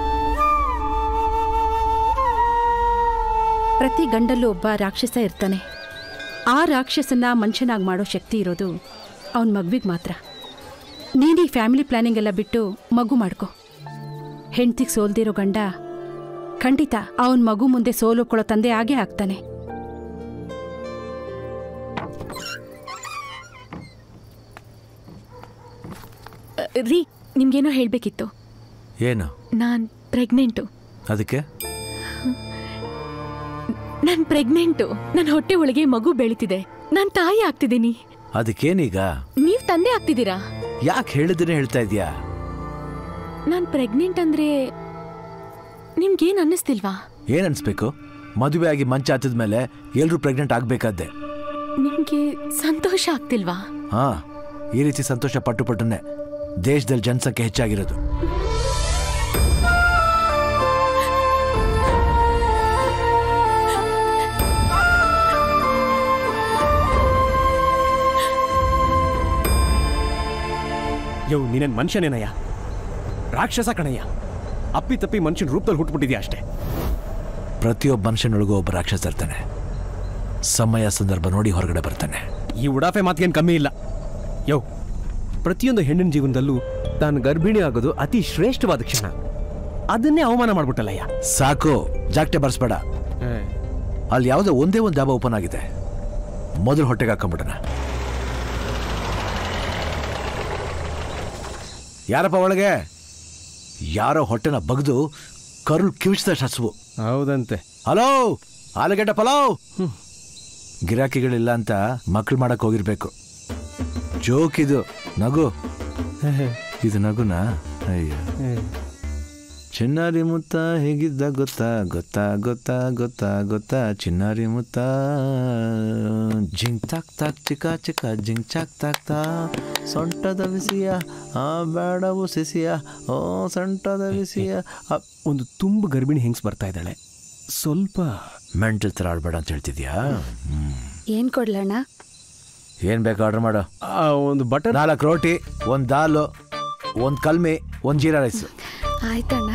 ಪ್ರತಿ ಗಂಡಲ್ಲೂ ಒಬ್ಬ ರಾಕ್ಷಸ ಇರ್ತಾನೆ ಆ ರಾಕ್ಷಸನ್ನ ಮನುಷ್ಯನಾಗಿ ಮಾಡೋ ಶಕ್ತಿ ಇರೋದು ಅವನ ಮಗುವಿಗೆ ಮಾತ್ರ ನೀನು ಈ ಫ್ಯಾಮಿಲಿ ಪ್ಲಾನಿಂಗ್ ಎಲ್ಲ ಬಿಟ್ಟು ಮಗು ಮಾಡ್ಕೊ ಹೆಂಡ್ತಿಗೆ ಸೋಲ್ದಿರೋ ಗಂಡ ಖಂಡಿತ ಅವನ ಮಗು ಮುಂದೆ ಸೋಲುಕೊಳ್ಳೋ ತಂದೆ ಆಗೇ ಆಗ್ತಾನೆ ಅ, ರೀ ನಿಮ್ಗೇನೋ ಹೇಳ್ಬೇಕಿತ್ತು ಏನು ನಾನ್ ಪ್ರೆಗ್ನೆಂಟು ಅದಕ್ಕೆ ನಾನ್ ಪ್ರೆಗ್ನೆಂಟು ನನ್ನ ಹೊಟ್ಟೆ ಒಳಗೆ ಮಗು ಬೆಳೀತಿದೆ ನಾನ್ ತಾಯಿ ಆಗ್ತಿದ್ದೀನಿ ಅದಕ್ಕೇನೀಗ ನೀವ್ ತಂದೆ ಆಗ್ತಿದ್ದೀರಾ ಯಾಕೆ ಹೇಳಿದ್ರೆ ಹೇಳ್ತಾ ಇದೀಯಾ ನಾನ್ ಪ್ರೆಗ್ನೆಂಟ್ ಅಂದ್ರೆ ನಿಮ್ಗೇನ್ ಅನ್ನಿಸ್ತಿಲ್ವಾ ಏನ್ ಅನ್ಸ್ಬೇಕು ಮದುವೆ ಆಗಿ ಮಂಚ ಹತ್ತಿದ ಮೇಲೆ ಎಲ್ರೂ ಪ್ರೆಗ್ನೆಂಟ್ ಆಗ್ಬೇಕಾದ್ದೆ ನಿಮ್ಗೆ ಸಂತೋಷ ಆಗ್ತಿಲ್ವಾ ಹಾ ಈ ರೀತಿ ಸಂತೋಷ ಪಟ್ಟು ಪಟ್ಟನೆ ದೇಶದಲ್ಲಿ ಜನಸಂಖ್ಯೆ ಹೆಚ್ಚಾಗಿರೋದು ಯೋ ನೀನೇನ್ ಮನುಷ್ಯನೇನಯ್ಯ ರಾಕ್ಷಸ ಕಣಯ್ಯ ಅಪ್ಪಿ ತಪ್ಪಿ ಮನುಷ್ಯನ ರೂಪದಲ್ಲಿ ಹುಟ್ಬಿಟ್ಟಿದ್ಯಾ ಅಷ್ಟೇ ಪ್ರತಿಯೊಬ್ಬ ಮನುಷ್ಯನೊಳಗೂ ಒಬ್ಬ ರಾಕ್ಷಸ ಇರ್ತಾನೆ ಸಮಯ ಸಂದರ್ಭ ನೋಡಿ ಹೊರಗಡೆ ಬರ್ತಾನೆ ಈ ಉಡಾಫೆ ಮಾತಿಗೇನು ಕಮ್ಮಿ ಇಲ್ಲ ಯೋ ಪ್ರತಿಯೊಂದು ಹೆಣ್ಣಿನ ಜೀವನದಲ್ಲೂ ತಾನು ಗರ್ಭಿಣಿ ಆಗೋದು ಅತಿ ಶ್ರೇಷ್ಠವಾದ ಕ್ಷಣ ಅದನ್ನೇ ಅವಮಾನ ಮಾಡ್ಬಿಟ್ಟಲ್ಲಯ್ಯ ಸಾಕು ಜಾಗ್ಟೆ ಬರ್ಸ್ಬೇಡ ಅಲ್ಲಿ ಯಾವುದೋ ಒಂದೇ ಒಂದು ಜಾಬ ಓಪನ್ ಆಗಿದೆ ಮೊದಲು ಹೊಟ್ಟೆಗೆ ಹಾಕೊಂಬಿಡೋಣ ಯಾರಪ್ಪ ಒಳಗೆ ಯಾರೋ ಹೊಟ್ಟೆನ ಬಗ್ದು ಕರುಳು ಕಿವಿಚ್ದಷ್ಟು ಹಸುವು ಹೌದಂತೆ ಹಲೋ ಆಲೂಗೆಡ್ಡೆ ಪಲಾವ್ ಗಿರಾಕಿಗಳಿಲ್ಲ ಅಂತ ಮಕ್ಳು ಮಾಡಕ್ ಹೋಗಿರ್ಬೇಕು ಜೋಕ್ ಇದು ನಗು ಇದು ನಗುನಾ ಅಯ್ಯ ಚಿನ್ನಾರಿ ಮುತ್ತ ಹೇಗಿದ್ದ ಗೊತ್ತಾ ಗೊತ್ತಾ ಗೊತ್ತಾ ಗೊತ್ತಾ ಗೊತ್ತಾ ಚಿನ್ನಾರಿ ಮುತ್ತ ಜಿಂಗ್ ತಾಕ್ ತಾಕ್ ಚಿಕ ಚಿಕ ಜಿಂಗ್ ಚಾಕ್ ತಾಕ್ ತಾ ಸೊಂಟದ ಬಿಸಿಯ ಆ ಬೇಡವು ಸಿಸಿಯ ಓ ಸೊಂಟದ ಬಿಸಿಯ ಆ- ಒಂದು ತುಂಬ ಗರ್ಭಿಣಿ ಹೆಂಗ್ಸ್ ಬರ್ತಾ ಇದ್ದಾಳೆ ಸ್ವಲ್ಪ ಮೆಂಟಲ್ ಥರ ಆಡ್ಬೇಡ ಅಂತ ಹೇಳ್ತಿದ್ಯಾ ಹ್ಮ್. ಏನ್ ಕೊಡ್ಲಣ್ಣ ಏನ್ ಬೇಕು ಆರ್ಡರ್ ಮಾಡು ಒಂದು ಬಟರ್ ನಾಲ್ಕು ರೋಟಿ ಒಂದು ದಾಲು ಒಂದು ಕಲ್ಮಿ ಒಂದು ಜೀರಾ ರೈಸ್ ಆಯ್ತಣ್ಣ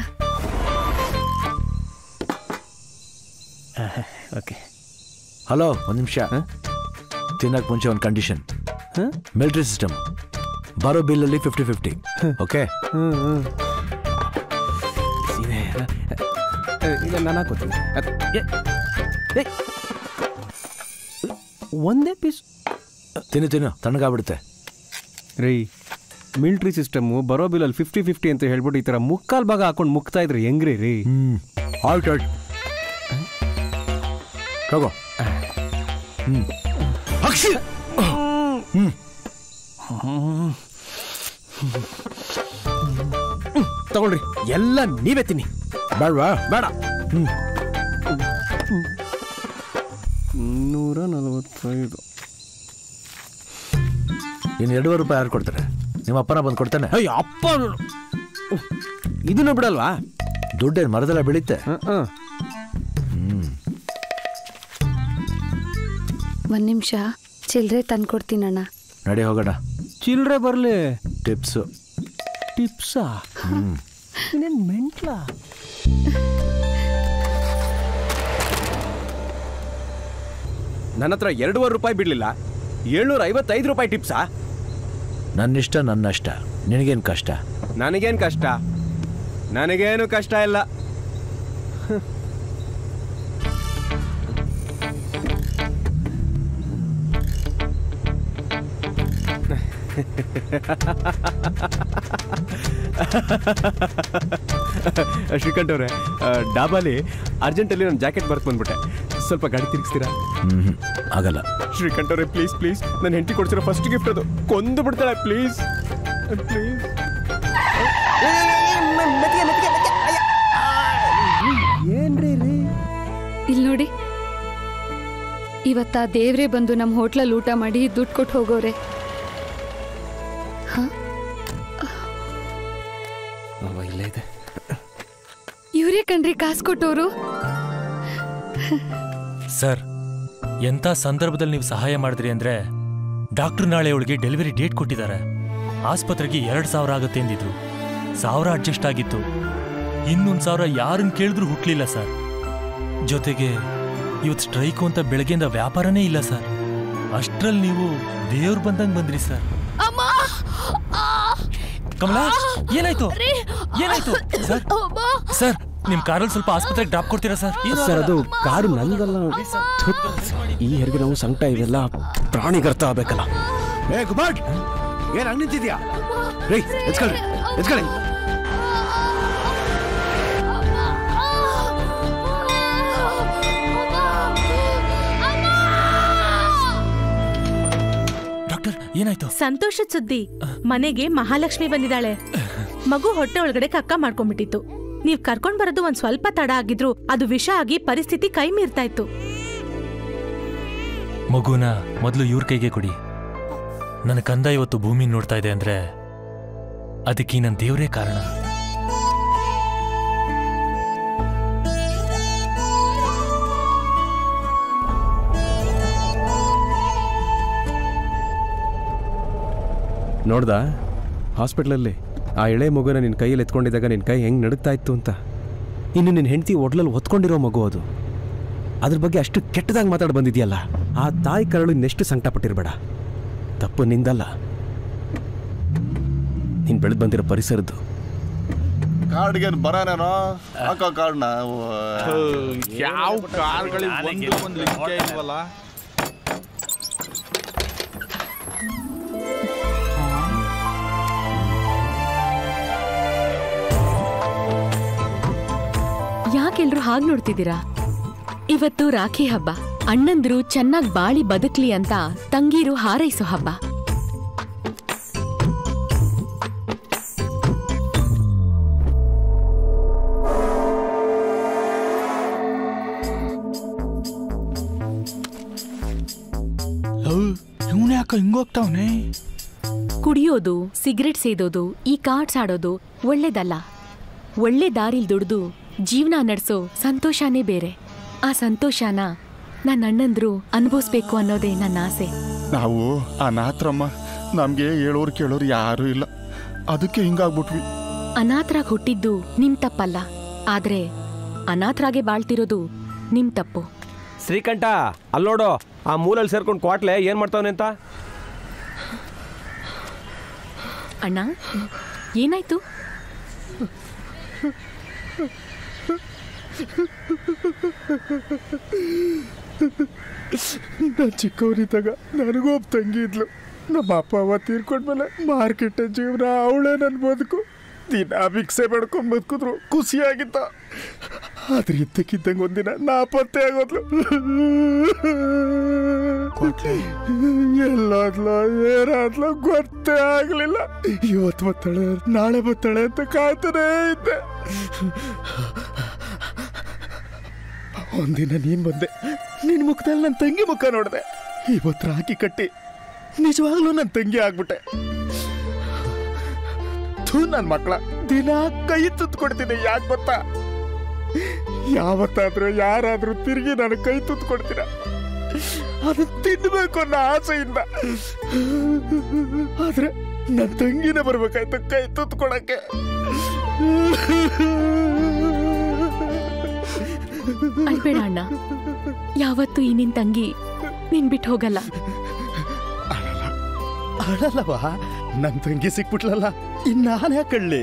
ಓಕೆ ಹಲೋ ಒಂದು ನಿಮಿಷ ತಿನ್ನಕ್ ಮುಂಚೆ ಒಂದು ಕಂಡೀಷನ್ ಮಿಲಿಟರಿ ಸಿಸ್ಟಮ್ ಬರೋ ಬಿಲ್ಲಲ್ಲಿ ಫಿಫ್ಟಿ ಫಿಫ್ಟಿ ಓಕೆ ಈಗ ನಾನು ಹಾಕೋತೀನಿ ಅದ್- ಏ, ಏ. ಒಂದೇ ಪೀಸ್ ತಿನ್ನು ತಿನ್ನು ತಣ್ಣಗಾಗ್ಬಿಡುತ್ತೆ ರೀ ಮಿಲ್ಟ್ರಿ ಸಿಸ್ಟಮು ಬರೋ ಬಿಲ್ಲಲ್ಲಿ ಫಿಫ್ಟಿ ಫಿಫ್ಟಿ ಅಂತ ಹೇಳ್ಬಿಟ್ಟು ಈ ಥರ ಮುಕ್ಕಾಲ್ ಭಾಗ ಹಾಕೊಂಡು ಮುಕ್ತಾ ಇದ್ರಿ ಹೆಂಗ್ರಿ ರೀ ಹ್ಮ್ ಆಯ್ತು ಆಯ್ತು ತಗೋ ಹ್ಮ್ ಅಕ್ಷಿ ಹ್ಮ್ ತಗೊಳ್ರಿ ಎಲ್ಲ ನೀವೇ ತಿನ್ನಿ ಬೇಡವಾ ಬೇಡ ಹ್ಮ್ ನೂರ ನಲವತ್ತೈದು ಇನ್ನು ಎರಡೂವರೆ ರೂಪಾಯಿ ಯಾರು ಕೊಡ್ತಾರೆ ನಿಮ್ಮ ಅಪ್ಪನ ಬಂದು ಕೊಡ್ತಾನೆ ಅಯ್ಯೋ ಅಪ್ಪ ಇದನ್ನ ಬಿಡಲ್ವಾ ದುಡ್ಡೇನು ಮರದೆಲ್ಲ ಬೆಳೀತೆ ಹ್ಮ್ ಒಂದ್ ನಿಮಿಷ ಚಿಲ್ಲರೆ ತಂದ್ಕೊಡ್ತೀನಣ್ಣ ನಡಿ ಹೋಗೋಣ ಚಿಲ್ರೆ ಬರ್ಲಿ ಟಿಪ್ಸು ಟಿಪ್ಸಾ ಹ್ಮ್ ಇನ್ನೇನು ಮೆಂಟ್ಲಾ ನನ್ನ ಹತ್ರ ಎರಡೂವರೆ ರೂಪಾಯಿ ಬಿಡ್ಲಿಲ್ಲ ಏಳ್ನೂರ ಐವತ್ತೈದು ರೂಪಾಯಿ ಟಿಪ್ಸಾ ನನ್ನಿಷ್ಟ ನನ್ನಷ್ಟ ನಿನಗೇನು ಕಷ್ಟ ನನಗೇನು ಕಷ್ಟ ನನಗೇನು ಕಷ್ಟ ಇಲ್ಲ ಶ್ರೀಕಂಠ್ ಅವರೇ ಡಾಬಾಲಿ ಅರ್ಜೆಂಟಲ್ಲಿ ನನ್ನ ಜಾಕೆಟ್ ಬರ್ಕ್ ಬಂದ್ಬಿಟ್ಟೆ ಸ್ವಲ್ಪ ಗಾಡಿ ತಿರುಗಿಸ್ತೀರಾ ಹ್ಮ್ ಆಗಲ್ಲ ಶ್ರೀಕಂಠ್ ಅವರೇ ಪ್ಲೀಸ್ ಪ್ಲೀಸ್ ನನ್ನ ಹೆಂಡತಿ ಕೊಡ್ಸಿರೋ ಫಸ್ಟ್ ಗಿಫ್ಟ್ ಅದು ಕೊಂದು ಬಿಡ್ತಾಳೆ ಪ್ಲೀಸ್ ಪ್ಲೀಸ್ ಏನ್ರಿ ರೀ ಇಲ್ಲಿ ನೋಡಿ ಇವತ್ತ ದೇವ್ರೇ ಬಂದು ನಮ್ಮ ಹೋಟ್ಲಲ್ಲಿ ಊಟ ಮಾಡಿ ದುಡ್ಡು ಕೊಟ್ಟು ಹೋಗೋರೆ ಹ ಅವ ಇಲ್ಲೇ ಇದೆ ಇವರೇ ಕಣ್ರಿ ಕಾಸು ಕೊಟ್ಟೋರು ಸರ್ ಎಂಥ ಸಂದರ್ಭದಲ್ಲಿ ನೀವು ಸಹಾಯ ಮಾಡಿದ್ರಿ ಅಂದ್ರೆ ಡಾಕ್ಟರ್ ನಾಳೆ ಅವಳಿಗೆ ಡೆಲಿವರಿ ಡೇಟ್ ಕೊಟ್ಟಿದ್ದಾರೆ ಆಸ್ಪತ್ರೆಗೆ ಎರಡು ಸಾವಿರ ಆಗುತ್ತೆ ಎಂದಿದ್ರು ಸಾವಿರ ಅಡ್ಜಸ್ಟ್ ಆಗಿತ್ತು ಇನ್ನೊಂದು ಸಾವಿರ ಯಾರನ್ನ ಕೇಳಿದ್ರು ಹುಟ್ಲಿಲ್ಲ ಸರ್ ಜೊತೆಗೆ ಇವತ್ತು ಸ್ಟ್ರೈಕು ಅಂತ ಬೆಳಗ್ಗೆಯಿಂದ ವ್ಯಾಪಾರನೇ ಇಲ್ಲ ಸರ್ ಅಷ್ಟ್ರಲ್ಲಿ ನೀವು ದೇವ್ರು ಬಂದಂಗೆ ಬಂದ್ರಿ ಸರ್ ಕಮಲಾ ಏನಾಯ್ತು ಏನಾಯ್ತು ಸರ್ ಸರ್ ನಿಮ್ ಕಾರಲ್ಲಿ ಸ್ವಲ್ಪ ಆಸ್ಪತ್ರೆಗೆ ಡ್ರಾಪ್ ಕೊಡ್ತೀರಾ ಸರ್ ಏನು ಸರ್ ಅದು ಆಗಲ್ಲ. ಕಾರು ನಂದಲ್ಲ ಥು, ಈ ಹೆರಿಗೆ ನಾವು ಸಂಕಟ ಇವೆಲ್ಲ ಪ್ರಾಣಿಗರ್ತ ಆಗ್ಬೇಕಲ್ಲ ಏ ಗುಬಾಟ್ ಏನ್ ಹಂಗ್ ನಿಂತಿದ್ಯಾ ರೀ ಎತ್ಕೊಳ್ರಿ ಎತ್ಕೊಳ್ಳಿ ಡಾಕ್ಟರ್ ಏನಾಯ್ತು ಸಂತೋಷದ ಸುದ್ದಿ ಮನೆಗೆ ಮಹಾಲಕ್ಷ್ಮಿ ಬಂದಿದ್ದಾಳೆ ಮಗು ಹೊಟ್ಟೆ ಒಳಗಡೆ ಕಕ್ಕ ಮಾಡ್ಕೊಂಡ್ಬಿಟ್ಟಿತ್ತು ನೀವ್ ಕರ್ಕೊಂಡ್ ಬರೋದು ಒಂದ್ ಸ್ವಲ್ಪ ತಡ ಆಗಿದ್ರು ಅದು ವಿಷ ಆಗಿ ಪರಿಸ್ಥಿತಿ ಕೈ ಮೀರ್ತಾ ಇತ್ತು ಮಗುನ ಮೊದಲು ಇವ್ರ ಕೈಗೆ ಕೊಡಿ ನನ್ನ ಕಂದ ಇವತ್ತು ಭೂಮಿ ನೋಡ್ತಾ ಇದೆ ಅಂದ್ರೆ ಅದಕ್ಕೆ ನನ್ನ ದೇವರೇ ಕಾರಣ ನೋಡ್ದ ಹಾಸ್ಪಿಟ್ಲಲ್ಲಿ ಆ ಎಳೆ ಮಗುನ ನಿನ್ನ ಕೈಯಲ್ಲಿ ಎತ್ಕೊಂಡಿದ್ದಾಗ ನಿನ್ನ ಕೈ ಹೆಂಗೆ ನಡುಗ್ತಾ ಇತ್ತು ಅಂತ ಇನ್ನು ನಿನ್ನ ಹೆಂಡತಿ ಒಡ್ಲಲ್ಲಿ ಹೊತ್ಕೊಂಡಿರೋ ಮಗು ಅದು ಅದ್ರ ಬಗ್ಗೆ ಅಷ್ಟು ಕೆಟ್ಟದಾಗಿ ಮಾತಾಡಿ ಬಂದಿದ್ಯಲ್ಲ ಆ ತಾಯಿ ಕರಳು ಇನ್ನೆಷ್ಟು ಸಂಕಟ ಪಟ್ಟಿರಬೇಡ ತಪ್ಪು ನಿಂದಲ್ಲ ನೀನು ಬೆಳೆದು ಬಂದಿರೋ ಪರಿಸರದ್ದು ಕಾರ್ಡ್ಗೇನು ಬರೋನೇನೋ ಹಾಕೋ ಕಾರ್ಡ್ನ ಯಾವ ಕಾರ್ಗಳಿಗೆ ಒಂದು ಒಂದು ಲಿಂಕ್ ಇಲ್ವಲ್ಲ ಯಾಕೆಲ್ರು ಹಾಗೆ ನೋಡ್ತಿದ್ದೀರಾ ಇವತ್ತು ರಾಖಿ ಹಬ್ಬ ಅಣ್ಣಂದ್ರು ಚೆನ್ನಾಗಿ ಬಾಳಿ ಬದುಕ್ಲಿ ಅಂತ ತಂಗೀರು ಹಾರೈಸೋ ಹಬ್ಬ ಇವನು ಯಾಕೆ ಹಿಂಗೋಗ್ತಾವನೆ ಕುಡಿಯೋದು ಸಿಗರೆಟ್ ಸೇದೋದು ಈ ಕಾರ್ಡ್ಸ್ ಆಡೋದು ಒಳ್ಳೇದಲ್ಲ ಒಳ್ಳೆ ದಾರಿಲ್ ದುಡ್ದು ಜೀವನ ನಡೆಸೋ ಸಂತೋಷನೇ ಬೇರೆ ಆ ಸಂತೋಷನ ನನ್ನ ಅಣ್ಣಂದ್ರು ಅನುಭವಿಸ್ಬೇಕು ಅನ್ನೋದೇ ನನ್ನ ಆಸೆ ನಾವು ಅನಾಥರಮ್ಮ ನಮ್ಗೆ ಹೇಳೋರು ಕೇಳೋರು ಯಾರು ಇಲ್ಲ ಅದಕ್ಕೆ ಹಿಂಗಾಗ್ಬಿಟ್ವಿ ಅನಾಥರಾಗ್ ಹುಟ್ಟಿದ್ದು ನಿಮ್ ತಪ್ಪಲ್ಲ ಆದ್ರೆ ಅನಾಥರಾಗೆ ಬಾಳ್ತಿರೋದು ನಿಮ್ ತಪ್ಪು ಶ್ರೀಕಂಠ ಅಲ್ಲೋಡು ಆ ಮೂಲಲ್ಲಿ ಸೇರ್ಕೊಂಡು ಕ್ವಾಟ್ಲೆ ಏನು ಮಾಡ್ತಾವನೆ ಅಂತ ಅಣ್ಣ ಏನಾಯ್ತು ನಾನು ಚಿಕ್ಕವನಿದ್ದಾಗ ನನಗೂ ಒಬ್ಬ ತಂಗಿ ಇದ್ಲು ನಮ್ಮ ಅಪ್ಪ ಅವ ತೀರ್ಕೊಂಡ್ಮೇಲೆ ಮಾರ್ಕೆಟ್ ಜೀವನ ಅವಳೇ ನನ್ನ ಬದುಕು ದಿನ ಭಿಕ್ಷೆ ಬೆಡ್ಕೊಂಡು ಬದುಕಿದ್ರು ಖುಷಿಯಾಗಿದ್ದ ಆದ್ರೆ ಇದ್ದಕ್ಕಿದ್ದಂಗೆ ಒಂದಿನ ನಾಪತ್ತೆ ಆಗೋದ್ಲು ಎಲ್ಲಾದ್ಲ ಏನಾದ್ಲ ಗೊತ್ತೇ ಆಗ್ಲಿಲ್ಲ ಇವತ್ತು ಬತ್ತಾಳೆ ನಾಳೆ ಬತ್ತಾಳೆ ಅಂತ ಕಾಯ್ತಾನೇ ಇದ್ದೆ ಒಂದಿನ ನೀನ್ ಬಂದೆ ನಿನ್ ಮುಖದಲ್ಲಿ ನನ್ನ ತಂಗಿ ಮುಖ ನೋಡಿದೆ ಇವತ್ತು ರಾಖಿ ಕಟ್ಟಿ ನಿಜವಾಗ್ಲೂ ನನ್ನ ತಂಗಿ ಆಗ್ಬಿಟ್ಟೆ ಥೂ ನನ್ನ ಮಕ್ಕಳ ದಿನ ಕೈ ತುತ್ತು ಕೊಡ್ತೀನಿ ಯಾಕೆ ಗೊತ್ತಾ ಯಾವತ್ತಾದ್ರೂ ಯಾರಾದ್ರೂ ತಿರುಗಿ ನಾನು ಕೈ ತುತ್ತು ಕೊಡ್ತೀರ ಅದು ತಿನ್ಬೇಕು ಅನ್ನೋ ಆಸೆಯಿಂದ ಆದ್ರೆ ನನ್ನ ತಂಗಿನೇ ಬರ್ಬೇಕಾಯ್ತು ಕೈ ತುತ್ತು ಕೊಡಕ್ಕೆ ಅಳ್ಬೇಡ ಅಣ್ಣ ಯಾವತ್ತೂ ಈ ನಿನ್ ತಂಗಿ ನಿನ್ ಬಿಟ್ಟು ಹೋಗಲ್ಲ ಅಳಲ್ಲವಾ ನನ್ನ ತಂಗಿ ಸಿಕ್ಬಿಟ್ಲಲ್ಲ ಇನ್ನಾನು ಯಾಕಳ್ಳಿ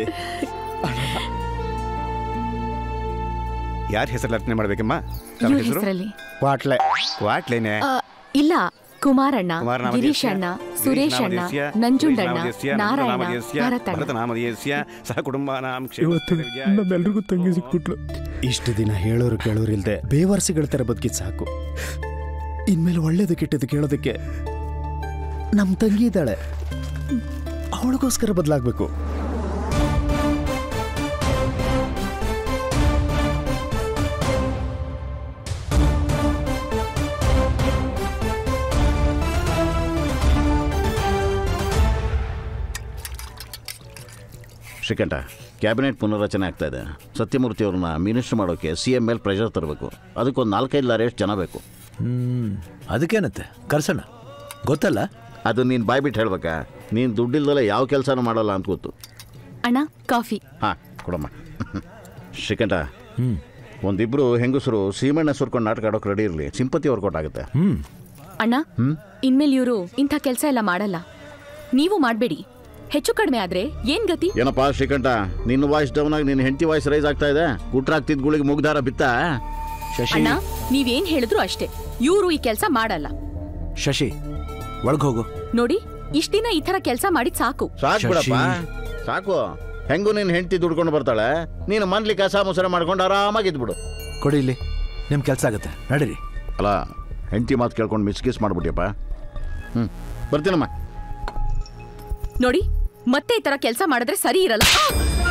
ಯಾರ ಹೆಸರಲ್ಲಿ ಅರ್ಚನೆ ಮಾಡ್ಬೇಕಮ್ಮ ಇವ್ರ ಹೆಸರಲ್ಲಿ ಕ್ವಾಟ್ಲೆ ಕ್ವಾಟ್ಲೇನೆ ಇಲ್ಲ ಕುಮಾರಣ್ಣ ಕುಮಾರನಾಮಧೇಯಸ್ಯ, ಗಿರೀಶ್ ಅಣ್ಣ ಸುರೇಶ್ ಅಣ್ಣ ಗಿರೀಶನಾಮಧೇಯಸ್ಯ, ನಂಜುಂಡಣ್ಣ ಗಿರೀಶನಾಮಧೇಯಸ್ಯ, ನಾರಾಯಣ ನಂಜುಂಡನಾಮಧೇಯಸ್ಯ, ಭರತಣ್ಣ ಭರತನಾಮಧೇಯಸ್ಯ, ಸಹ ಕುಟುಂಬಾನಾಂ ಇವತ್ತು ನಮ್ಮೆಲ್ರಿಗೂ ತಂಗಿ ಸಿಕ್ಬಿಟ್ಲು ಇಷ್ಟು ದಿನ ಹೇಳೋರು ಕೇಳೋರು ಇಲ್ದೆ ಬೇವರ್ಸಿಗಳ ಥರ ಬದುಕಿದ್ ಸಾಕು ಇನ್ಮೇಲೆ ಒಳ್ಳೇದು ಕೆಟ್ಟದ್ದು ಕೇಳೋದಕ್ಕೆ ನಮ್ಮ ತಂಗಿ ಇದ್ದಾಳೆ ಅವಳಿಗೋಸ್ಕರ ಬದಲಾಗಬೇಕು ಶ್ರೀಕಂಠ ಕ್ಯಾಬಿನೆಟ್ ಪುನರ್ರಚನೆ ಆಗ್ತಾ ಇದೆ ಸತ್ಯಮೂರ್ತಿ ಅವ್ರನ್ನ ಮಿನಿಸ್ಟರ್ ಮಾಡೋಕೆ ಸಿ ಎಂ ಮೇಲೆ ಪ್ರೆಷರ್ ತರಬೇಕು ಅದಕ್ಕೊಂದು ನಾಲ್ಕೈದು ಲಾರಿ ಎಷ್ಟು ಜನ ಬೇಕು ಹ್ಮ್ ಅದಕ್ಕೇನತ್ತೆ ಕರ್ಸೋಣ ಗೊತ್ತಲ್ಲ ಅದು ನೀನು ಬಾಯ್ಬಿಟ್ಟು ಹೇಳ್ಬೇಕಾ ನೀನು ದುಡ್ಡಿಲ್ದಲ್ಲ ಯಾವ ಕೆಲಸನೂ ಮಾಡಲ್ಲ ಅಂತ ಗೊತ್ತು ಅಣ್ಣ ಕಾಫಿ ಹಾಂ ಕೊಡಮ್ಮ ಶ್ರೀಕಂಠ ಒಂದಿಬ್ರು ಹೆಂಗಸರು ಸೀಮೆಣ್ಣ ಸುರ್ಕೊಂಡು ನಾಟಕ ಆಡೋಕೆ ರೆಡಿ ಇರಲಿ ಸಿಂಪತಿ ವರ್ಕೌಟ್ ಆಗುತ್ತೆ ಹ್ಮ್ ಅಣ್ಣ ಹ್ಮ್ ಇನ್ಮೇಲೆ ಇವರು ಇಂಥ ಕೆಲಸ ಎಲ್ಲ ಮಾಡಲ್ಲ ನೀವು ಮಾಡಬೇಡಿ ಹೆಚ್ಚು ಕಡಿಮೆ ಆದ್ರೆ ಏನ್ ಗತಿ ಏನಪ್ಪ ಶ್ರೀಕಂಠ ನಿನ್ನ ವಾಯ್ಸ್ ಡೌನ್ ಆಗಿ ನಿನ್ನ ಹೆಂಡತಿ ವಾಯ್ಸ್ ರೈಸ್ ಆಗ್ತಾ ಇದೆ ಗುಟ್ರಾಗ್ತಿದ್ ಗುಳಿಗೆ ಮುಗ್ದಾರ ಬಿತ್ತ ಶಶಿ ಅಣ್ಣ ನೀವೇನ್ ಹೇಳಿದ್ರು ಅಷ್ಟೇ ಇವರು ಈ ಕೆಲಸ ಮಾಡಲ್ಲ ಶಶಿ ಒಳಗ್ ಹೋಗು ನೋಡಿ ಇಷ್ಟ ದಿನ ಈ ತರ ಕೆಲಸ ಮಾಡಿದ್ ಸಾಕು ಸಾಕು ಬಿಡಪ್ಪ ಸಾಕು ಹೆಂಗೂ ನಿನ್ನ ಹೆಂಡತಿ ದುಡ್ಕೊಂಡು ಬರ್ತಾಳೆ ನೀನು ಮನ್ಲಿ ಕಸ ಮುಸರೆ ಮಾಡ್ಕೊಂಡು ಆರಾಮಾಗಿದ್ಬಿಡು ಕೊಡಿ ಇಲ್ಲಿ ನಿಮ್ ಕೆಲಸ ಆಗುತ್ತೆ ನಡೀರಿ ಅಲ್ಲ ಹೆಂಡತಿ ಮಾತು ಕೇಳ್ಕೊಂಡು ಮಿಸ್ ಗಿಸ್ ಮಾಡ್ಬಿಟ್ಟಿಯಪ್ಪ ಹ್ಞೂ ಬರ್ತೀನಮ್ಮ ನೋಡಿ ಮತ್ತೆ ಈ ತರ ಕೆಲಸ ಮಾಡಿದ್ರೆ ಸರಿ ಇರಲ್ಲ ಆ!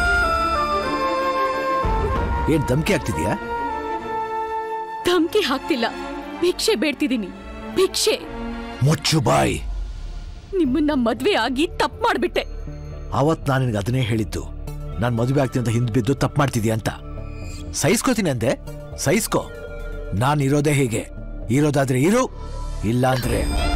ಏನ್ ಧಮ್ಕಿ ಆಗ್ತಿದ್ಯಾ ಧಮ್ಕಿ ಹಾಕ್ತಿಲ್ಲ ಭಿಕ್ಷೆ ಬೇಡ್ತಿದ್ದೀನಿ ಭಿಕ್ಷೆ ಮುಚ್ಚು ಬಾಯ್ ನಿಮ್ಮನ್ನ ಮದ್ವೆ ಆಗಿ ತಪ್ಪು ಮಾಡ್ಬಿಟ್ಟೆ ಅವತ್ ನಾನು ನಿನಗೆ ಅದನ್ನೇ ಹೇಳಿದ್ದು ನಾನು ಮದುವೆ ಆಗ್ತೀನಿ ಅಂತ ಹಿಂದ್ ಬಿದ್ದು ತಪ್ಪು ಮಾಡ್ತಿದ್ಯಾ ಅಂತ ಸಹಿಸ್ಕೋತೀನಿ ಅಂದೆ ಸಹಿಸ್ಕೋ ನಾನು ಇರೋದೇ ಹೀಗೆ ಇರೋದಾದ್ರೆ ಇರು ಇಲ್ಲ ಅಂದ್ರೆ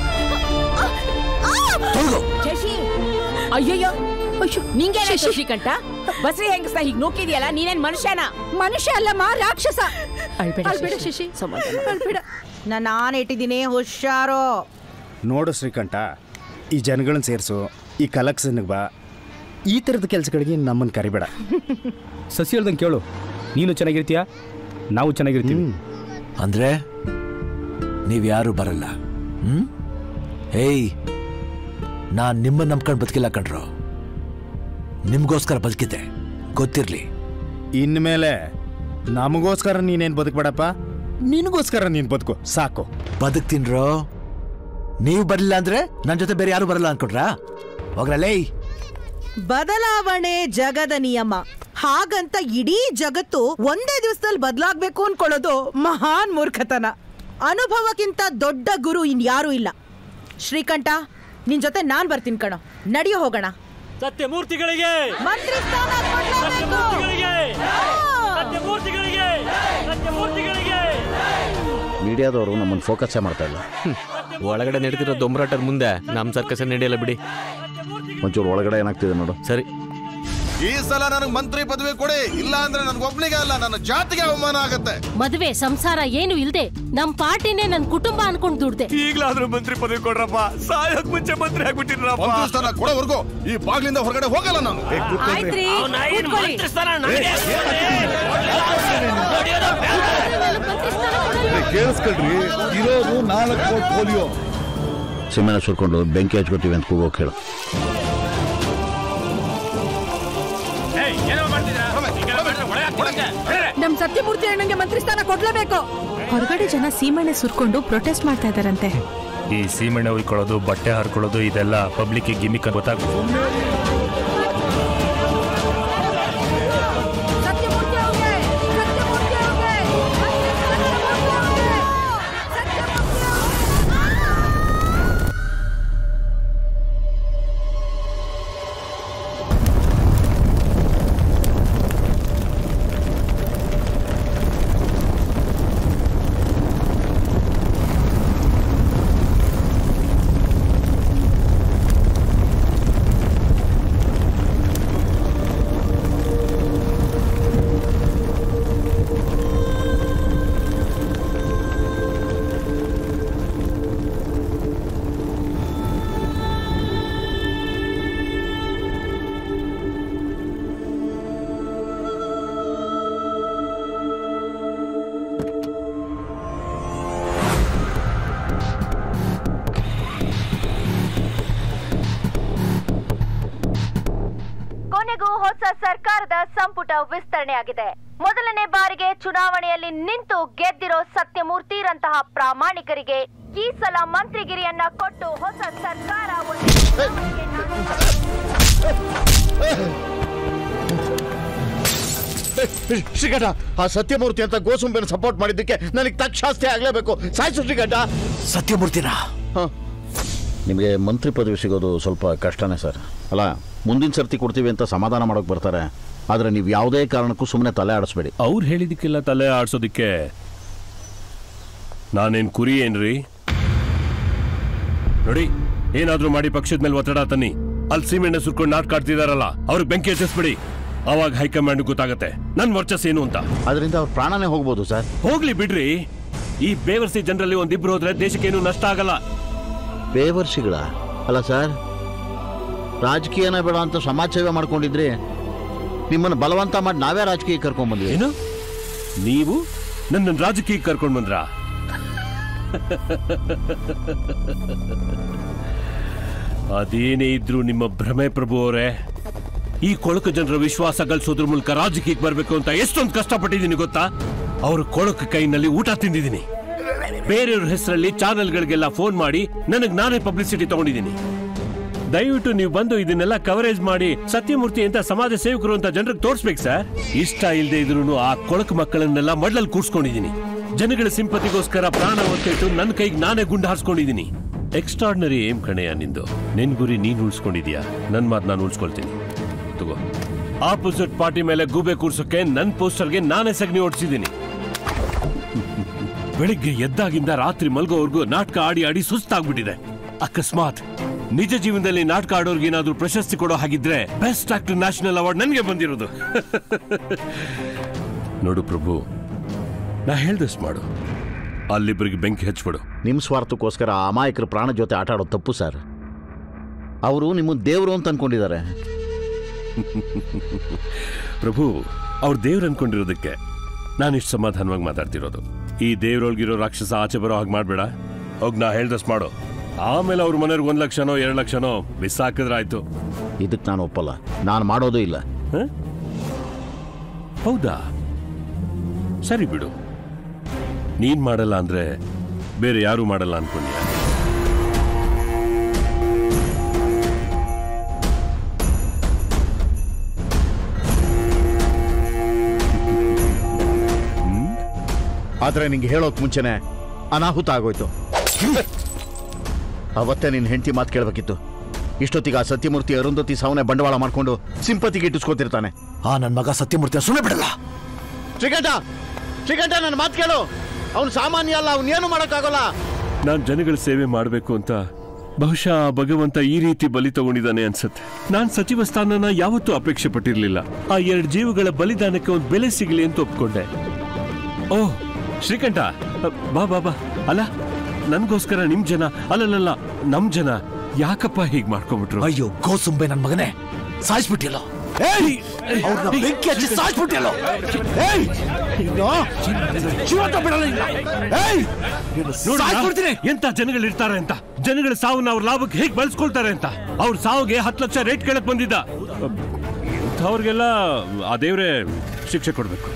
ಶಶಿ ಅಯ್ಯಯ್ಯೋ ಅಯ್ಯೋ ನಿಂಗೆ ಶ್ರೀಕಂಠ ಬಸ್ರಿ ಹೆಂಗಸ್ನ ಹೀಗ್ ನೋಕಿದ್ಯಲ್ಲ ನೀನೇನ್ ಮನುಷ್ಯನ ಮನುಷ್ಯ ಅಲ್ಲಮ್ಮ ರಾಕ್ಷಸ ಅಳ್ಬೇಡ ಅಳ್ಬೇಡ ಶಶಿ. ಶಶಿ ಅಳ್ಬೇಡ ನಾನು ನಾನು ಇಟ್ಟಿದ್ದೀನಿ ಹುಷಾರು ನೋಡು ಶ್ರೀಕಂಠ ಈ ಜನಗಳನ್ನ ಸೇರಿಸು ಈ ಕಲೆಕ್ಷನ್ಗೆ ಬಾ ಈ ಥರದ ಕೆಲಸಗಳಿಗೆ ನಮ್ಮನ್ನು ಕರಿಬೇಡ ಸಸಿ ಹೇಳ್ದಂಗೆ ಕೇಳು ನೀನು ಚೆನ್ನಾಗಿರ್ತೀಯಾ ನಾವು ಚೆನ್ನಾಗಿರ್ತೀವಿ ಅಂದ್ರೆ ನೀವ್ಯಾರು ಬರಲ್ಲ ಹ್ಮ್ ಏಯ್ ನಾನ್ ನಿಮ್ಮನ್ನ ನಂಬ್ಕೊಂಡು ಬದುಕಿಲ್ಲ ಕಣ್ರು ನಿಮ್ಗೋಸ್ಕರ ಬದುಕಿದ್ದೆ ಗೊತ್ತಿರ್ಲಿ ಇನ್ಮೇಲೆ ನಮಗೋಸ್ಕರ ನೀನೇನು ಬದುಕಬೇಡಪ್ಪ ನಿನಗೋಸ್ಕರ ನೀನು ಬದುಕು ಸಾಕು ಬದುಕ್ತೀನ್ರೋ ನೀವು ಬರಲಿಲ್ಲ ಅಂದ್ರೆ ನನ್ನ ಜೊತೆ ಬೇರೆ ಯಾರು ಬರಲ್ಲ ಅನ್ಕೊಂಡ್ರಾ ಹೋಗ್ರಲ್ಲೇ ಬದಲಾವಣೆ ಜಗದ ನಿಯಮ ಹಾಗಂತ ಇಡೀ ಜಗತ್ತು ಒಂದೇ ದಿವಸದಲ್ಲಿ ಬದಲಾಗ್ಬೇಕು ಅನ್ಕೊಳ್ಳೋದು ಮಹಾನ್ ಮೂರ್ಖತನ ಅನುಭವಕ್ಕಿಂತ ದೊಡ್ಡ ಗುರು ಇನ್ಯಾರೂ ಇಲ್ಲ ಶ್ರೀಕಂಠ ನಿನ್ ಜೊತೆ ನಾನ್ ಬರ್ತೀನಿ ಕಣೋ ನಡಿಯೋ ಹೋಗೋಣ ಸತ್ಯಮೂರ್ತಿಗಳಿಗೆ ಮಂತ್ರಿ ಸ್ಥಾನ ಕೊಡ್ಲೇಬೇಕು. ಸತ್ಯಮೂರ್ತಿಗಳಿಗೆ ಸತ್ಯಮೂರ್ತಿಗಳಿಗೆ ಮೀಡಿಯಾದವರು ನಮ್ಮನ್ನು ಫೋಕಸ್ಸೇ ಮಾಡ್ತಾ ಇಲ್ಲ ಒಳಗಡೆ ನಡೀತಿರೋ ದೊಂಬರಾಟದ ಮುಂದೆ ನಮ್ಮ ಸರ್ಕಸ್ ನಡೆಯಲ್ಲ ಬಿಡಿ ಒಂಚೂರು ಒಳಗಡೆ ಏನಾಗ್ತಿದೆ ನೋಡು ಸರಿ ಈ ಸಲ ನನಗೆ ಮಂತ್ರಿ ಪದವಿ ಕೊಡಿ ಇಲ್ಲ ಅಂದ್ರೆ ನನ್ಗೊಬ್ನಿಗೆ ಅಲ್ಲ ನನ್ನ ಜಾತಿಗೆ ಅವಮಾನ ಆಗತ್ತೆ ಮದುವೆ ಸಂಸಾರ ಏನು ಇಲ್ದೆ ನಮ್ ಪಾರ್ಟಿನೇ ನನ್ ಕುಟುಂಬ ಅನ್ಕೊಂಡ್ ದುಡ್ದೆ ಈಗ್ಲಾದ್ರೂ ಮಂತ್ರಿ ಪದವಿ ಕೊಡ್ರಪ್ಪ ಸಾಯಕ್ ಮುಂಚೆ ಮಂತ್ರಿ ಆಗ್ಬಿಟ್ಟಿದ್ರಪ್ಪ ಮಂತ್ರಿ ಸ್ಥಾನ ಕೊಡೋವರೆಗೂ ಈ ಬಾಗ್ಲಿಂದ ಹೊರಗಡೆ ಹೋಗಲ್ಲ ನಾನು ಆಯ್ತ್ರಿ ಕೂತ್ಕೊಳ್ಳಿ. ಕೇಳಿಸ್ಕೊಳ್ರಿ ಇರೋದು ನಾಲ್ಕು ಕೋಟಿ ಪೋಲಿಯೋ ಸಿಮೆನ ಸುರ್ಕೊಂಡು ಬೆಂಕಿ ಹಚ್ಕೋತೀವಿ ಅಂತ ಕೂಗೋಕೆ ಹೇಳು ನಮ್ ಸತ್ಯಮೂರ್ತಿ ಅಣ್ಣಂಗೆ ಮಂತ್ರಿ ಸ್ಥಾನ ಕೊಡ್ಲೇಬೇಕು ಹೊರಗಡೆ ಜನ ಸೀಮೆಣ್ಣೆ ಸುರ್ಕೊಂಡು ಪ್ರೊಟೆಸ್ಟ್ ಮಾಡ್ತಾ ಇದಾರಂತೆ ಈ ಸೀಮೆಣ್ಣೆ ಉಯ್ಕೊಳ್ಳೋದು ಬಟ್ಟೆ ಹರ್ಕೊಳ್ಳೋದು ಇದೆಲ್ಲ ಪಬ್ಲಿಕ್ ಗಿಮಿಕ್ ಗೊತ್ತಾಗ್ಬೋದು ಕೊನೆಗೂ ಹೊಸ ಸರ್ಕಾರದ ಸಂಪುಟ ವಿಸ್ತರಣೆ ಆಗಿದೆ ಮೊದಲನೇ ಬಾರಿಗೆ ಚುನಾವಣೆಯಲ್ಲಿ ನಿಂತು ಗೆದ್ದಿರೋ ಸತ್ಯಮೂರ್ತಿರಂತಹ ಪ್ರಾಮಾಣಿಕರಿಗೆ ಈ ಸಲ ಮಂತ್ರಿಗಿರಿಯನ್ನ ಕೊಟ್ಟು ಹೊಸ ಸರ್ಕಾರ ಒಂದು ಶ್ರೀಕಂಠ ಆ ಸತ್ಯಮೂರ್ತಿ ಅಂತ ಗೋಸುಂಬೆನ ಸಪೋರ್ಟ್ ಮಾಡಿದ್ದಕ್ಕೆ ನನಗೆ ತಕ್ಷಾಸ್ತಿ ಆಗ್ಲೇಬೇಕು ಸಾಯಿಸು ಶ್ರೀಕಂಠ ಸತ್ಯಮೂರ್ತಿನ ನಿಮಗೆ ಮಂತ್ರಿ ಪದವಿ ಸಿಗೋದು ಸ್ವಲ್ಪ ಕಷ್ಟನೇ ಸರ್ ಅಲ್ಲ ಮುಂದಿನ ಸರ್ತಿ ಕೊಡ್ತೀವಿ ಅಂತ ಸಮಾಧಾನ ಮಾಡೋಕೆ ಬರ್ತಾರೆ ಆದರೆ ನೀವು ಯಾವುದೇ ಕಾರಣಕ್ಕೂ ಸುಮ್ಮನೆ ತಲೆ ಆಡಿಸ್ಬೇಡಿ ಅವ್ರು ಹೇಳಿದಕ್ಕೆಲ್ಲ ತಲೆ ಆಡ್ಸೋದಿಕ್ಕೆ ನಾನೇನ್ ಕುರಿ ಏನ್ರಿ ನೋಡಿ ಏನಾದ್ರೂ ಮಾಡಿ ಪಕ್ಷದ ಮೇಲೆ ಒತ್ತಡ ತನ್ನಿ ಅಲ್ಲಿ ಸೀಮೆಣ್ಣೆ ಸುರ್ಕೊಂಡು ನಾಟಕ ಆಡ್ತಿದಾರಲ್ಲ ಅವ್ರಿಗೆ ಬೆಂಕಿ ಹಚ್ಚಿಸ್ಬಿಡಿ ಅವಾಗ ಹೈಕಮಾಂಡ್ ಗೊತ್ತಾಗತ್ತೆ ನನ್ ವರ್ಚಸ್ ಏನು ಅಂತ ಅದರಿಂದ ಅವ್ರ ಪ್ರಾಣನೇ ಹೋಗ್ಬೋದು ಸರ್ ಹೋಗ್ಲಿ ಬಿಡ್ರಿ ಈ ಬೇವರ್ಸಿ ಜನರಲ್ಲಿ ಒಂದಿಬ್ರು ಹೋದ್ರೆ ದೇಶಕ್ಕೇನು ನಷ್ಟ ಆಗಲ್ಲ ಬೇವರ್ಸಿಗಳ ಅಲ್ಲ ಸರ್ ರಾಜಕೀಯನೇ ಬೇಡ ಅಂತ ಸಮಾಜ ಸೇವೆ ಮಾಡ್ಕೊಂಡಿದ್ರಿ ನಿಮ್ಮನ್ನು ಬಲವಂತ ಮಾಡಿ ನಾವೇ ರಾಜಕೀಯ ಕರ್ಕೊಂಡ್ಬಂದ್ವಿ ಏನು ನೀವು ನನ್ನ ರಾಜಕೀಯಕ್ಕೆ ಕರ್ಕೊಂಡು ಬಂದ್ರ ಅದೇನೇ ಇದ್ರು ನಿಮ್ಮ ಭ್ರಮೆ ಪ್ರಭು ಅವರೇ ಈ ಕೊಳಕು ಜನರ ವಿಶ್ವಾಸ ಗಳಿಸೋದ್ರ ಮೂಲಕ ರಾಜಕೀಯಕ್ಕೆ ಬರಬೇಕು ಅಂತ ಎಷ್ಟೊಂದು ಕಷ್ಟಪಟ್ಟಿದ್ದೀನಿ ಗೊತ್ತಾ ಅವ್ರ ಕೊಳಕು ಕೈನಲ್ಲಿ ಊಟ ತಿಂದಿದ್ದೀನಿ ಬೇರೆಯವ್ರ ಹೆಸರಲ್ಲಿ ಚಾನೆಲ್ಗಳಿಗೆಲ್ಲ ಫೋನ್ ಮಾಡಿ ನನಗೆ ನಾನೇ ಪಬ್ಲಿಸಿಟಿ ತಗೊಂಡಿದ್ದೀನಿ ದಯವಿಟ್ಟು ನೀವು ಬಂದು ಇದನ್ನೆಲ್ಲ ಕವರೇಜ್ ಮಾಡಿ ಸತ್ಯಮೂರ್ತಿ ಅಂತ ಸಮಾಜ ಸೇವಕರು ಅಂತ ಜನರಿಗೆ ತೋರಿಸ್ಬೇಕು ಸರ್ ಇಷ್ಟ ಇಲ್ಲದೆ ಇದ್ರು ಆ ಕೊಳಕು ಮಕ್ಕಳನ್ನೆಲ್ಲ ಮಡ್ಲಲ್ಲಿ ಕೂರ್ಸ್ಕೊಂಡಿದ್ದೀನಿ ಜನಗಳ ಸಿಂಪತಿಗೋಸ್ಕರ ಪ್ರಾಣ ಒತ್ತಿಟ್ಟು ನನ್ನ ಕೈಗೆ ನಾನೇ ಗುಂಡು ಹಾರಿಸ್ಕೊಂಡಿದ್ದೀನಿ ಎಕ್ಸ್ಟ್ರಾರ್ಡಿನರಿ ಏಮ್ ಕಣೆಯ ನಿಂದು ನಿನ್ ಗುರಿ ನೀನ್ ಉಳಿಸ್ಕೊಂಡಿದ್ಯಾ ನನ್ ಮಾತು ನಾನು ಉಳಿಸ್ಕೊಳ್ತೀನಿ ತಗೋ ಆಪೋಸಿಟ್ ಪಾರ್ಟಿ ಮೇಲೆ ಗೂಬೆ ಕೂರ್ಸೋಕೆ ನನ್ ಪೋಸ್ಟರ್ಗೆ ನಾನೇ ಸಗಣಿ ಓಡಿಸಿದ್ದೀನಿ ಬೆಳಿಗ್ಗೆ ಎದ್ದಾಗಿಂದ ರಾತ್ರಿ ಮಲ್ಗೋವರೆಗೂ ನಾಟಕ ಆಡಿ ಆಡಿ ಸುಸ್ತಾಗ್ಬಿಟ್ಟಿದೆ ಅಕಸ್ಮಾತ್ ನಿಜ ಜೀವನದಲ್ಲಿ ನಾಟಕ ಆಡೋರ್ಗೆ ಏನಾದ್ರೂ ಪ್ರಶಸ್ತಿ ಕೊಡೋ ಹಾಗಿದ್ರೆ ಬೆಸ್ಟ್ ಆಕ್ಟರ್ ನ್ಯಾಷನಲ್ ಅವಾರ್ಡ್ ನನಗೆ ಬಂದಿರೋದು ನೋಡು ಪ್ರಭು ನಾ ಹೇಳ್ದಷ್ಟು ಮಾಡು ಅಲ್ಲಿಬ್ಬರಿಗೆ ಬೆಂಕಿ ಹಚ್ಬಿಡು ನಿಮ್ಮ ಸ್ವಾರ್ಥಕ್ಕೋಸ್ಕರ ಆ ಅಮಾಯಕರ ಪ್ರಾಣ ಜೊತೆ ಆಟ ಆಡೋದು ತಪ್ಪು ಸರ್ ಅವರು ನಿಮ್ಮ ದೇವರು ಅಂತ ಅನ್ಕೊಂಡಿದ್ದಾರೆ ಪ್ರಭು ಅವ್ರ ದೇವ್ರು ಅನ್ಕೊಂಡಿರೋದಕ್ಕೆ ನಾನಿಷ್ಟು ಸಮಾಧಾನವಾಗಿ ಮಾತಾಡ್ತಿರೋದು ಈ ದೇವ್ರೊಳಗಿರೋ ರಾಕ್ಷಸ ಆಚೆ ಬರೋ ಹಾಗೆ ಮಾಡ್ಬೇಡ ಹೋಗ್ ನಾ ಹೇಳ್ದಷ್ಟು ಮಾಡು ಆಮೇಲೆ ಅವ್ರ ಮನೆಯವ್ರಿಗೆ ಒಂದ್ ಲಕ್ಷನೋ ಎರಡು ಲಕ್ಷನೋ ಮಿಸ್ ಹಾಕಿದ್ರಾಯ್ತು ಇದಕ್ಕೆ ನಾನು ಒಪ್ಪಲ್ಲ ನಾನು ಮಾಡೋದು ಇಲ್ಲ ಹೌದಾ ಸರಿ ಬಿಡು ನೀನ್ ಮಾಡಲ್ಲ ಅಂದ್ರೆ ಬೇರೆ ಯಾರು ಮಾಡಲ್ಲ ಅನ್ಕೊಂಡ್ಯಾ ಆದರೆ ನಿಂಗೆ ಹೇಳೋಕ್ ಮುಂಚೆನೆ ಅನಾಹುತ ಆಗೋಯ್ತು ಅವತ್ತೇ ನಿನ್ನ ಹೆಂಡತಿ ಮಾತು ಕೇಳಬೇಕಿತ್ತು ಇಷ್ಟೊತ್ತಿಗೆ ಆ ಸತ್ಯಮೂರ್ತಿ ಅರುಂಧತಿ ಸಾವನೆ ಬಂಡವಾಳ ಮಾಡ್ಕೊಂಡು ಸಿಂಪತಿಗೆ ಇಟ್ಟಿಸ್ಕೋತಿರ್ತಾನೆ ಆ ನನ್ನ ಮಗ ಸತ್ಯಮೂರ್ತಿ ಸುಮ್ಮನೆ ಬಿಡಲ್ಲ ಶ್ರೀಕಂಠ ಶ್ರೀಕಂಠ ನನ್ನ ಮಾತು ಕೇಳು ಅವನು ಸಾಮಾನ್ಯ ಅಲ್ಲ ಅವನೇನು ಮಾಡೋಕ್ಕಾಗಲ್ಲ ನಾನ್ ಜನಗಳ ಸೇವೆ ಮಾಡಬೇಕು ಅಂತ ಬಹುಶಃ ಆ ಭಗವಂತ ಈ ರೀತಿ ಬಲಿ ತಗೊಂಡಿದ್ದಾನೆ ಅನ್ಸುತ್ತೆ ನಾನ್ ಸಚಿವ ಸ್ಥಾನನ ಯಾವತ್ತೂ ಅಪೇಕ್ಷೆ ಪಟ್ಟಿರ್ಲಿಲ್ಲ ಆ ಎರಡು ಜೀವಗಳ ಬಲಿದಾನಕ್ಕೆ ಒಂದು ಬೆಲೆ ಸಿಗಲಿ ಅಂತ ಒಪ್ಕೊಂಡೆ ಓ ಶ್ರೀಕಂಠ ಬಾ ಬಾ ಬಾ ಅಲ್ಲ ನನ್ಗೋಸ್ಕರ ನಿಮ್ ಜನ ಅಲ್ಲಲ್ಲ ನಮ್ ಜನ ಯಾಕಪ್ಪ ಹೀಗ್ ಮಾಡ್ಕೊಂಡ್ಬಿಟ್ರು ಅಯ್ಯೋ ಗೋಸುಂಬೆ ನನ್ ಮಗನೇ ಸಾಯಿಸ್ಬಿಟ್ಟಿಲ್ಲ ಅವ್ರನ್ನ ಬೆಂಕಿ ಹಚ್ಚಿ ಸಾಯಿಸ್ಬಿಟ್ಟಿಲ್ಲ ಏಯ್ ಇನ್ನು ಜೀವಂತ ಬಿಡಲ್ಲ ಇನ್ನ. ಏಯ್ ಇನ್ನು ಸಾಯಿಸ್ಬಿಡ್ತೀನಿ ಎಂತ ಜನಗಳು ಇರ್ತಾರೆ ಅಂತ ಜನಗಳ ಸಾವನ್ನ ಅವ್ರ ಲಾಭಕ್ಕೆ ಹೇಗ್ ಬಳಸ್ಕೊಳ್ತಾರೆ ಅಂತ ಅವ್ರ ಸಾವಿಗೆ ಹತ್ತು ಲಕ್ಷ ರೇಟ್ ಕೇಳಕ್ ಬಂದಿದ್ದ ಇಂಥವ್ರಿಗೆಲ್ಲ ಆ ದೇವ್ರೆ ಶಿಕ್ಷೆ ಕೊಡ್ಬೇಕು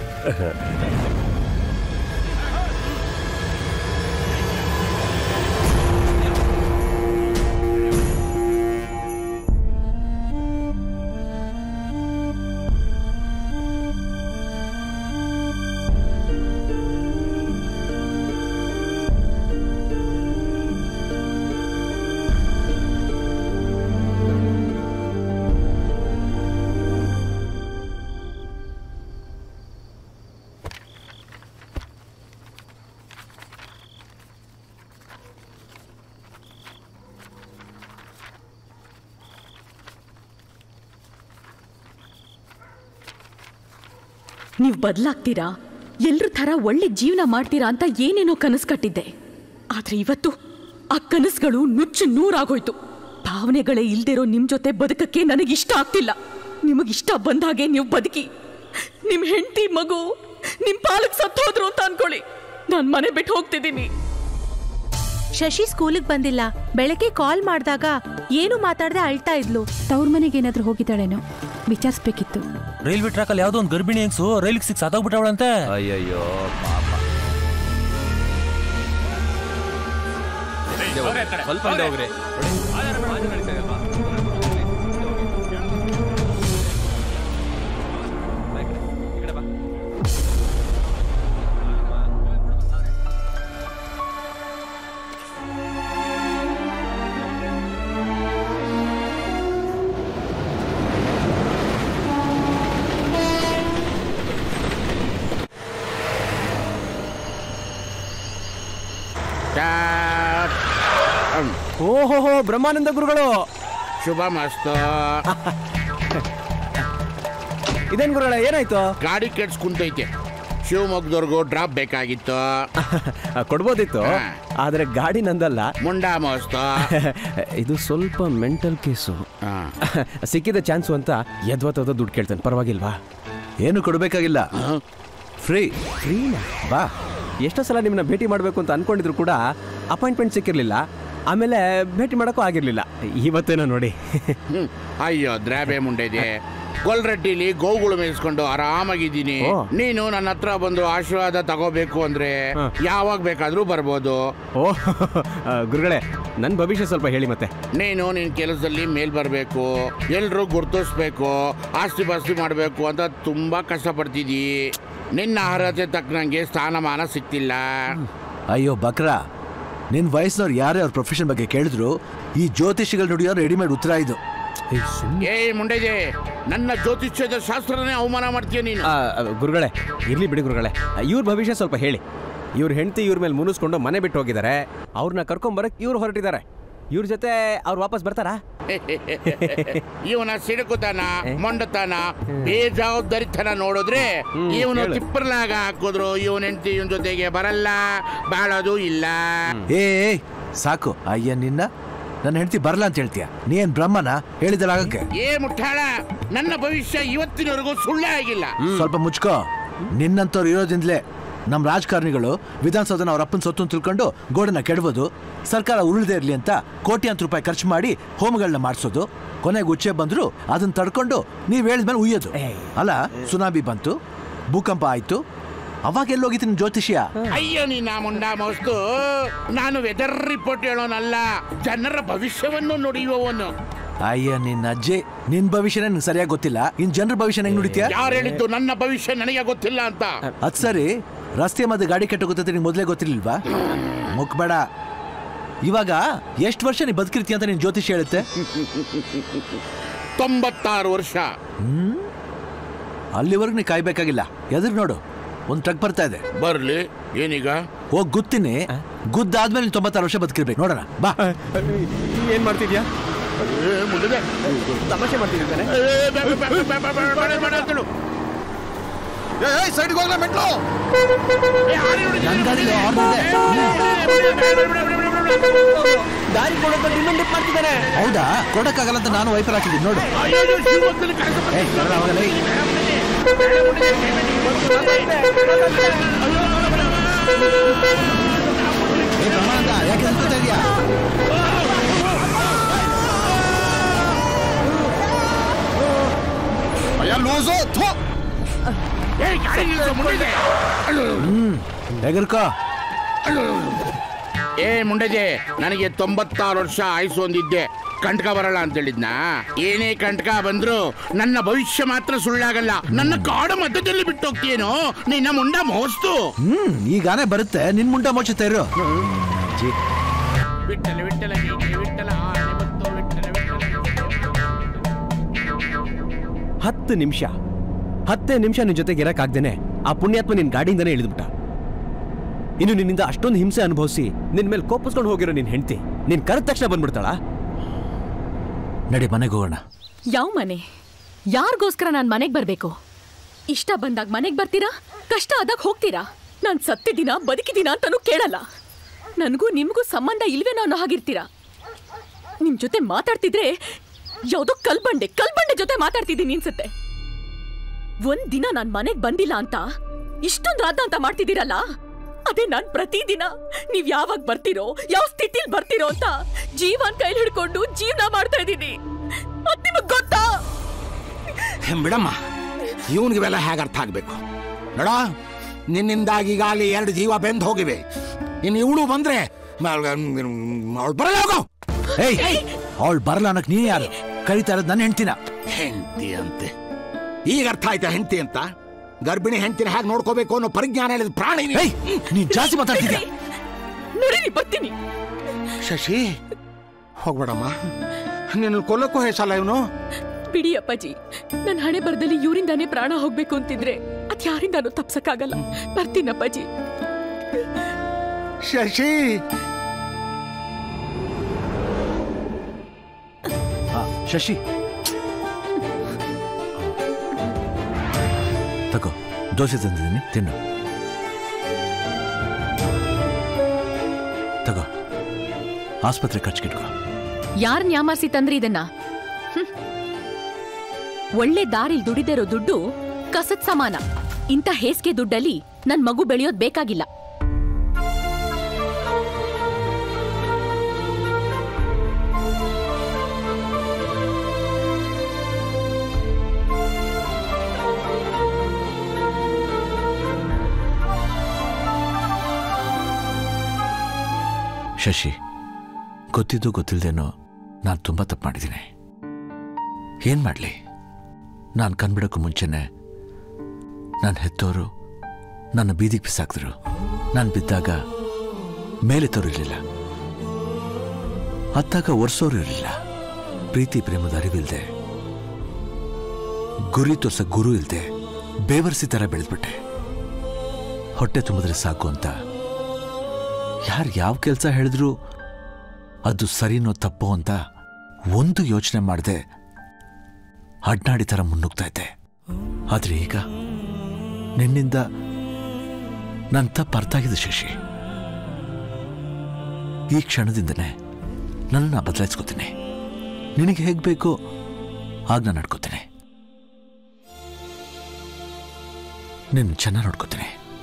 ನೀವು ಬದಲಾಗ್ತೀರಾ ಎಲ್ರ ಥರ ಒಳ್ಳೆ ಜೀವನ ಮಾಡ್ತೀರಾ ಅಂತ ಏನೇನೋ ಕನಸು ಕಟ್ಟಿದ್ದೆ ಆದ್ರೆ ಇವತ್ತು ಆ ಕನಸುಗಳು ನುಚ್ಚು ನೂರಾಗೋಯ್ತು ಭಾವನೆಗಳೇ ಇಲ್ದಿರೋ ನಿಮ್ ಜೊತೆ ಬದುಕಕ್ಕೆ ನನಗಿಷ್ಟ ಆಗ್ತಿಲ್ಲ ನಿಮಗಿಷ್ಟ ಬಂದ ಹಾಗೆ ನೀವು ಬದುಕಿ ನಿಮ್ ಹೆಂಡತಿ ಮಗು ನಿಮ್ ಪಾಲಕ್ ಸತ್ತೋದ್ರು ಅಂತ ಅನ್ಕೊಳ್ಳಿ ನಾನ್ ಮನೆ ಬಿಟ್ಟು ಹೋಗ್ತಿದ್ದೀನಿ ಶಶಿ ಸ್ಕೂಲಿಗೆ ಬಂದಿಲ್ಲ ಬೆಳಗ್ಗೆ ಕಾಲ್ ಮಾಡಿದಾಗ ಏನು ಮಾತಾಡದೆ ಅಳ್ತಾ ಇದ್ಲು ತವ್ರ ಮನೆಗೆ ಏನಾದ್ರೂ ಹೋಗಿದ್ದಾಳೇನೋ ವಿಚಾರಿಸ್ಬೇಕಿತ್ತು ರೈಲ್ವೆ ಟ್ರ್ಯಾಕ್ ಅಲ್ಲಿ ಯಾವ್ದೋ ಒಂದು ಗರ್ಭಿಣಿ ಹೆಂಗ್ಸು ರೈಲ್ಗೆ ಸಿಕ್ಸ್ ಸಾಕಾಗ್ಬಿಟ್ಟವಳಂತೆ ಅಯ್ಯಯ್ಯೋ ಸ್ವಲ್ಪ ಹಿಂದೆ ಹೋಗ್ರಿ ಓಹೋ ಬ್ರಹ್ಮಾನಂದ ಗುರುಗಳು ಶುಭ ಮಸ್ತು ಇದೇನ್ ಗುರುಗಳ ಏನಾಯ್ತು ಗಾಡಿ ಕೆಡ್ಸ್ ಕುಂತೈತೆ ಶಿವಮೊಗ್ಗದವರೆಗೂ ಡ್ರಾಪ್ ಬೇಕಾಗಿತ್ತು ಕೊಡ್ಬೋದಿತ್ತು ಆದ್ರೆ ಗಾಡಿ ನಂದಲ್ಲ ಮುಂಡಾ ಮಸ್ತು ಇದು ಸ್ವಲ್ಪ ಮೆಂಟಲ್ ಕೇಸು ಸಿಕ್ಕಿದ ಚಾನ್ಸು ಅಂತ ಯದ್ವತ್ತದ ದುಡ್ಡು ಕೇಳ್ತಾನೆ ಪರವಾಗಿಲ್ವಾ ಏನು ಕೊಡಬೇಕಾಗಿಲ್ಲ ಫ್ರೀ ಫ್ರೀನಾ ಬಾ ಎಷ್ಟೋ ಸಲ ನಿಮ್ಮನ್ನ ಭೇಟಿ ಮಾಡಬೇಕು ಅಂತ ಅನ್ಕೊಂಡಿದ್ರು ಕೂಡ ಅಪಾಯಿಂಟ್ಮೆಂಟ್ ಸಿಕ್ಕಿರ್ಲಿಲ್ಲ ಆಮೇಲೆ ಭೇಟಿ ಮಾಡೋಕ್ಕೂ ಆಗಿರ್ಲಿಲ್ಲ ಇವತ್ತೇನೋ ನೋಡಿ ಹ್ಮ್. ಅಯ್ಯೋ ದ್ರಾಬೆ ಮುಂಡೆದೆ ಗೊಲ್ರಡ್ಡಿಲಿ ಗೋವುಗಳು ಮೇಯಿಸ್ಕೊಂಡು ಆರಾಮಾಗಿದ್ದೀನಿ ಓ. ನೀನು ನನ್ನ ಹತ್ರ ಬಂದು ಆಶೀರ್ವಾದ ತಗೋಬೇಕು ಅಂದ್ರೆ ಯಾವಾಗ ಬೇಕಾದ್ರೂ ಬರ್ಬೋದು ಓ ಆ, ಗುರುಗಳೇ ನನ್ನ ಭವಿಷ್ಯ ಸ್ವಲ್ಪ ಹೇಳಿ ಮತ್ತೆ ನೀನು ನಿನ್ ಕೆಲಸದಲ್ಲಿ ಮೇಲ್ ಬರಬೇಕು ಎಲ್ರು ಗುರ್ತಿಸ್ಬೇಕು ಆಸ್ತಿ ಪಾಸ್ತಿ ಮಾಡಬೇಕು ಅಂತ ತುಂಬಾ ಕಷ್ಟಪಡ್ತಿದ್ದೀ ನಿನ್ನ ಅರ್ಹತೆ ತಕ್ಕನಂಗೆ ಸ್ಥಾನಮಾನ ಸಿಕ್ತಿಲ್ಲ ಅಯ್ಯೋ ಬಕ್ರಾ ನಿನ್ ವಯಸ್ಸಿನವ್ರು ಯಾರೇ ಅವ್ರ ಪ್ರೊಫೆಷನ್ ಬಗ್ಗೆ ಕೇಳಿದ್ರು ಈ ಜ್ಯೋತಿಷಿಗಳು ನುಡಿಯೋ ರೆಡಿಮೇಡ್ ಉತ್ತರ ಇದು ಏ ಮುಂಡೆದೆ ನನ್ನ ಜ್ಯೋತಿಷ್ಯದ ಶಾಸ್ತ್ರನೇ ಅವಮಾನ ಮಾಡ್ತೀಯ ನೀನು ಆ, ಆ, ಗುರುಗಳೇ ಇರ್ಲಿ ಬಿಡಿ ಗುರುಗಳೇ ಇವ್ರ ಭವಿಷ್ಯ ಸ್ವಲ್ಪ ಹೇಳಿ ಇವ್ರ ಹೆಂಡತಿ ಇವ್ರ ಮೇಲೆ ಮುನಿಸ್ಕೊಂಡು ಮನೆ ಬಿಟ್ಟು ಹೋಗಿದ್ದಾರೆ ಅವ್ರನ್ನ ಕರ್ಕೊಂಬರಕ್ ಇವ್ರು ಹೊರಟಿದ್ದಾರೆ ಇವ್ರ ಜೊತೆ ಅವ್ರು ವಾಪಸ್ ಬರ್ತಾರಾ ಇವನ ಸಿಡುಕುತನ ಮೊಂಡತನ ಬೇಜವಾಬ್ದಾರಿತನ ನೋಡಿದ್ರೆ ಇವನು ಹೇಳು. ತಿಪ್ಪರ್ಲಾಗ ಹಾಕಿದ್ರು ಇವನ್ ಹೆಂಡತಿ ಇವನ್ ಜೊತೆಗೆ ಬರಲ್ಲ ಬಾಳೋದು ಇಲ್ಲ ಏ ಏ, ಸಾಕು ಅಯ್ಯ ನಿನ್ನ ನನ್ನ ಹೆಂಡತಿ ಬರಲ್ಲ ಅಂತ ಹೇಳ್ತೀಯ ನೀನ್ ಬ್ರಹ್ಮನ ಹೇಳಿದಲ್ಲ ಆಗಕ್ಕೆ ಏ ಮುಟ್ಟಾಳ ನನ್ನ ಭವಿಷ್ಯ ಇವತ್ತಿನವರೆಗೂ ಸುಳ್ಳೇ ಆಗಿಲ್ಲ ಸ್ವಲ್ಪ ಮುಚ್ಕೋ ನಿನ್ನಂತವ್ರು ಇರೋದ್ರಿಂದಲೇ ನಮ್ಮ ರಾಜಕಾರಣಿಗಳು ವಿಧಾನಸೌಧನ ಅವ್ರ ಅಪ್ಪನ ಸೊತ್ತು ಅಂತ ತಿಳ್ಕೊಂಡು ಗೋಡನ್ನ ಕೆಡಬೋದು ಸರ್ಕಾರ ಉರುಳದೆ ಇರಲಿ ಅಂತ ಕೋಟ್ಯಾಂತರ ರೂಪಾಯಿ ಖರ್ಚು ಮಾಡಿ ಹೋಮಗಳನ್ನ ಮಾಡಿಸೋದು ಕೊನೆಗೆ ಉಚ್ಚೆ ಬಂದ್ರು ಅದನ್ನ ತಡ್ಕೊಂಡು ನೀವ್ ಹೇಳಿದ್ಮೇಲೆ ಉಯ್ಯೋದು ಅಲ್ಲ ಸುನಾಮಿ ಬಂತು ಭೂಕಂಪ ಆಯ್ತು ಅವಾಗ ಎಲ್ಲೋಗಿತ್ತು ನಿನ್ ಜ್ಯೋತಿಷ್ಯ ಅಯ್ಯೋ ನೀನ ಮುಂಡ ಮಸ್ತು ನಾನು ವೆದರ್ ರಿಪೋರ್ಟ್ ಹೇಳೋನಲ್ಲ ಜನರ ಭವಿಷ್ಯವನ್ನು ನುಡಿಯುವವನು ಅಯ್ಯ ನಿನ್ನ ಅಜ್ಜಿ ನಿನ್ ಭವಿಷ್ಯನೇ ನಂಗೆ ಸರಿಯಾಗಿ ಗೊತ್ತಿಲ್ಲ ಇನ್ ಜನರ ಭವಿಷ್ಯ ಹೆಂಗ್ ನುಡಿತೀಯ ಯಾರು ಹೇಳಿದ್ದು ನನ್ನ ಭವಿಷ್ಯ ನನಗೆ ಗೊತ್ತಿಲ್ಲ ಅಂತ ಅದ್ ಸರಿ ರಸ್ತೆ ಮಧ್ಯೆ ಗಾಡಿ ಕೆಟ್ಟ ಗೊತ್ತೈತೆ ನಿಂಗೆ ಮೊದಲೇ ಗೊತ್ತಿರ್ಲಿಲ್ವಾ ಮುಕ್ಬೇಡ ಇವಾಗ ಎಷ್ಟು ವರ್ಷ ನೀ ಬದುಕಿರ್ತೀಯ ಅಂತ ನಿನ್ ಜ್ಯೋತಿಷ್ ಹೇಳುತ್ತೆ ತೊಂಬತ್ತಾರು ವರ್ಷ ಹ್ಮ್ ಅಲ್ಲಿವರೆಗೂ ನೀ ಕಾಯ್ಬೇಕಾಗಿಲ್ಲ ಎದುರು ನೋಡು ಒಂದ್ ಟ್ರಕ್ ಬರ್ತಾ ಇದೆ ಬರ್ಲಿ ಏನೀಗ ಹೋಗ್ ಗುತ್ತೀನಿ ಗುದ್ದಾದ್ಮೇಲೆ ನೀನ್ ತೊಂಬತ್ತಾರು ವರ್ಷ ಬದುಕಿರ್ಬೇಕು ನೋಡೋಣ ಬಾ ಏನ್ ಮಾಡ್ತಿದ್ಯಾ ತಮಾಷೆ ಮಾಡ್ತಿದ್ದಾನೆ ಸೈಡ್ಗೆ ಹೋಗ್ಲಾ ಮೆಟ್ಲು ದಾರಿ ಕೊಡೋದು ಡಿಮ್ಯಾಂಡ್ ಮಾಡ್ತಿದ್ದಾನೆ ಹೌದಾ ಕೊಡಕ್ಕಾಗಲ್ಲ ಅಂತ ನಾನು ವೈಫರ್ ಹಾಕಿದ್ದೀನಿ ನೋಡು ಏಯ್, ಬರ್ರ ಅವಾಗಲೇ. ಏ, ಬ್ರಹ್ಮಾನಂದ, ಯಾಕೆ ನಿಂತ್ಕೊತಾ ಇದೀಯಾ ಅಯ್ಯ ಲೂಸು ಥು ಹ್ಮ್ ಹೆಗರ್ಕೋ ಏ ಮುಂಡಜೆ ನನಗೆ ತೊಂಬತ್ತಾರು ವರ್ಷ ಆಯ್ಸು ಒಂದಿದ್ದೆ ಕಂಟಕ ಬರಲ್ಲ ಅಂತ ಹೇಳಿದ್ನ ಏನೇ ಕಂಟಕ ಬಂದ್ರು ನನ್ನ ಭವಿಷ್ಯ ಮಾತ್ರ ಸುಳ್ಳಾಗಲ್ಲ ನನ್ನ ಕಾಡು ಮಧ್ಯದಲ್ಲಿ ಬಿಟ್ಟು ಹೋಗ್ತೀಯೇನೋ ನಿನ್ನ ಮುಂಡ ಮೋಸ್ತು ಹ್ಮ್ ಈಗಾನೇ ಬರುತ್ತೆ ನಿನ್ ಮುಂಡ ಮೋಚುತ್ತಾ ಇರು ಜಿ ವಿಠಲ ವಿಠಲ ಜೈ ವಿಠಲ ನಿಮತ್ತು ವಿಠಲ ಹತ್ತು ನಿಮಿಷ ಹತ್ತೇ ನಿಮಿಷ ನಿನ್ ಜೊತೆಗೆ ಇರಕ್ಕಾಗ್ದೇನೆ ಆ ಪುಣ್ಯಾತ್ಮ ನಿನ್ ಗಾಡಿಯಿಂದನೇ ಇಳಿದ್ಬಿಟ್ಟ ಇನ್ನು ನಿನ್ನಿಂದ ಅಷ್ಟೊಂದು ಹಿಂಸೆ ಅನುಭವಿಸಿ ನಿನ್ ಮೇಲೆ ಕೋಪಿಸ್ಕೊಂಡು ಹೋಗಿರೋ ನಿನ್ ಹೆಂಡತಿ ನಿನ್ ಕರೆದ ತಕ್ಷಣ ಬಂದ್ಬಿಡ್ತಾಳ ನಡಿ ಮನೆಗೆ ಹೋಗೋಣ ಯಾವ ಮನೆ ಯಾರಿಗೋಸ್ಕರ ನಾನು ಮನೆಗೆ ಬರಬೇಕು ಇಷ್ಟ ಬಂದಾಗ ಮನೆಗೆ ಬರ್ತೀರಾ ಕಷ್ಟ ಆದಾಗ ಹೋಗ್ತೀರಾ ನಾನು ಸತ್ತಿದ್ದೀನ ಬದುಕಿದ್ದೀನ ಅಂತಾನೂ ಕೇಳಲ್ಲ ನನಗೂ ನಿಮಗೂ ಸಂಬಂಧ ಇಲ್ವೇನೋ ಅನ್ನೋ ಹಾಗಿರ್ತೀರಾ ನಿಮ್ ಜೊತೆ ಮಾತಾಡ್ತಿದ್ರೆ ಯಾವುದೋ ಕಲ್ಬಂಡೆ ಕಲ್ಬಂಡೆ ಜೊತೆ ಮಾತಾಡ್ತಿದ್ದೀನಿ ಅನ್ಸುತ್ತೆ ಒಂದ್ ದಿನ ನಾನ್ ಮನೆಗ್ ಬಂದಿಲ್ಲ ಅಂತ ಇಷ್ಟೊಂದು ರಾದ ಅಂತ ಮಾಡ್ತಿದ್ದೀರಲ್ಲ ಅದೇ ನಾನ್ ಪ್ರತಿದಿನ ನೀವ್ ಯಾವಾಗ ಬರ್ತೀರೋ ಯಾವ ಸ್ಥಿತಿಲ್ ಬರ್ತೀರೋ ಅಂತ ಜೀವನ್ ಕೈಲಿ ಹಿಡ್ಕೊಂಡು ಜೀವನ ಮಾಡ್ತಾ ಇದ್ದೀನಿ ಅದ್ ನಿಮಗ್ ಗೊತ್ತಾ ಬಿಡಮ್ಮ ಇವನಿಗೆಲ್ಲ ಹೇಗೆ ಅರ್ಥ ಆಗ್ಬೇಕು ನೋಡ ನಿನ್ನಿಂದಾಗಿ ಈಗಾಗಲೇ ಎರಡು ಜೀವ ಬೆಂದು ಹೋಗಿವೆ ಇನ್ನು ಇವಳು ಬಂದ್ರೆ ಅವಳು ಬರಲ್ಲ ಹೋಗು ಏಯ್ ಅವಳು ಬರಲ್ಲ ಅನ್ನಕ್ ನೀ ಯಾರು ಕರಿತಾ ಇರೋದು ನನ್ನ ಹೆಂಡ್ತಿನ ಹೆಂಡತಿ ಅಂತೆ ಈಗ ಅರ್ಥ ಆಯ್ತಾ ಹೆಂಡತಿ ಅಂತ ಗರ್ಭಿಣಿ ಹೆಂಡತಿನ ಹೇಗೆ ನೋಡ್ಕೋಬೇಕು ಅನ್ನೋ ಪರಿಜ್ಞಾನ ಹೇಳಿದ ಪ್ರಾಣಿ ನೀನು. ನೀ ಜಾಸ್ತಿ ಮಾತಾಡ್ತಿದ್ಯಾ ನೋಡಿ ಬರ್ತೀನಿ ಶಶಿ ಹೋಗ್ಬೇಡಮ್ಮ ನಿನ್ನ ಕೊಲ್ಲಕ್ಕೂ ಹೆಸಲ್ಲ ಇವನು ಬಿಡಿ ಅಪ್ಪಾಜಿ ನನ್ನ ಹಣೆ ಬರದಲ್ಲಿ ಇವರಿಂದಾನೇ ಪ್ರಾಣ ಹೋಗ್ಬೇಕು ಅಂತಿದ್ರೆ ಅದ್ ಯಾರಿಂದಾನೂ ತಪ್ಸಕ್ಕಾಗಲ್ಲ ಬರ್ತೀನಿ ಅಪ್ಪಾಜಿ ಶಶಿ ಆ, ಶಶಿ ತಗೋ ದೋಸೆ ತಂದಿದ್ದೀನಿ ತಿನ್ನು ತಗೋ ಆಸ್ಪತ್ರೆ ಖರ್ಚಿಗಿಟ್ಕೋ ಯಾರ್ ನ್ಯಾಮಾರಿಸಿ ತಂದ್ರಿ ಇದನ್ನ ಹ್ಮ್. ಒಳ್ಳೆ ದಾರಿಲ್ ದುಡಿದಿರೋ ದುಡ್ಡು ಕಸದ್ ಸಮಾನ ಇಂಥ ಹೇಸಿಗೆ ದುಡ್ಡಲ್ಲಿ ನನ್ ಮಗು ಬೆಳೆಯೋದ್ ಬೇಕಾಗಿಲ್ಲ ಶಶಿ ಗೊತ್ತಿದ್ದು ಗೊತ್ತಿಲ್ದೇನೋ ನಾನು ತುಂಬ ತಪ್ಪು ಮಾಡಿದ್ದೀನಿ ಏನ್ ಮಾಡಲಿ ನಾನು ಕಣ್ಬಿಡೋಕ್ಕೂ ಮುಂಚೆನೆ ನನ್ನ ಹೆತ್ತೋರು ನನ್ನ ಬೀದಿಗೆ ಬಿಸಾಕಿದ್ರು ನಾನು ಬಿದ್ದಾಗ ಮೇಲೆತ್ತೋರು ಇರಲಿಲ್ಲ ಹತ್ತಾಗ ಒರೆಸೋರು ಇರಲಿಲ್ಲ ಪ್ರೀತಿ ಪ್ರೇಮದ ಅರಿವಿಲ್ದೆ ಗುರಿ ತೋರ್ಸ ಗುರು ಇಲ್ದೆ ಬೇವರ್ಸಿ ಥರ ಬೆಳೆದ್ಬಿಟ್ಟೆ ಹೊಟ್ಟೆ ತುಂಬಿದ್ರೆ ಸಾಕು ಅಂತ ಯಾರು ಯಾವ ಕೆಲಸ ಹೇಳಿದ್ರು ಅದು ಸರಿನೋ ತಪ್ಪೋ ಅಂತ ಒಂದು ಯೋಚನೆ ಮಾಡದೆ ಅಡ್ನಾಡಿ ಥರ ಮುನ್ನುಗ್ತಾ ಇದ್ದೆ ಆದ್ರೆ ಈಗ ನಿನ್ನಿಂದ ನನ್ನ ತಪ್ಪು ಅರ್ಥ ಆಗಿದೆ ಶಶಿ ಈ ಕ್ಷಣದಿಂದನೇ ನನ್ನ ಬದಲಾಯಿಸ್ಕೋತೀನಿ ನಿನಗೆ ಹೇಗೆ ಬೇಕೋ ಆಗ ನಾನು ನಡ್ಕೋತೀನಿ ನಿನ್ನ ಚೆನ್ನಾಗಿ ನೋಡ್ಕೋತೀನಿ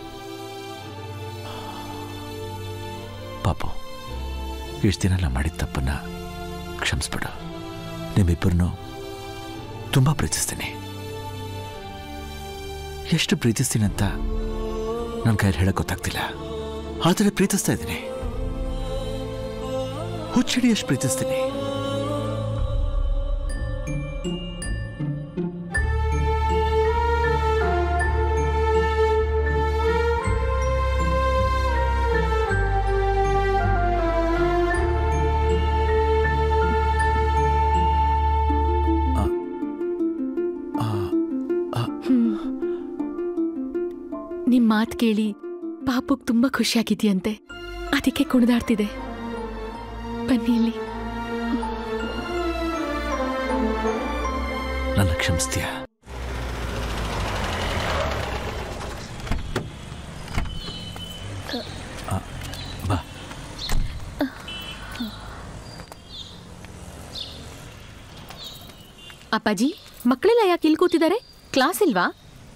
ಪಾಪು ಇಷ್ಟು ದಿನ ನಾ ಮಾಡಿದ ತಪ್ಪನ್ನ ಕ್ಷಮಿಸ್ಬಿಡು ನಿಮ್ಮಿಬ್ಬರನ್ನು ತುಂಬ ಪ್ರೀತಿಸ್ತೀನಿ ಎಷ್ಟು ಪ್ರೀತಿಸ್ತೀನಿ ಅಂತ ನನ್ನ ಕೈಯಲ್ಲಿ ಹೇಳಕ್ ಗೊತ್ತಾಗ್ತಿಲ್ಲ ಆದರೆ ಪ್ರೀತಿಸ್ತಾ ಇದ್ದೀನಿ ಹುಚ್ಚಡಿ ಎಷ್ಟು ಪ್ರೀತಿಸ್ತೀನಿ ನಿಮ್ ಮಾತ್ ಕೇಳಿ ಪಾಪುಗ್ ತುಂಬಾ ಖುಷಿಯಾಗಿದ್ಯಂತೆ ಅದಕ್ಕೆ ಕುಣಿದಾಡ್ತಿದೆ ಬನ್ನಿ ಇಲ್ಲಿ ನನ್ನ ಕ್ಷಮಿಸ್ತೀಯಾ ಆ, ಬಾ ಅಪ್ಪಾಜಿ ಮಕ್ಕಳೆಲ್ಲ ಯಾಕೆ ಇಲ್ಲಿ ಕೂತಿದ್ದಾರೆ ಕ್ಲಾಸ್ ಇಲ್ವಾ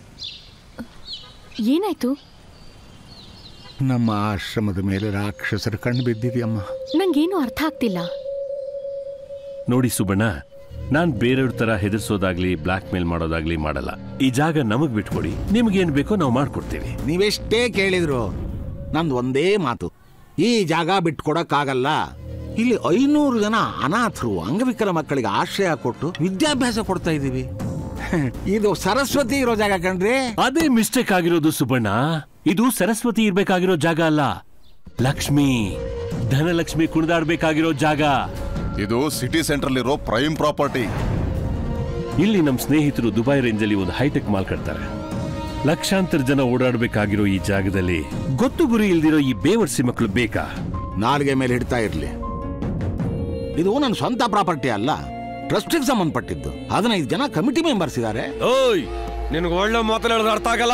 ಏನಾಯ್ತು ನಮ್ಮ ಆಶ್ರಮದ ಮೇಲೆ ರಾಕ್ಷಸರ ಕಣ್ಣು ಬಿದ್ದಿದೆಯಮ್ಮ ನಂಗೇನು ಅರ್ಥ ಆಗ್ತಿಲ್ಲ ನೋಡಿ ಸುಬಣ್ಣ ನಾನ್ ಬೇರೆಯವ್ರ ತರ ಹೆದರ್ಸೋದಾಗ್ಲಿ ಬ್ಲಾಕ್ ಮೇಲ್ ಮಾಡೋದಾಗ್ಲಿ ಮಾಡಲ್ಲ ಈ ಜಾಗ ನಮಗ್ ಬಿಟ್ಕೊಡಿ ನಿಮ್ಗೇನ್ ಬೇಕೋ ನಾವು ಮಾಡ್ಕೊಡ್ತೀವಿ ನೀವೆಷ್ಟೇ ಕೇಳಿದ್ರು ನಂದು ಒಂದೇ ಮಾತು ಈ ಜಾಗ ಬಿಟ್ಕೊಡಕ್ಕಾಗಲ್ಲ ಇಲ್ಲಿ ಐನೂರು ಜನ ಅನಾಥರು ಅಂಗವಿಕಲ ಮಕ್ಕಳಿಗೆ ಆಶ್ರಯ ಕೊಟ್ಟು ವಿದ್ಯಾಭ್ಯಾಸ ಕೊಡ್ತಾ ಇದ್ದೀವಿ ಇದು ಸರಸ್ವತಿ ಇರೋ ಜಾಗ ಕಣ್ರಿ ಅದೇ ಮಿಸ್ಟೇಕ್ ಆಗಿರೋದು ಸುಬಣ್ಣ ಇದು ಸರಸ್ವತಿ ಇರ್ಬೇಕಾಗಿರೋ ಜಾಗ ಅಲ್ಲ ಲಕ್ಷ್ಮಿ ಧನಲಕ್ಷ್ಮಿ ಕುಣಿದಾಡ್ಬೇಕಾಗಿರೋ ಜಾಗ ಇದು ಸಿಟಿ ಸೆಂಟ್ರಲ್ ಇರೋ ಪ್ರೈಮ್ ಪ್ರಾಪರ್ಟಿ ಇಲ್ಲಿ ನಮ್ಮ ಸ್ನೇಹಿತರು ದುಬೈ ರೇಂಜಲ್ಲಿ ಒಂದು ಹೈಟೆಕ್ ಮಾಲ್ ಕಟ್ತಾರೆ ಲಕ್ಷಾಂತರ ಜನ ಓಡಾಡಬೇಕಾಗಿರೋ ಈ ಜಾಗದಲ್ಲಿ ಗೊತ್ತು ಗುರಿ ಇಲ್ದಿರೋ ಈ ಬೇವರ್ಸಿ ಮಕ್ಕಳು ಬೇಕಾ ನಾಲ್ಗೆ ಮೇಲೆ ಹಿಡ್ತಾ ಇರ್ಲಿ ಇದು ನನ್ನ ಸ್ವಂತ ಪ್ರಾಪರ್ಟಿ ಅಲ್ಲ ಟ್ರಸ್ಟಿಗೆ ಸಂಬಂಧಪಟ್ಟಿದ್ದು ಹದಿನೈದು ಜನ ಕಮಿಟಿ ಮೆಂಬರ್ಸ್ ಇದ್ದಾರೆ ಓಯ್ ನಿನಗೆ ಒಳ್ಳೆ ಮಾತಲ್ಲಿ ಹೇಳೋದು ಅರ್ಥ ಆಗಲ್ಲ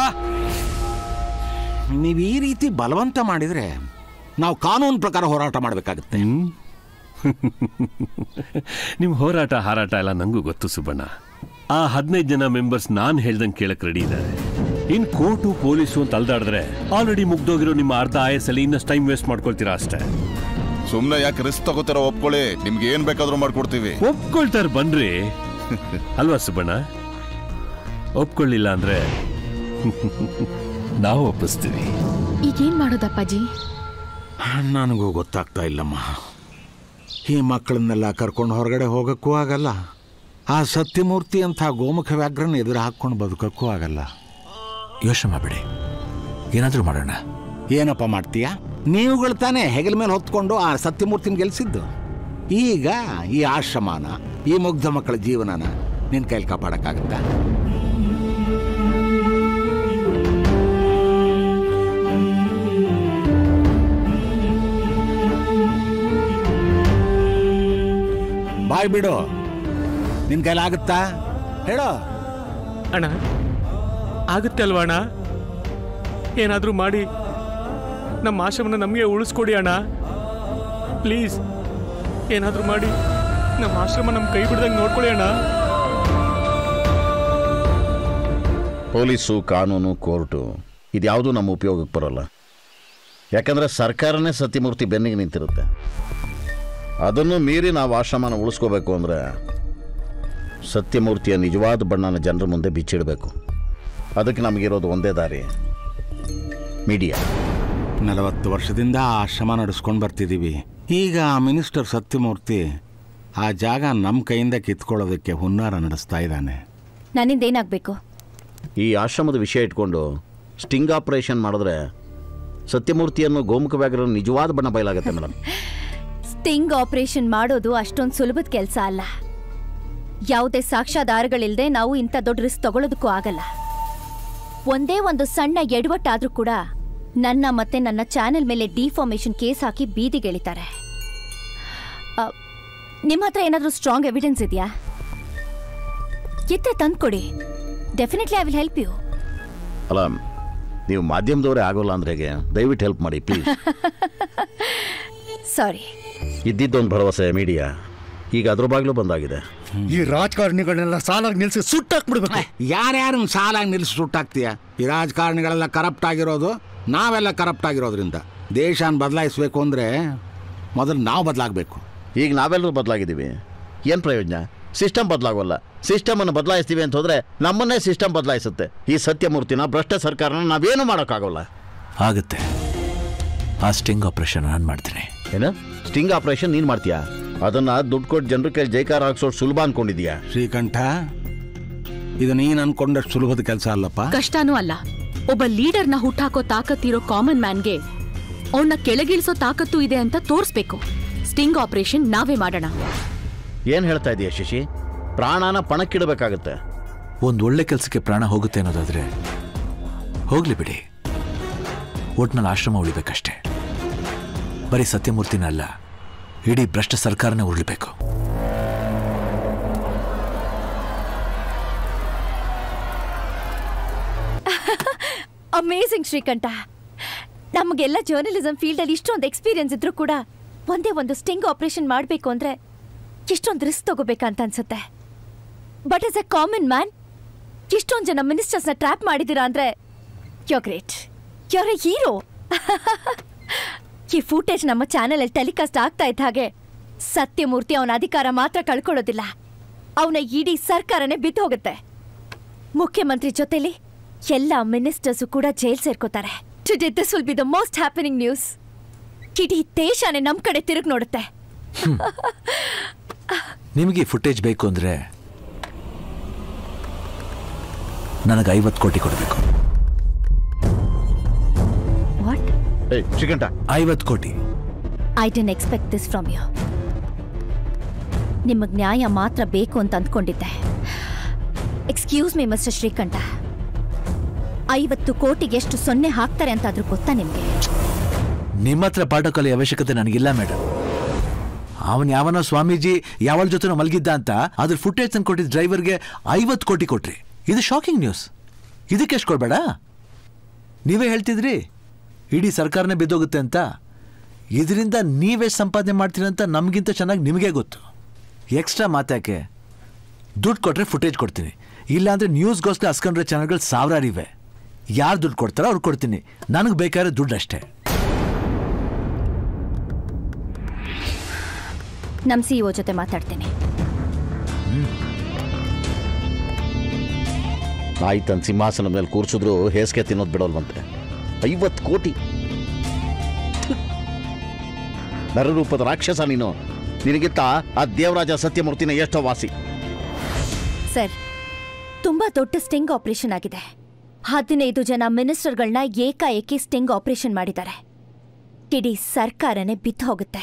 ನೀವು ಈ ರೀತಿ ಬಲವಂತ ಮಾಡಿದ್ರೆ ನಾವು ಕಾನೂನು ಪ್ರಕಾರ ಹೋರಾಟ ಮಾಡಬೇಕಾಗುತ್ತೆ ನಿಮ್ ಹೋರಾಟ ಹಾರಾಟ ಎಲ್ಲ ನಂಗೂ ಗೊತ್ತು ಸುಬ್ಬಣ್ಣ ಆ ಹದಿನೈದು ಜನ ಮೆಂಬರ್ಸ್ ನಾನ್ ಹೇಳ್ದಂಗೆ ಕೇಳಕ್ ರೆಡಿ ಇದ್ದಾರೆ ಇನ್ ಕೋರ್ಟು ಪೊಲೀಸು ಅಂತ ಅಲ್ದಾಡಿದ್ರೆ ಆಲ್ರೆಡಿ ಮುಗ್ದೋಗಿರೋ ನಿಮ್ಮ ಅರ್ಧ ಆಯಸ್ಸಲ್ಲಿ ಇನ್ನಷ್ಟು ಟೈಮ್ ವೇಸ್ಟ್ ಮಾಡ್ಕೊಳ್ತೀರಾ ಅಷ್ಟೇ ಸುಮ್ನೆ ಯಾಕೆ ರಿಸ್ಕ್ ತಗೋತೀರ ಒಪ್ಕೊಳ್ಳಿ ನಿಮ್ಗೆ ಏನ್ ಬೇಕಾದ್ರೂ ಮಾಡ್ಕೊಡ್ತೀವಿ ಒಪ್ಕೊಳ್ತಾರ ಬನ್ರಿ ಅಲ್ವಾ ಸುಬ್ಬಣ್ಣ ಒಪ್ಕೊಳ್ಳಿಲ್ಲ ಅಂದ್ರೆ ನಾವು ಒಪ್ಪಿಸ್ತೀವಿ ಈಗೇನ್ ಮಾಡೋದಪ್ಪಾಜಿ ನನಗೂ ಗೊತ್ತಾಗ್ತಾ ಇಲ್ಲಮ್ಮ ಈ ಮಕ್ಕಳನ್ನೆಲ್ಲ ಕರ್ಕೊಂಡು ಹೊರಗಡೆ ಹೋಗಕ್ಕೂ ಆಗಲ್ಲ ಆ ಸತ್ಯಮೂರ್ತಿ ಅಂತ ಗೋಮುಖ ವ್ಯಾಘ್ರನ ಎದುರು ಹಾಕ್ಕೊಂಡು ಬದುಕಕ್ಕೂ ಆಗಲ್ಲ ಯೋಚನೆ ಮಾಡಬೇಡಿ ಏನಾದರೂ ಮಾಡೋಣ ಏನಪ್ಪ ಮಾಡ್ತೀಯಾ ನೀವುಗಳು ತಾನೇ ಹೆಗಲ ಮೇಲೆ ಹೊತ್ಕೊಂಡು ಆ ಸತ್ಯಮೂರ್ತಿನ ಗೆಲ್ಸಿದ್ದು ಈಗ ಈ ಆಶ್ರಮನ ಈ ಮುಗ್ಧ ಮಕ್ಕಳ ಜೀವನನ ನಿನ್ನ ಕೈಲಿ ಕಾಪಾಡಕ್ಕಾಗತ್ತಾ ಬಾಯ್ ಬಿಡು ನಿನ್ ಕೈಲಾಗುತ್ತಾ ಹೇಳೋ ಅಣ್ಣ ಆಗುತ್ತೆ ಅಲ್ವಾ ಅಣ್ಣ ಏನಾದರೂ ಮಾಡಿ ನಮ್ಮ ಆಶ್ರಮನ ನಮಗೆ ಉಳಿಸ್ಕೊಡಿ ಅಣ್ಣ ಪ್ಲೀಸ್ ಏನಾದರೂ ಮಾಡಿ ನಮ್ಮ ಆಶ್ರಮ ನಮ್ಮ ಕೈ ಬಿಡ್ದಂಗೆ ನೋಡ್ಕೊಳ್ಳಿ ಅಣ್ಣ ಪೊಲೀಸು ಕಾನೂನು ಕೋರ್ಟು ಇದ್ಯಾವುದೂ ನಮ್ಮ ಉಪಯೋಗಕ್ಕೆ ಬರೋಲ್ಲ ಯಾಕಂದರೆ ಸರ್ಕಾರನೇ ಸತ್ಯಮೂರ್ತಿ ಬೆನ್ನಿಗೆ ನಿಂತಿರುತ್ತೆ ಅದನ್ನು ಮೀರಿ ನಾವು ಆಶ್ರಮನ ಉಳಿಸ್ಕೋಬೇಕು ಅಂದರೆ ಸತ್ಯಮೂರ್ತಿಯ ನಿಜವಾದ ಬಣ್ಣನ ಜನರ ಮುಂದೆ ಬಿಚ್ಚಿಡಬೇಕು ಅದಕ್ಕೆ ನಮಗಿರೋದು ಒಂದೇ ದಾರಿ ಮೀಡಿಯಾ ನಲವತ್ತು ವರ್ಷದಿಂದ ಆ ಆಶ್ರಮ ನಡೆಸ್ಕೊಂಡು ಬರ್ತಿದ್ದೀವಿ ಈಗ ಆ ಮಿನಿಸ್ಟರ್ ಸತ್ಯಮೂರ್ತಿ ಆ ಜಾಗ ನಮ್ಮ ಕೈಯಿಂದ ಕಿತ್ಕೊಳ್ಳೋದಕ್ಕೆ ಹುನ್ನಾರ ನಡೆಸ್ತಾ ಇದ್ದಾನೆ ನನ್ನಿಂದ ಏನಾಗಬೇಕು ಈ ಆಶ್ರಮದ ವಿಷಯ ಇಟ್ಕೊಂಡು ಸ್ಟಿಂಗ್ ಆಪರೇಷನ್ ಮಾಡಿದ್ರೆ ಸತ್ಯಮೂರ್ತಿಯನ್ನು ಗೋಮುಖ ವ್ಯಾಘ್ರ ನಿಜವಾದ ಬಣ್ಣ ಬಯಲಾಗುತ್ತೆ ಮೇಡಮ್ ಸ್ಟಿಂಗ್ ಆಪರೇಷನ್ ಮಾಡೋದು ಅಷ್ಟೊಂದು ಸುಲಭದ ಕೆಲಸ ಅಲ್ಲ ಯಾವುದೇ ಸಾಕ್ಷ್ಯಾಧಾರಗಳಿಲ್ಲದೆ ನಾವು ಇಂಥ ದೊಡ್ಡ ರಿಸ್ಕ್ ತಗೊಳ್ಳೋದಕ್ಕೂ ಆಗಲ್ಲ ಒಂದೇ ಒಂದು ಸಣ್ಣ ಎಡವಟ್ಟಾದ್ರೂ ಕೂಡ ನನ್ನ ಮತ್ತೆ ನನ್ನ ಚಾನೆಲ್ ಮೇಲೆ ಡಿಫಾರ್ಮೇಶನ್ ಕೇಸ್ ಹಾಕಿ ಬೀದಿಗೆಳಿತಾರೆ ಆ, ನಿಮ್ಮ ಹತ್ರ ಏನಾದರೂ ಸ್ಟ್ರಾಂಗ್ ಎವಿಡೆನ್ಸ್ ಇದೆಯಾ ಇದ್ರೆ ತಂದ್ಕೊಡಿ definitely I will help you ಅಲ್ಲ ನೀವು ಮಾಧ್ಯಮದವರೇ ಆಗೋಲ್ಲ ಅಂದ್ರೆ ಹೇಗೆ ದಯವಿಟ್ಟು ಹೆಲ್ಪ್ ಮಾಡಿ ಪ್ಲೀಸ್ ಸಾರಿ ಇದ್ದಿದ್ದೊಂದು ಭರವಸೆ ಮೀಡಿಯಾ ಈಗ ಅದ್ರ ಬಾಗಿಲು ಬಂದಾಗಿದೆ ಈ ರಾಜಕಾರಣಿಗಳನ್ನೆಲ್ಲ ಸಾಲಾಗಿ ನಿಲ್ಸಿ ಸುಟ್ಟಾಕ್ಬಿಡ್ಬೇಕು ಯಾರ್ಯಾರನ್ನ ಸಾಲಾಗಿ ನಿಲ್ಲಿಸಿ ಸುಟ್ಟಾಕ್ತೀಯ ಈ ರಾಜಕಾರಣಿಗಳೆಲ್ಲ ಕರಪ್ಟ್ ಆಗಿರೋದು ನಾವೆಲ್ಲ ಕರಪ್ಟ್ ಆಗಿರೋದ್ರಿಂದ ದೇಶನ ಬದಲಾಯಿಸಬೇಕು ಅಂದರೆ ಮೊದಲು ನಾವು ಬದಲಾಗಬೇಕು ಈಗ ನಾವೆಲ್ಲರೂ ಬದಲಾಗಿದ್ದೀವಿ ಏನು ಪ್ರಯೋಜನ ಸಿಸ್ಟಮ್ ಬದಲಾಗೋಲ್ಲ ಸಿಸ್ಟಮನ್ನು ಬದಲಾಯಿಸ್ತೀವಿ ಅಂತ ಹೋದ್ರೆ ನಮ್ಮನ್ನೇ ಸಿಸ್ಟಮ್ ಬದಲಾಯಿಸುತ್ತೆ ಈ ಸತ್ಯಮೂರ್ತಿನ ಭ್ರಷ್ಟ ಸರ್ಕಾರನ ನಾವೇನು ಮಾಡೋಕ್ಕಾಗೋಲ್ಲ ಆಗುತ್ತೆ ಆ ಸ್ಟಿಂಗ್ ಆಪರೇಷನ್ ನಾನು ಮಾಡ್ತೀನಿ ಏನು ಸ್ಟಿಂಗ್ ಆಪರೇಷನ್ ನೀನು ಮಾಡ್ತೀಯಾ ಅದನ್ನ ದುಡ್ಡು ಕೊಟ್ಟು ಜನರ ಕೈ ಜೈಕಾರ ಹಾಕ್ಸೋದು ಸುಲಭ ಅನ್ಕೊಂಡಿದ್ಯಾ ಶ್ರೀಕಂಠ ಇದು ನೀನು ಅನ್ಕೊಂಡಷ್ಟು ಸುಲಭದ ಕೆಲಸ ಅಲ್ಲಪ್ಪ ಕಷ್ಟನೂ ಅಲ್ಲ ಒಬ್ಬ ಲೀಡರ್ನ ಹುಟ್ಟಾಕೋ ತಾಕತ್ತಿರೋ ಕಾಮನ್ ಮ್ಯಾನ್ಗೆ ಅವನ್ನ ಕೆಳಗಿಳಿಸೋ ತಾಕತ್ತು ಇದೆ ಅಂತ ತೋರಿಸ್ಬೇಕು ಸ್ಟಿಂಗ್ ಆಪರೇಷನ್ ನಾವೇ ಮಾಡೋಣ ಏನು ಹೇಳ್ತಾ ಇದೀಯ ಶಶಿ ಪ್ರಾಣನ ಪಣಕ್ಕಿಡಬೇಕಾಗತ್ತೆ ಒಂದು ಒಳ್ಳೆ ಕೆಲಸಕ್ಕೆ ಪ್ರಾಣ ಹೋಗುತ್ತೆ ಅನ್ನೋದಾದ್ರೆ ಹೋಗ್ಲಿ ಬಿಡಿ ಒಟ್ನಲ್ಲಿ ಆಶ್ರಮ ಉಳಿಬೇಕಷ್ಟೇ ಬರೀ ಸತ್ಯಮೂರ್ತಿನ ಅಲ್ಲ ಇಡೀ ಭ್ರಷ್ಟ ಸರ್ಕಾರನ ಉರುಳಬೇಕು ಅಮೇಸಿಂಗ್ ಶ್ರೀಕಂಠ ನಮಗೆಲ್ಲ ಜರ್ನಲಿಸಂ ಫೀಲ್ಡಲ್ಲಿ ಇಷ್ಟೊಂದು ಎಕ್ಸ್ಪೀರಿಯನ್ಸ್ ಇದ್ರೂ ಕೂಡ ಒಂದೇ ಒಂದು ಸ್ಟಿಂಗ್ ಆಪರೇಷನ್ ಮಾಡಬೇಕು ಅಂದ್ರೆ ಎಷ್ಟೊಂದು ರಿಸ್ಕ್ ತಗೋಬೇಕಂತ ಅನ್ಸುತ್ತೆ but as a common man ಇಷ್ಟೊಂದು ಜನ ಮಿನಿಸ್ಟರ್ಸ್ನ ಟ್ರ್ಯಾಪ್ ಮಾಡಿದ್ದೀರಾ ಅಂದ್ರೆ you great you're a hero ಈ ಫೂಟೇಜ್ ನಮ್ಮ ಚಾನೆಲಲ್ಲಿ ಟೆಲಿಕಾಸ್ಟ್ ಆಗ್ತಾ ಇದ್ದ ಹಾಗೆ ಸತ್ಯಮೂರ್ತಿ ಅವನ ಅಧಿಕಾರ ಮಾತ್ರ ಕಳ್ಕೊಳ್ಳೋದಿಲ್ಲ ಅವನ ಇಡೀ ಸರ್ಕಾರನೇ ಬಿದ್ದು ಹೋಗುತ್ತೆ ಮುಖ್ಯಮಂತ್ರಿ ಜೊತೆಲಿ ಎಲ್ಲ ಮಿನಿಸ್ಟರ್ಸು ಕೂಡ ಜೈಲ್ ಸೇರ್ಕೋತಾರೆ today this will be the most happening news ಇಡೀ ದೇಶನೇ ನಮ್ ಕಡೆ ತಿರುಗಿ ನೋಡುತ್ತೆ ನಿಮಗೆ ಫುಟೇಜ್ ಬೇಕು ಅಂದ್ರೆ ನನಗೆ ಐವತ್ತು ಕೋಟಿ ಕೊಡಬೇಕು ವಾಟ್ ಶ್ರೀಕಂಠ ಐವತ್ತು ಕೋಟಿ I didn't expect this from you ನಿಮಗೆ ನ್ಯಾಯ ಮಾತ್ರ ಬೇಕು ಅಂತ ಅಂದ್ಕೊಂಡಿದ್ದೆ ಎಕ್ಸ್ಕ್ಯೂಸ್ ಮಿ ಮಿಸ್ಟರ್ ಶ್ರೀಕಂಠ ಐವತ್ತು ಕೋಟಿಗೆ ಎಷ್ಟು ಸೊನ್ನೆ ಹಾಕ್ತಾರೆ ಅಂತ ಅದ್ರ ಗೊತ್ತಾ ನಿಮಗೆ ನಿಮ್ಮ ಹತ್ರ ಪಾಠ ಕಲಿಯೋ ಅವಶ್ಯಕತೆ ನನಗಿಲ್ಲ ಮೇಡಮ್ ಅವನ್ ಯಾವನೋ ಸ್ವಾಮೀಜಿ ಯಾವಳ ಜೊತೆ ಮಲಗಿದ್ದ ಅಂತ ಅದ್ರ ಫುಟೇಜ್ ತಂದು ಕೊಟ್ಟಿದ್ದ ಡ್ರೈವರ್ಗೆ ಐವತ್ತು ಕೋಟಿ ಕೊಟ್ರಿ ಇದು ಶಾಕಿಂಗ್ ನ್ಯೂಸ್ ಇದಕ್ಕೆ ಎಷ್ಟು ಕೊಡ್ಬೇಡ ನೀವೇ ಹೇಳ್ತಿದ್ರಿ ಇಡೀ ಸರ್ಕಾರನೇ ಬಿದ್ದೋಗುತ್ತೆ ಅಂತ ಇದರಿಂದ ನೀವೆಷ್ಟು ಸಂಪಾದನೆ ಮಾಡ್ತೀರಿ ಅಂತ ನಮಗಿಂತ ಚೆನ್ನಾಗಿ ನಿಮಗೆ ಗೊತ್ತು ಎಕ್ಸ್ಟ್ರಾ ಮಾತಾಕೆ ದುಡ್ಡು ಕೊಟ್ಟರೆ ಫುಟೇಜ್ ಕೊಡ್ತೀನಿ ಇಲ್ಲಾಂದ್ರೆ ನ್ಯೂಸ್ಗೋಸ್ಕರ ಹಸ್ಕೊಂಡ್ರೆ ಚಾನಲ್ಗಳು ಸಾವಿರಾರು ಇವೆ ಯಾರು ದುಡ್ಡು ಕೊಡ್ತಾರೋ ಅವ್ರು ಕೊಡ್ತೀನಿ ನನಗೆ ಬೇಕಾದ್ರೆ ದುಡ್ಡು ಅಷ್ಟೇ ನಮ್ಮ ಸಿ ಒ ಜೊತೆ ಮಾತಾಡ್ತೀನಿ ನಾಯಿ ತನ್ನ ಸಿಂಹಾಸನ ಮೇಲೆ ಕೂರಿಸಿದ್ರು ಹೇಸಿಗೆ ತಿನ್ನೋದು ಬಿಡೋಲ್ವಂತೆ ಐವತ್ತು ಕೋಟಿ ನರರೂಪದ ರಾಕ್ಷಸ ನೀನು ನಿನಗಿಂತ ಆ ದೇವರಾಜ ಸತ್ಯಮೂರ್ತಿನ ಎಷ್ಟೋ ವಾಸಿ ಸರ್ ತುಂಬಾ ದೊಡ್ಡ ಸ್ಟಿಂಗ್ ಆಪರೇಷನ್ ಆಗಿದೆ ಹದಿನೈದು ಜನ ಮಿನಿಸ್ಟರ್ಗಳನ್ನ ಏಕಾಏಕಿ ಸ್ಟಿಂಗ್ ಆಪರೇಷನ್ ಮಾಡಿದ್ದಾರೆ ಇಡೀ ಸರ್ಕಾರನೇ ಬಿತ್ತು ಹೋಗುತ್ತೆ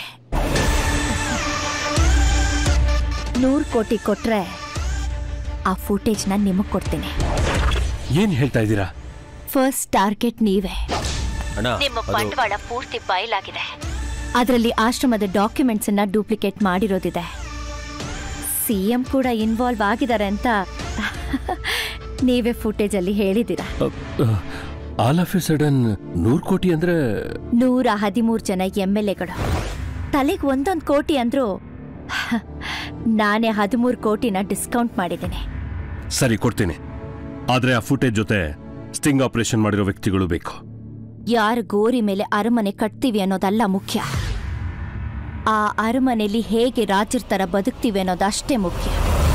ನೂರು ಕೋಟಿ ಕೊಟ್ರೆ ಆ ಫುಟೇಜ್ನ ನಿಮಗ್ ಕೊಡ್ತೀನಿ ಏನ್ ಹೇಳ್ತಾ ಇದ್ದೀರಾ ಫಸ್ಟ್ ಟಾರ್ಗೆಟ್ ನೀವೇ ಅಣ್ಣ ನಿಮ್ಮ ಅದು- ಬಂಡವಾಳ ಪೂರ್ತಿ ಬಯಲಾಗಿದೆ ಅದರಲ್ಲಿ ಆಶ್ರಮದ ಡಾಕ್ಯುಮೆಂಟ್ಸ್ ಅನ್ನ ಡೂಪ್ಲಿಕೇಟ್ ಮಾಡಿರೋದಿದೆ ಸಿಎಂ ಕೂಡ ಇನ್ವಾಲ್ವ್ ಆಗಿದ್ದಾರೆ ಅಂತ ನೀವೇ ಫುಟೇಜ್ ಅಲ್ಲಿ ಹೇಳಿದ್ದೀರಾ ಆಲ್ ಆಫ್ ಎ ಸಡನ್ ನೂರ್ ಕೋಟಿ ಅಂದ್ರೆ ನೂರ ಹದಿಮೂರು ಜನ ಎಂ ಎಲ್ ಎಗಳು ತಲೆಗೆ ಒಂದೊಂದು ಕೋಟಿ ಅಂದ್ರು ನಾನೇ ಹದಿಮೂರು ಕೋಟಿನ ಡಿಸ್ಕೌಂಟ್ ಮಾಡಿದ್ದೀನಿ ಸರಿ ಕೊಡ್ತೀನಿ ಆದ್ರೆ ಆ ಫುಟೇಜ್ ಜೊತೆ ಸ್ಟಿಂಗ್ ಆಪರೇಷನ್ ಮಾಡಿರೋ ವ್ಯಕ್ತಿಗಳು ಬೇಕು ಯಾರ ಗೋರಿ ಮೇಲೆ ಅರಮನೆ ಕಟ್ತೀವಿ ಅನ್ನೋದಲ್ಲ ಮುಖ್ಯ ಆ ಅರಮನೆಯಲ್ಲಿ ಹೇಗೆ ರಾಜರ ತರ ಬದುಕ್ತೀವಿ ಅನ್ನೋದು ಅಷ್ಟೇ ಮುಖ್ಯ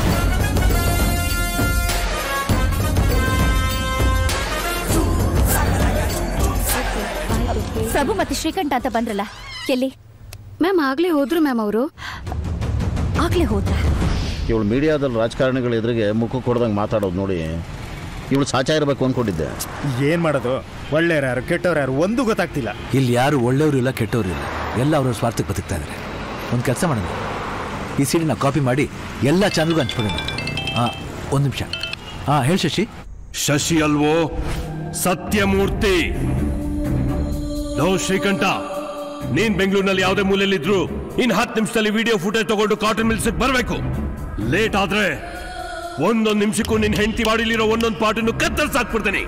ಸಬು ಮತ್ತೆ ಶ್ರೀಕಂಠ ಅಂತ ಬಂದ್ರಲ್ಲ ಎಲ್ಲಿ ಮ್ಯಾಮ್ ಆಗ್ಲೇ ಹೋದ್ರು ಮ್ಯಾಮ್ ಅವರು ಆಗ್ಲೇ ಹೋದ್ರ ಇವಳು ಮೀಡಿಯಾದಲ್ಲಿ ರಾಜಕಾರಣಿಗಳ ಎದುರಿಗೆ ಮುಖ ಕೊಡ್ದಂಗೆ ಮಾತಾಡೋದು ನೋಡಿ ಇವಳು ಸಾಚಾ ಇರಬೇಕು ಅಂದ್ಕೊಂಡಿದ್ದೆ ಏನ್ ಮಾಡೋದು ಒಳ್ಳೆಯವ್ರು ಯಾರು ಕೆಟ್ಟವ್ರು ಯಾರು ಒಂದು ಗೊತ್ತಾಗ್ತಿಲ್ಲ ಇಲ್ಲಿ ಯಾರು ಒಳ್ಳೆಯವರು ಇಲ್ಲ ಕೆಟ್ಟವರು ಇಲ್ಲ ಎಲ್ಲ ಅವ್ರವ್ರ ಸ್ವಾರ್ಥಕ್ಕೆ ಬದುಕ್ತಾ ಇದ್ದಾರೆ ಒಂದು ಕೆಲಸ ಮಾಡೋಣ ಈ ಸೀಡಿನ ಕಾಪಿ ಮಾಡಿ ಎಲ್ಲ ಚಾನಲ್ಗೂ ಹಂಚ್ಬಿಡೋಣ ಹಾಂ ಒಂದು ನಿಮಿಷ ಹಾಂ ಹೇಳಿ ಶಶಿ ಶಶಿ ಅಲ್ವೋ ಸತ್ಯಮೂರ್ತಿ ಲೋ ಶ್ರೀಕಂಠ ನೀನ್ ಬೆಂಗಳೂರಿನಲ್ಲಿ ಯಾವುದೇ ಮೂಲೆಯಲ್ಲಿದ್ರು ಇನ್ ಹತ್ತು ನಿಮಿಷದಲ್ಲಿ ವಿಡಿಯೋ ಫುಟೇಜ್ ತಗೊಂಡು ಕಾಟನ್ ಮಿಲ್ಸ್ ಬರಬೇಕು ಲೇಟ್ ಆದ್ರೆ ಒಂದೊಂದು ನಿಮಿಷಕ್ಕೂ ನಿನ್ ಹೆಂಡತಿ ಬಾಡಿಲಿರೋ ಒಂದೊಂದು ಪಾಟನ್ನು ಕತ್ತರಿಸಾಕ್ಬಿಡ್ತೀನಿ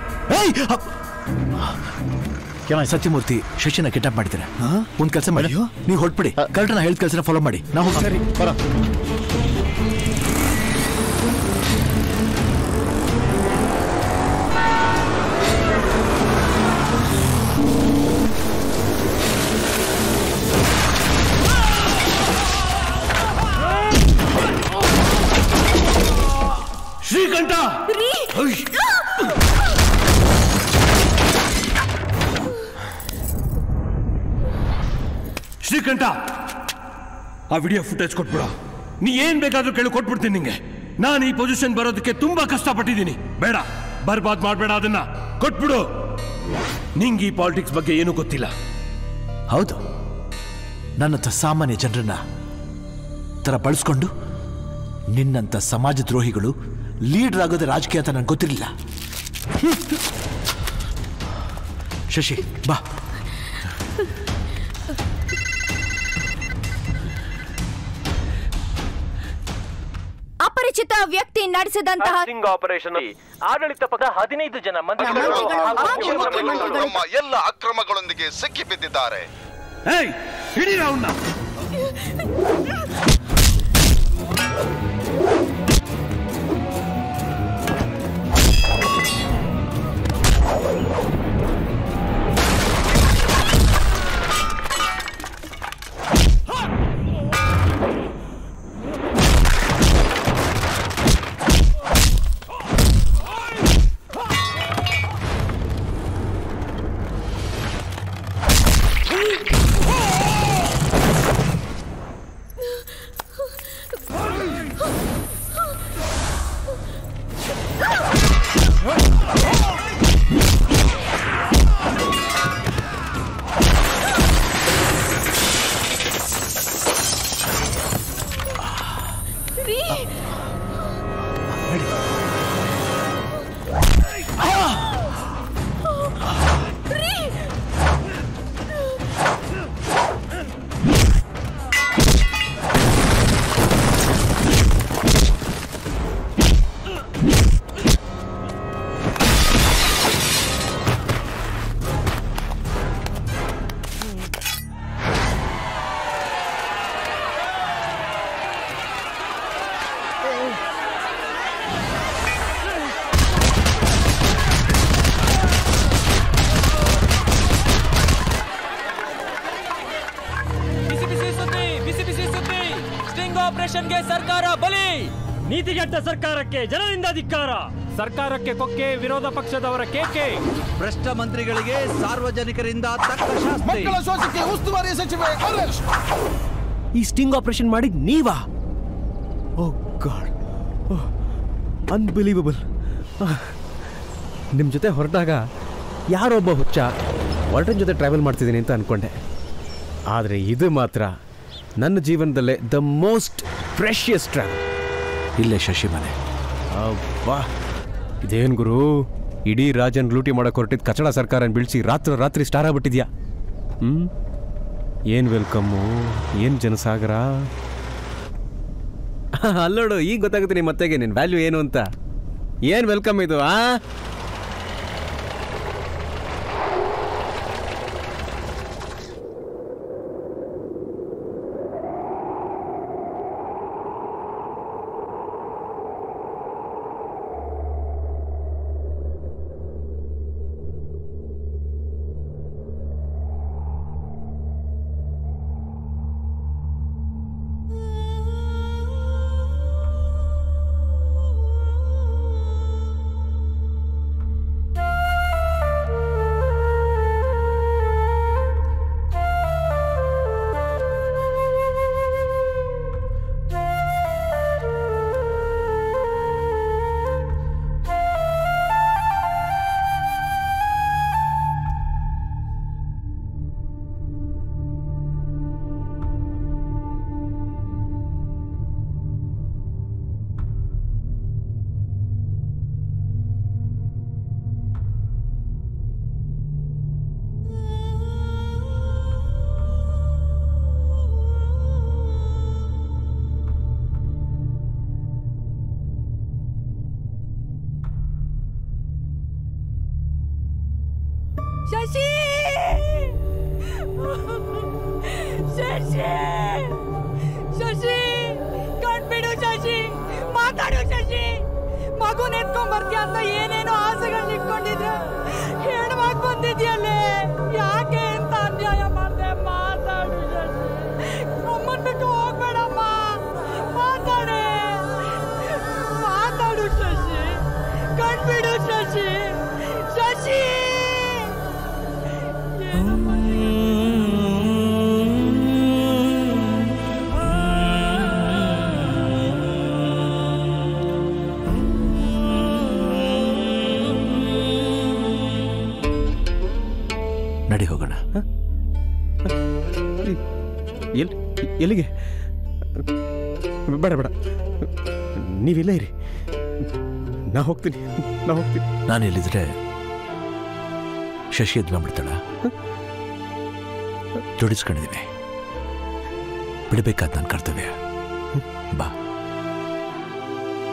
ಸತ್ಯಮೂರ್ತಿ ಶಶಿನ ಕಿಡ್ನಾಪ್ ಮಾಡಿದ್ದಾರೆ ಒಂದು ಕೆಲಸ ಮಾಡಿ ನೀವು ಹೊಟ್ಬಿಡಿ ಕರೆಕ್ಟ್ ನಾ ಹೇಳಿದ ಕೆಲಸನ ಫಾಲೋ ಮಾಡಿ ನಾವು ಸರಿ ಬರ ಶ್ರೀಕಂಠ ಐ! ಶ್ರೀಕಂಠ ಆ ವಿಡಿಯೋ ಫುಟೇಜ್ ಕೊಟ್ಬಿಡ ನೀ ಏನ್ ಬೇಕಾದ್ರೂ ಕೇಳಿ ಕೊಟ್ಬಿಡ್ತೀನಿ ನಿಂಗೆ ನಾನು ಈ ಪೊಸಿಷನ್ ಬರೋದಕ್ಕೆ ತುಂಬಾ ಕಷ್ಟಪಟ್ಟಿದ್ದೀನಿ ಬೇಡ ಬರ್ಬಾದ್ ಮಾಡಬೇಡ ಅದನ್ನ ಕೊಟ್ಬಿಡು ನಿಂಗೆ ಈ ಪಾಲಿಟಿಕ್ಸ್ ಬಗ್ಗೆ ಏನೂ ಗೊತ್ತಿಲ್ಲ ಹೌದು ನನ್ನಂಥ ಸಾಮಾನ್ಯ ಜನರನ್ನ ತರ ಬಳಸ್ಕೊಂಡು ನಿನ್ನಂಥ ಸಮಾಜ ದ್ರೋಹಿಗಳು ಲೀಡರ್ ಆಗೋದೇ ರಾಜಕೀಯ ಅಂತ ನನಗೆ ಗೊತ್ತಿರಲಿಲ್ಲ ಶಶಿ ಬಾ ಅಪರಿಚಿತ ವ್ಯಕ್ತಿ ನಡೆಸಿದಂತಹ ಸ್ಟಿಂಗ್ ಆಪರೇಷನ್ ಆಡಳಿತ ಪಕ್ಷ ಹದಿನೈದು ಜನ ಮಂತ್ರಿಗಳು ಹಾಗೂ ಮುಖ್ಯಮಂತ್ರಿಗಳು ನಮ್ಮ ಎಲ್ಲ ಅಕ್ರಮಗಳೊಂದಿಗೆ ಸಿಕ್ಕಿ ಬಿದ್ದಿದ್ದಾರೆ ಬಿಸಿ ಬಿಸಿ ಸುದ್ದಿ ಬಿಸಿ ಬಿಸಿ ಸುದ್ದಿ ಸ್ಟಿಂಗ್ ಆಪರೇಷನ್ಗೆ ಸರ್ಕಾರ ಬಲಿ ನೀತಿಗೆಟ್ಟ ಸರ್ಕಾರಕ್ಕೆ ಜನರಿಂದ ಧಿಕ್ಕಾರ ಸರ್ಕಾರಕ್ಕೆ ಕೊಕ್ಕೆ ವಿರೋಧ ಪಕ್ಷದವರ ಕೇಕೆ ಭ್ರಷ್ಟ ಮಂತ್ರಿಗಳಿಗೆ ಸಾರ್ವಜನಿಕರಿಂದ ತಕ್ಕ ಶಾಸ್ತಿ ಮಕ್ಕಳ ಶೋಷಕ್ಕೆ ಉಸ್ತುವಾರಿ ಸಚಿವೆ ಅರೆಸ್ಟ್ ಈ ಸ್ಟಿಂಗ್ ಆಪರೇಷನ್ ಮಾಡಿದ್ ನೀವಾ ಓ ಗಾಡ್ ಅನ್ಬಿಲೀವಬಲ್ ನಿಮ್ಮ ಜೊತೆ ಹೊರಟಾಗ ಯಾರೊಬ್ಬ ಹುಚ್ಚ ಹೊರಟನ್ ಜೊತೆ ಟ್ರಾವೆಲ್ ಮಾಡ್ತಿದ್ದೀನಿ ಅಂತ ಅನ್ಕೊಂಡೆ ಆದರೆ ಇದು ಮಾತ್ರ ನನ್ನ ಜೀವನದಲ್ಲೇ ದ ಮೋಸ್ಟ್ ಫ್ರೆಶಿಯಸ್ ಟ್ರಾವೆಲ್ ಇಲ್ಲೇ ಶಶಿ ಮನೆ ಅಬ್ಬಾ ಇದೇನು ಗುರು ಇಡೀ ರಾಜನ್ ಲೂಟಿ ಮಾಡಕ್ಕೆ ಹೊರಟಿದ್ದ ಕಚಡ ಸರ್ಕಾರನ ಬೀಳಿಸಿ ರಾತ್ರಿ ರಾತ್ರಿ ಸ್ಟಾರ್ ಆಗ್ಬಿಟ್ಟಿದ್ಯಾ ಹ್ಞೂ ಏನು ವೆಲ್ಕಮ್ಮು ಏನು ಜನಸಾಗರ ಅಲ್ಲೋಡು ಈಗ ಗೊತ್ತಾಗುತ್ತೆ ನಿಮ್ಮ ಮತ್ತೆಗೆ ನಿನ್ನ ವ್ಯಾಲ್ಯೂ ಏನು ಅಂತ ಏನು ವೆಲ್ಕಮ್ ಇದು ಆ ಶಶಿ ಶಶಿ ಶಶಿ ಕಣ್ಬಿಡು ಶಶಿ ಮಾತಾಡು ಶಶಿ ಮಗುನ ಎತ್ಕೊಂಡ್ ಬರ್ತೀಯ ಅಂತ ಏನೇನೋ ಆಸೆಗಳನ್ನ ಇಟ್ಕೊಂಡಿದ್ರೆ ಹೆಣ್ಮಾಗ್ ಬಂದಿದ್ಯಲ್ಲೇ ಯಾಕೆ ಅಂತ ಅನ್ಯಾಯ ಮಾಡ್ದೆ ಮಾತಾಡು ಶಶಿ ಅಮ್ಮನ್ ಬಿಟ್ಟು ಹೋಗ್ಬೇಡಮ್ಮ ಮಾತಾಡೆ ಮಾತಾಡು ಶಶಿ ಕಣ್ಬಿಡು ಶಶಿ ಶಶಿ ನಡಿ ಹೋಗೋಣ ಎಲ್ಲಿ ಎಲ್ಲಿಗೆ ಬೇಡ ಬೇಡ ನೀವಿಲ್ಲೇ ಇರಿ ನಾ ಹೋಗ್ತೀನಿ ನಾ ಹೋಗ್ತೀನಿ ನಾನು ಎಲ್ಲಿದ್ರೆ ಶಶಿ ಎದ್ದು ಬಂದ್ಬಿಡ್ತಾಳ ಜೋಡಿಸ್ಕೊಂಡಿದ್ದೀನಿ ಬಿಡಬೇಕಾದ ನನ್ನ ಕರ್ತವ್ಯ ಬಾ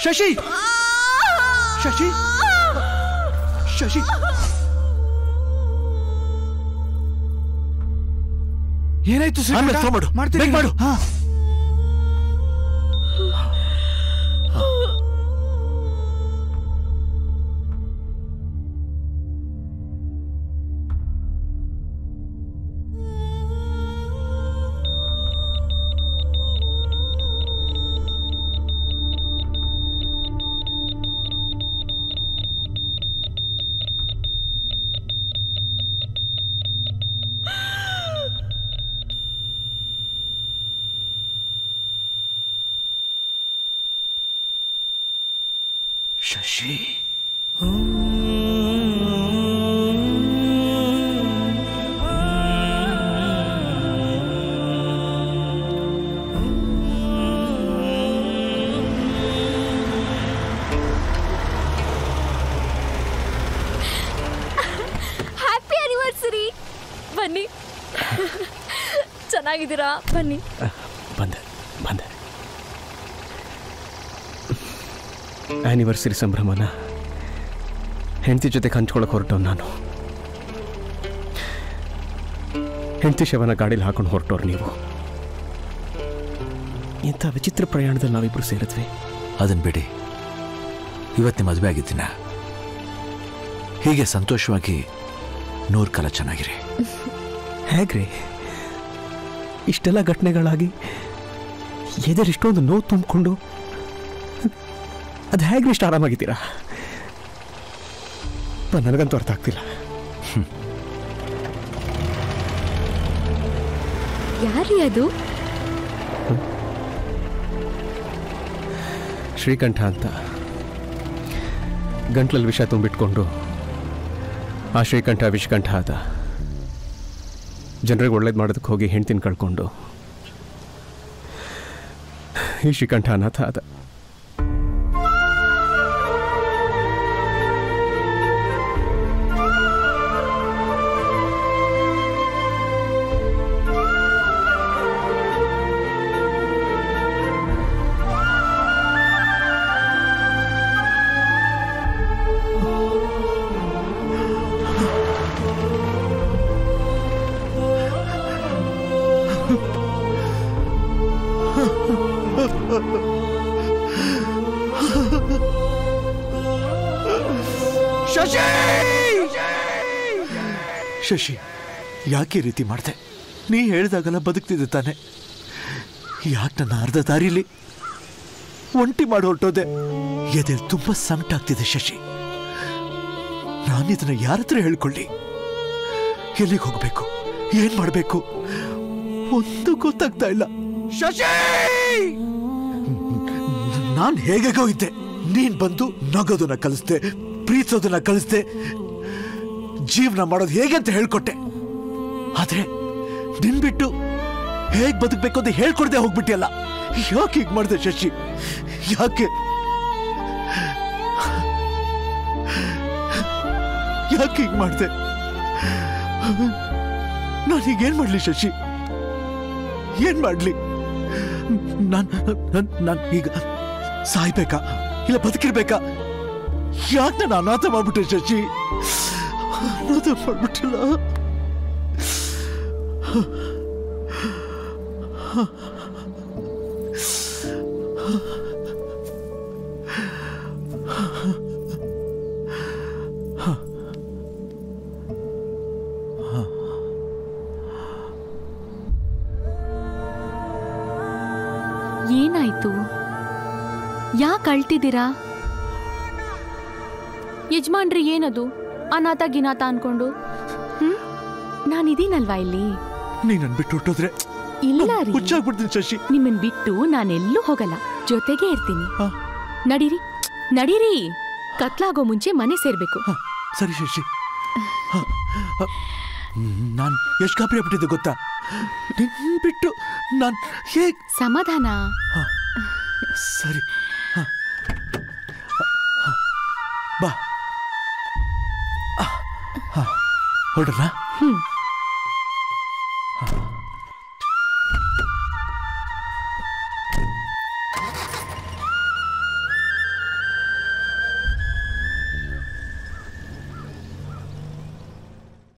ಶಶಿ ಶಶಿ ಶಶಿ ಏನಾಯ್ತು ಆಮೇಲೆ ಫೋನ್ ಮಾಡು ಬೇಗ ಮಾಡು ಶಶಿ ಹ್ಯಾಪಿ ಆನಿವರ್ಸರಿ ಬನ್ನಿ ಚೆನ್ನಾಗಿದ್ದೀರಾ ಬನ್ನಿ ಬಂದೆ ಬಂದೆ ಆ್ಯನಿವರ್ಸರಿ ಸಂಭ್ರಮನ ಹೆಂಡತಿ ಜೊತೆ ಹಂಚ್ಕೊಳಕ್ಕೆ ಹೊರಟವ್ ನಾನು ಹೆಂಡತಿ ಶವನ ಗಾಡೀಲಿ ಹಾಕೊಂಡು ಹೊರಟೋರು ನೀವು ಇಂಥ ವಿಚಿತ್ರ ಪ್ರಯಾಣದಲ್ಲಿ ನಾವಿಬ್ರು ಸೇರಿದ್ವಿ ಅದನ್ನ ಬಿಡಿ ಇವತ್ತೇ ಮದುವೆ ಆಗಿದ್ದೀನ ಹೀಗೆ ಸಂತೋಷವಾಗಿ ನೂರು ಕಾಲ ಚೆನ್ನಾಗಿರಿ ಹೇಗ್ರಿ ಇಷ್ಟೆಲ್ಲ ಘಟನೆಗಳಾಗಿ ಎದರ್ ಇಷ್ಟೊಂದು ನೋವು ತುಂಬಿಕೊಂಡು ಅದು ಹೇಗ್ರಿ ಇಷ್ಟು ಆರಾಮಾಗಿದ್ದೀರಾ ಪ, ನನಗಂತೂ ಅರ್ಥ ಆಗ್ತಿಲ್ಲ ಯಾರೀ ಅದು ಶ್ರೀಕಂಠ ಅಂತ ಗಂಟ್ಲಲ್ಲಿ ವಿಷ ತುಂಬಿಟ್ಕೊಂಡು ಆ ಶ್ರೀಕಂಠ ವಿಷಕಂಠ ಆದ ಜನರಿಗೆ ಒಳ್ಳೇದು ಮಾಡೋದಕ್ಕೆ ಹೋಗಿ ಹೆಂಡ್ತಿನ ಕಳ್ಕೊಂಡು ಈ ಶ್ರೀಕಂಠ ಅನಾಥ ಆದ ಶಶಿ ಶಶಿ ಯಾಕೆ ಈ ರೀತಿ ಮಾಡಿದೆ ನೀ ಹೇಳಿದಾಗೆಲ್ಲ ಬದುಕ್ತಿದ್ದೆ ತಾನೆ ಯಾಕೆ ನನ್ನ ಅರ್ಧ ದಾರಿಲಿ ಒಂಟಿ ಮಾಡಿ ಹೊರಟೋದೆ ಎದೆ ತುಂಬಾ ಸಂಕಟ ಆಗ್ತಿದೆ ಶಶಿ ನಾನಿದನ್ನ ಯಾರ ಹತ್ರ ಹೇಳ್ಕೊಳ್ಳಿ ಎಲ್ಲಿಗೆ ಹೋಗ್ಬೇಕು ಏನ್ ಮಾಡ್ಬೇಕು ಒಂದು ಗೊತ್ತಾಗ್ತಾ ಇಲ್ಲ ಶಶಿ ನಾನ್ ಹೇಗೆಗೋ ಇದ್ದೆ ನೀನ್ ಬಂದು ನಗೋದನ್ನ ಕಲಿಸ್ದೆ ಪ್ರೀತಿಸೋದನ್ನ ಕಲಿಸ್ದೆ ಜೀವನ ಮಾಡೋದು ಹೇಗೆ ಅಂತ ಹೇಳ್ಕೊಟ್ಟೆ ಆದ್ರೆ ನಿನ್ ಬಿಟ್ಟು ಹೇಗ್ ಬದುಕ್ಬೇಕು ಅಂತ ಹೇಳ್ಕೊಡ್ದೆ ಹೋಗ್ಬಿಟ್ಟಿಯಲ್ಲ ಯಾಕೆ ಹೀಗ್ ಮಾಡ್ದೆ ಶಶಿ ಯಾಕೆ ಯಾಕೆ ಹೀಗ್ ಮಾಡ್ದೆ ನಾನು ಈಗೇನ್ ಮಾಡ್ಲಿ ಶಶಿ ಏನ್ ಮಾಡ್ಲಿ ನಾನ್ ನಾನ್- ನಾನ್ ಈಗ ಸಾಯ್ಬೇಕಾ ಇಲ್ಲ ಬದುಕಿರ್ಬೇಕಾ ಯಾಕೆ ನಾನು ಅನಾಥ ಮಾಡ್ಬಿಟ್ಟೆ ಶಶಿ ಅನಾಥ ಮಾಡ್ಬಿಟ್ಟಿಲ್ಲ ಏನಾಯ್ತು ಯಾಕೆ ಅಳ್ತಿದ್ದೀರಾ ಯಜಮಾನ್ರಿ ಏನದು ಅನಾಥ ಗಿನಾಥ ಅನ್ಕೊಂಡು ಹ್ಮ್ ನಾನಿದೀನಲ್ವಾ ಇಲ್ಲಿ ನೀ ನನ್ ಬಿಟ್ಟು ಹೊಟ್ಟೋದ್ರೆ ಇಲ್ಲ ರೀ ಹುಚ್ಚಾಗ್ಬಿಡ್ತೀನಿ ಶಶಿ ನಿಮ್ಮನ್ ಬಿಟ್ಟು ನಾನೆಲ್ಲೂ ಹೋಗಲ್ಲ ಜೊತೆಗೆ ಇರ್ತೀನಿ ನಡೀರಿ ನಡೀರಿ ಕತ್ಲಾಗೋ ಮುಂಚೆ ಮನೆ ಸೇರ್ಬೇಕು ಸರಿ ಶಶಿ ನಾನ್ ಎಷ್ಟು ಗಾಬರಿ ಆಗ್ಬಿಟ್ಟಿದ್ದೆ ಗೊತ್ತಾ ನಿನ್ ಬಿಟ್ಟು ನಾನ್ ಹೇಗ್ ಸಮಾಧಾನ ಸರಿ ಹ. ಹ. ಬಾ ಹೊಡ್ರ ಹ್ಮ್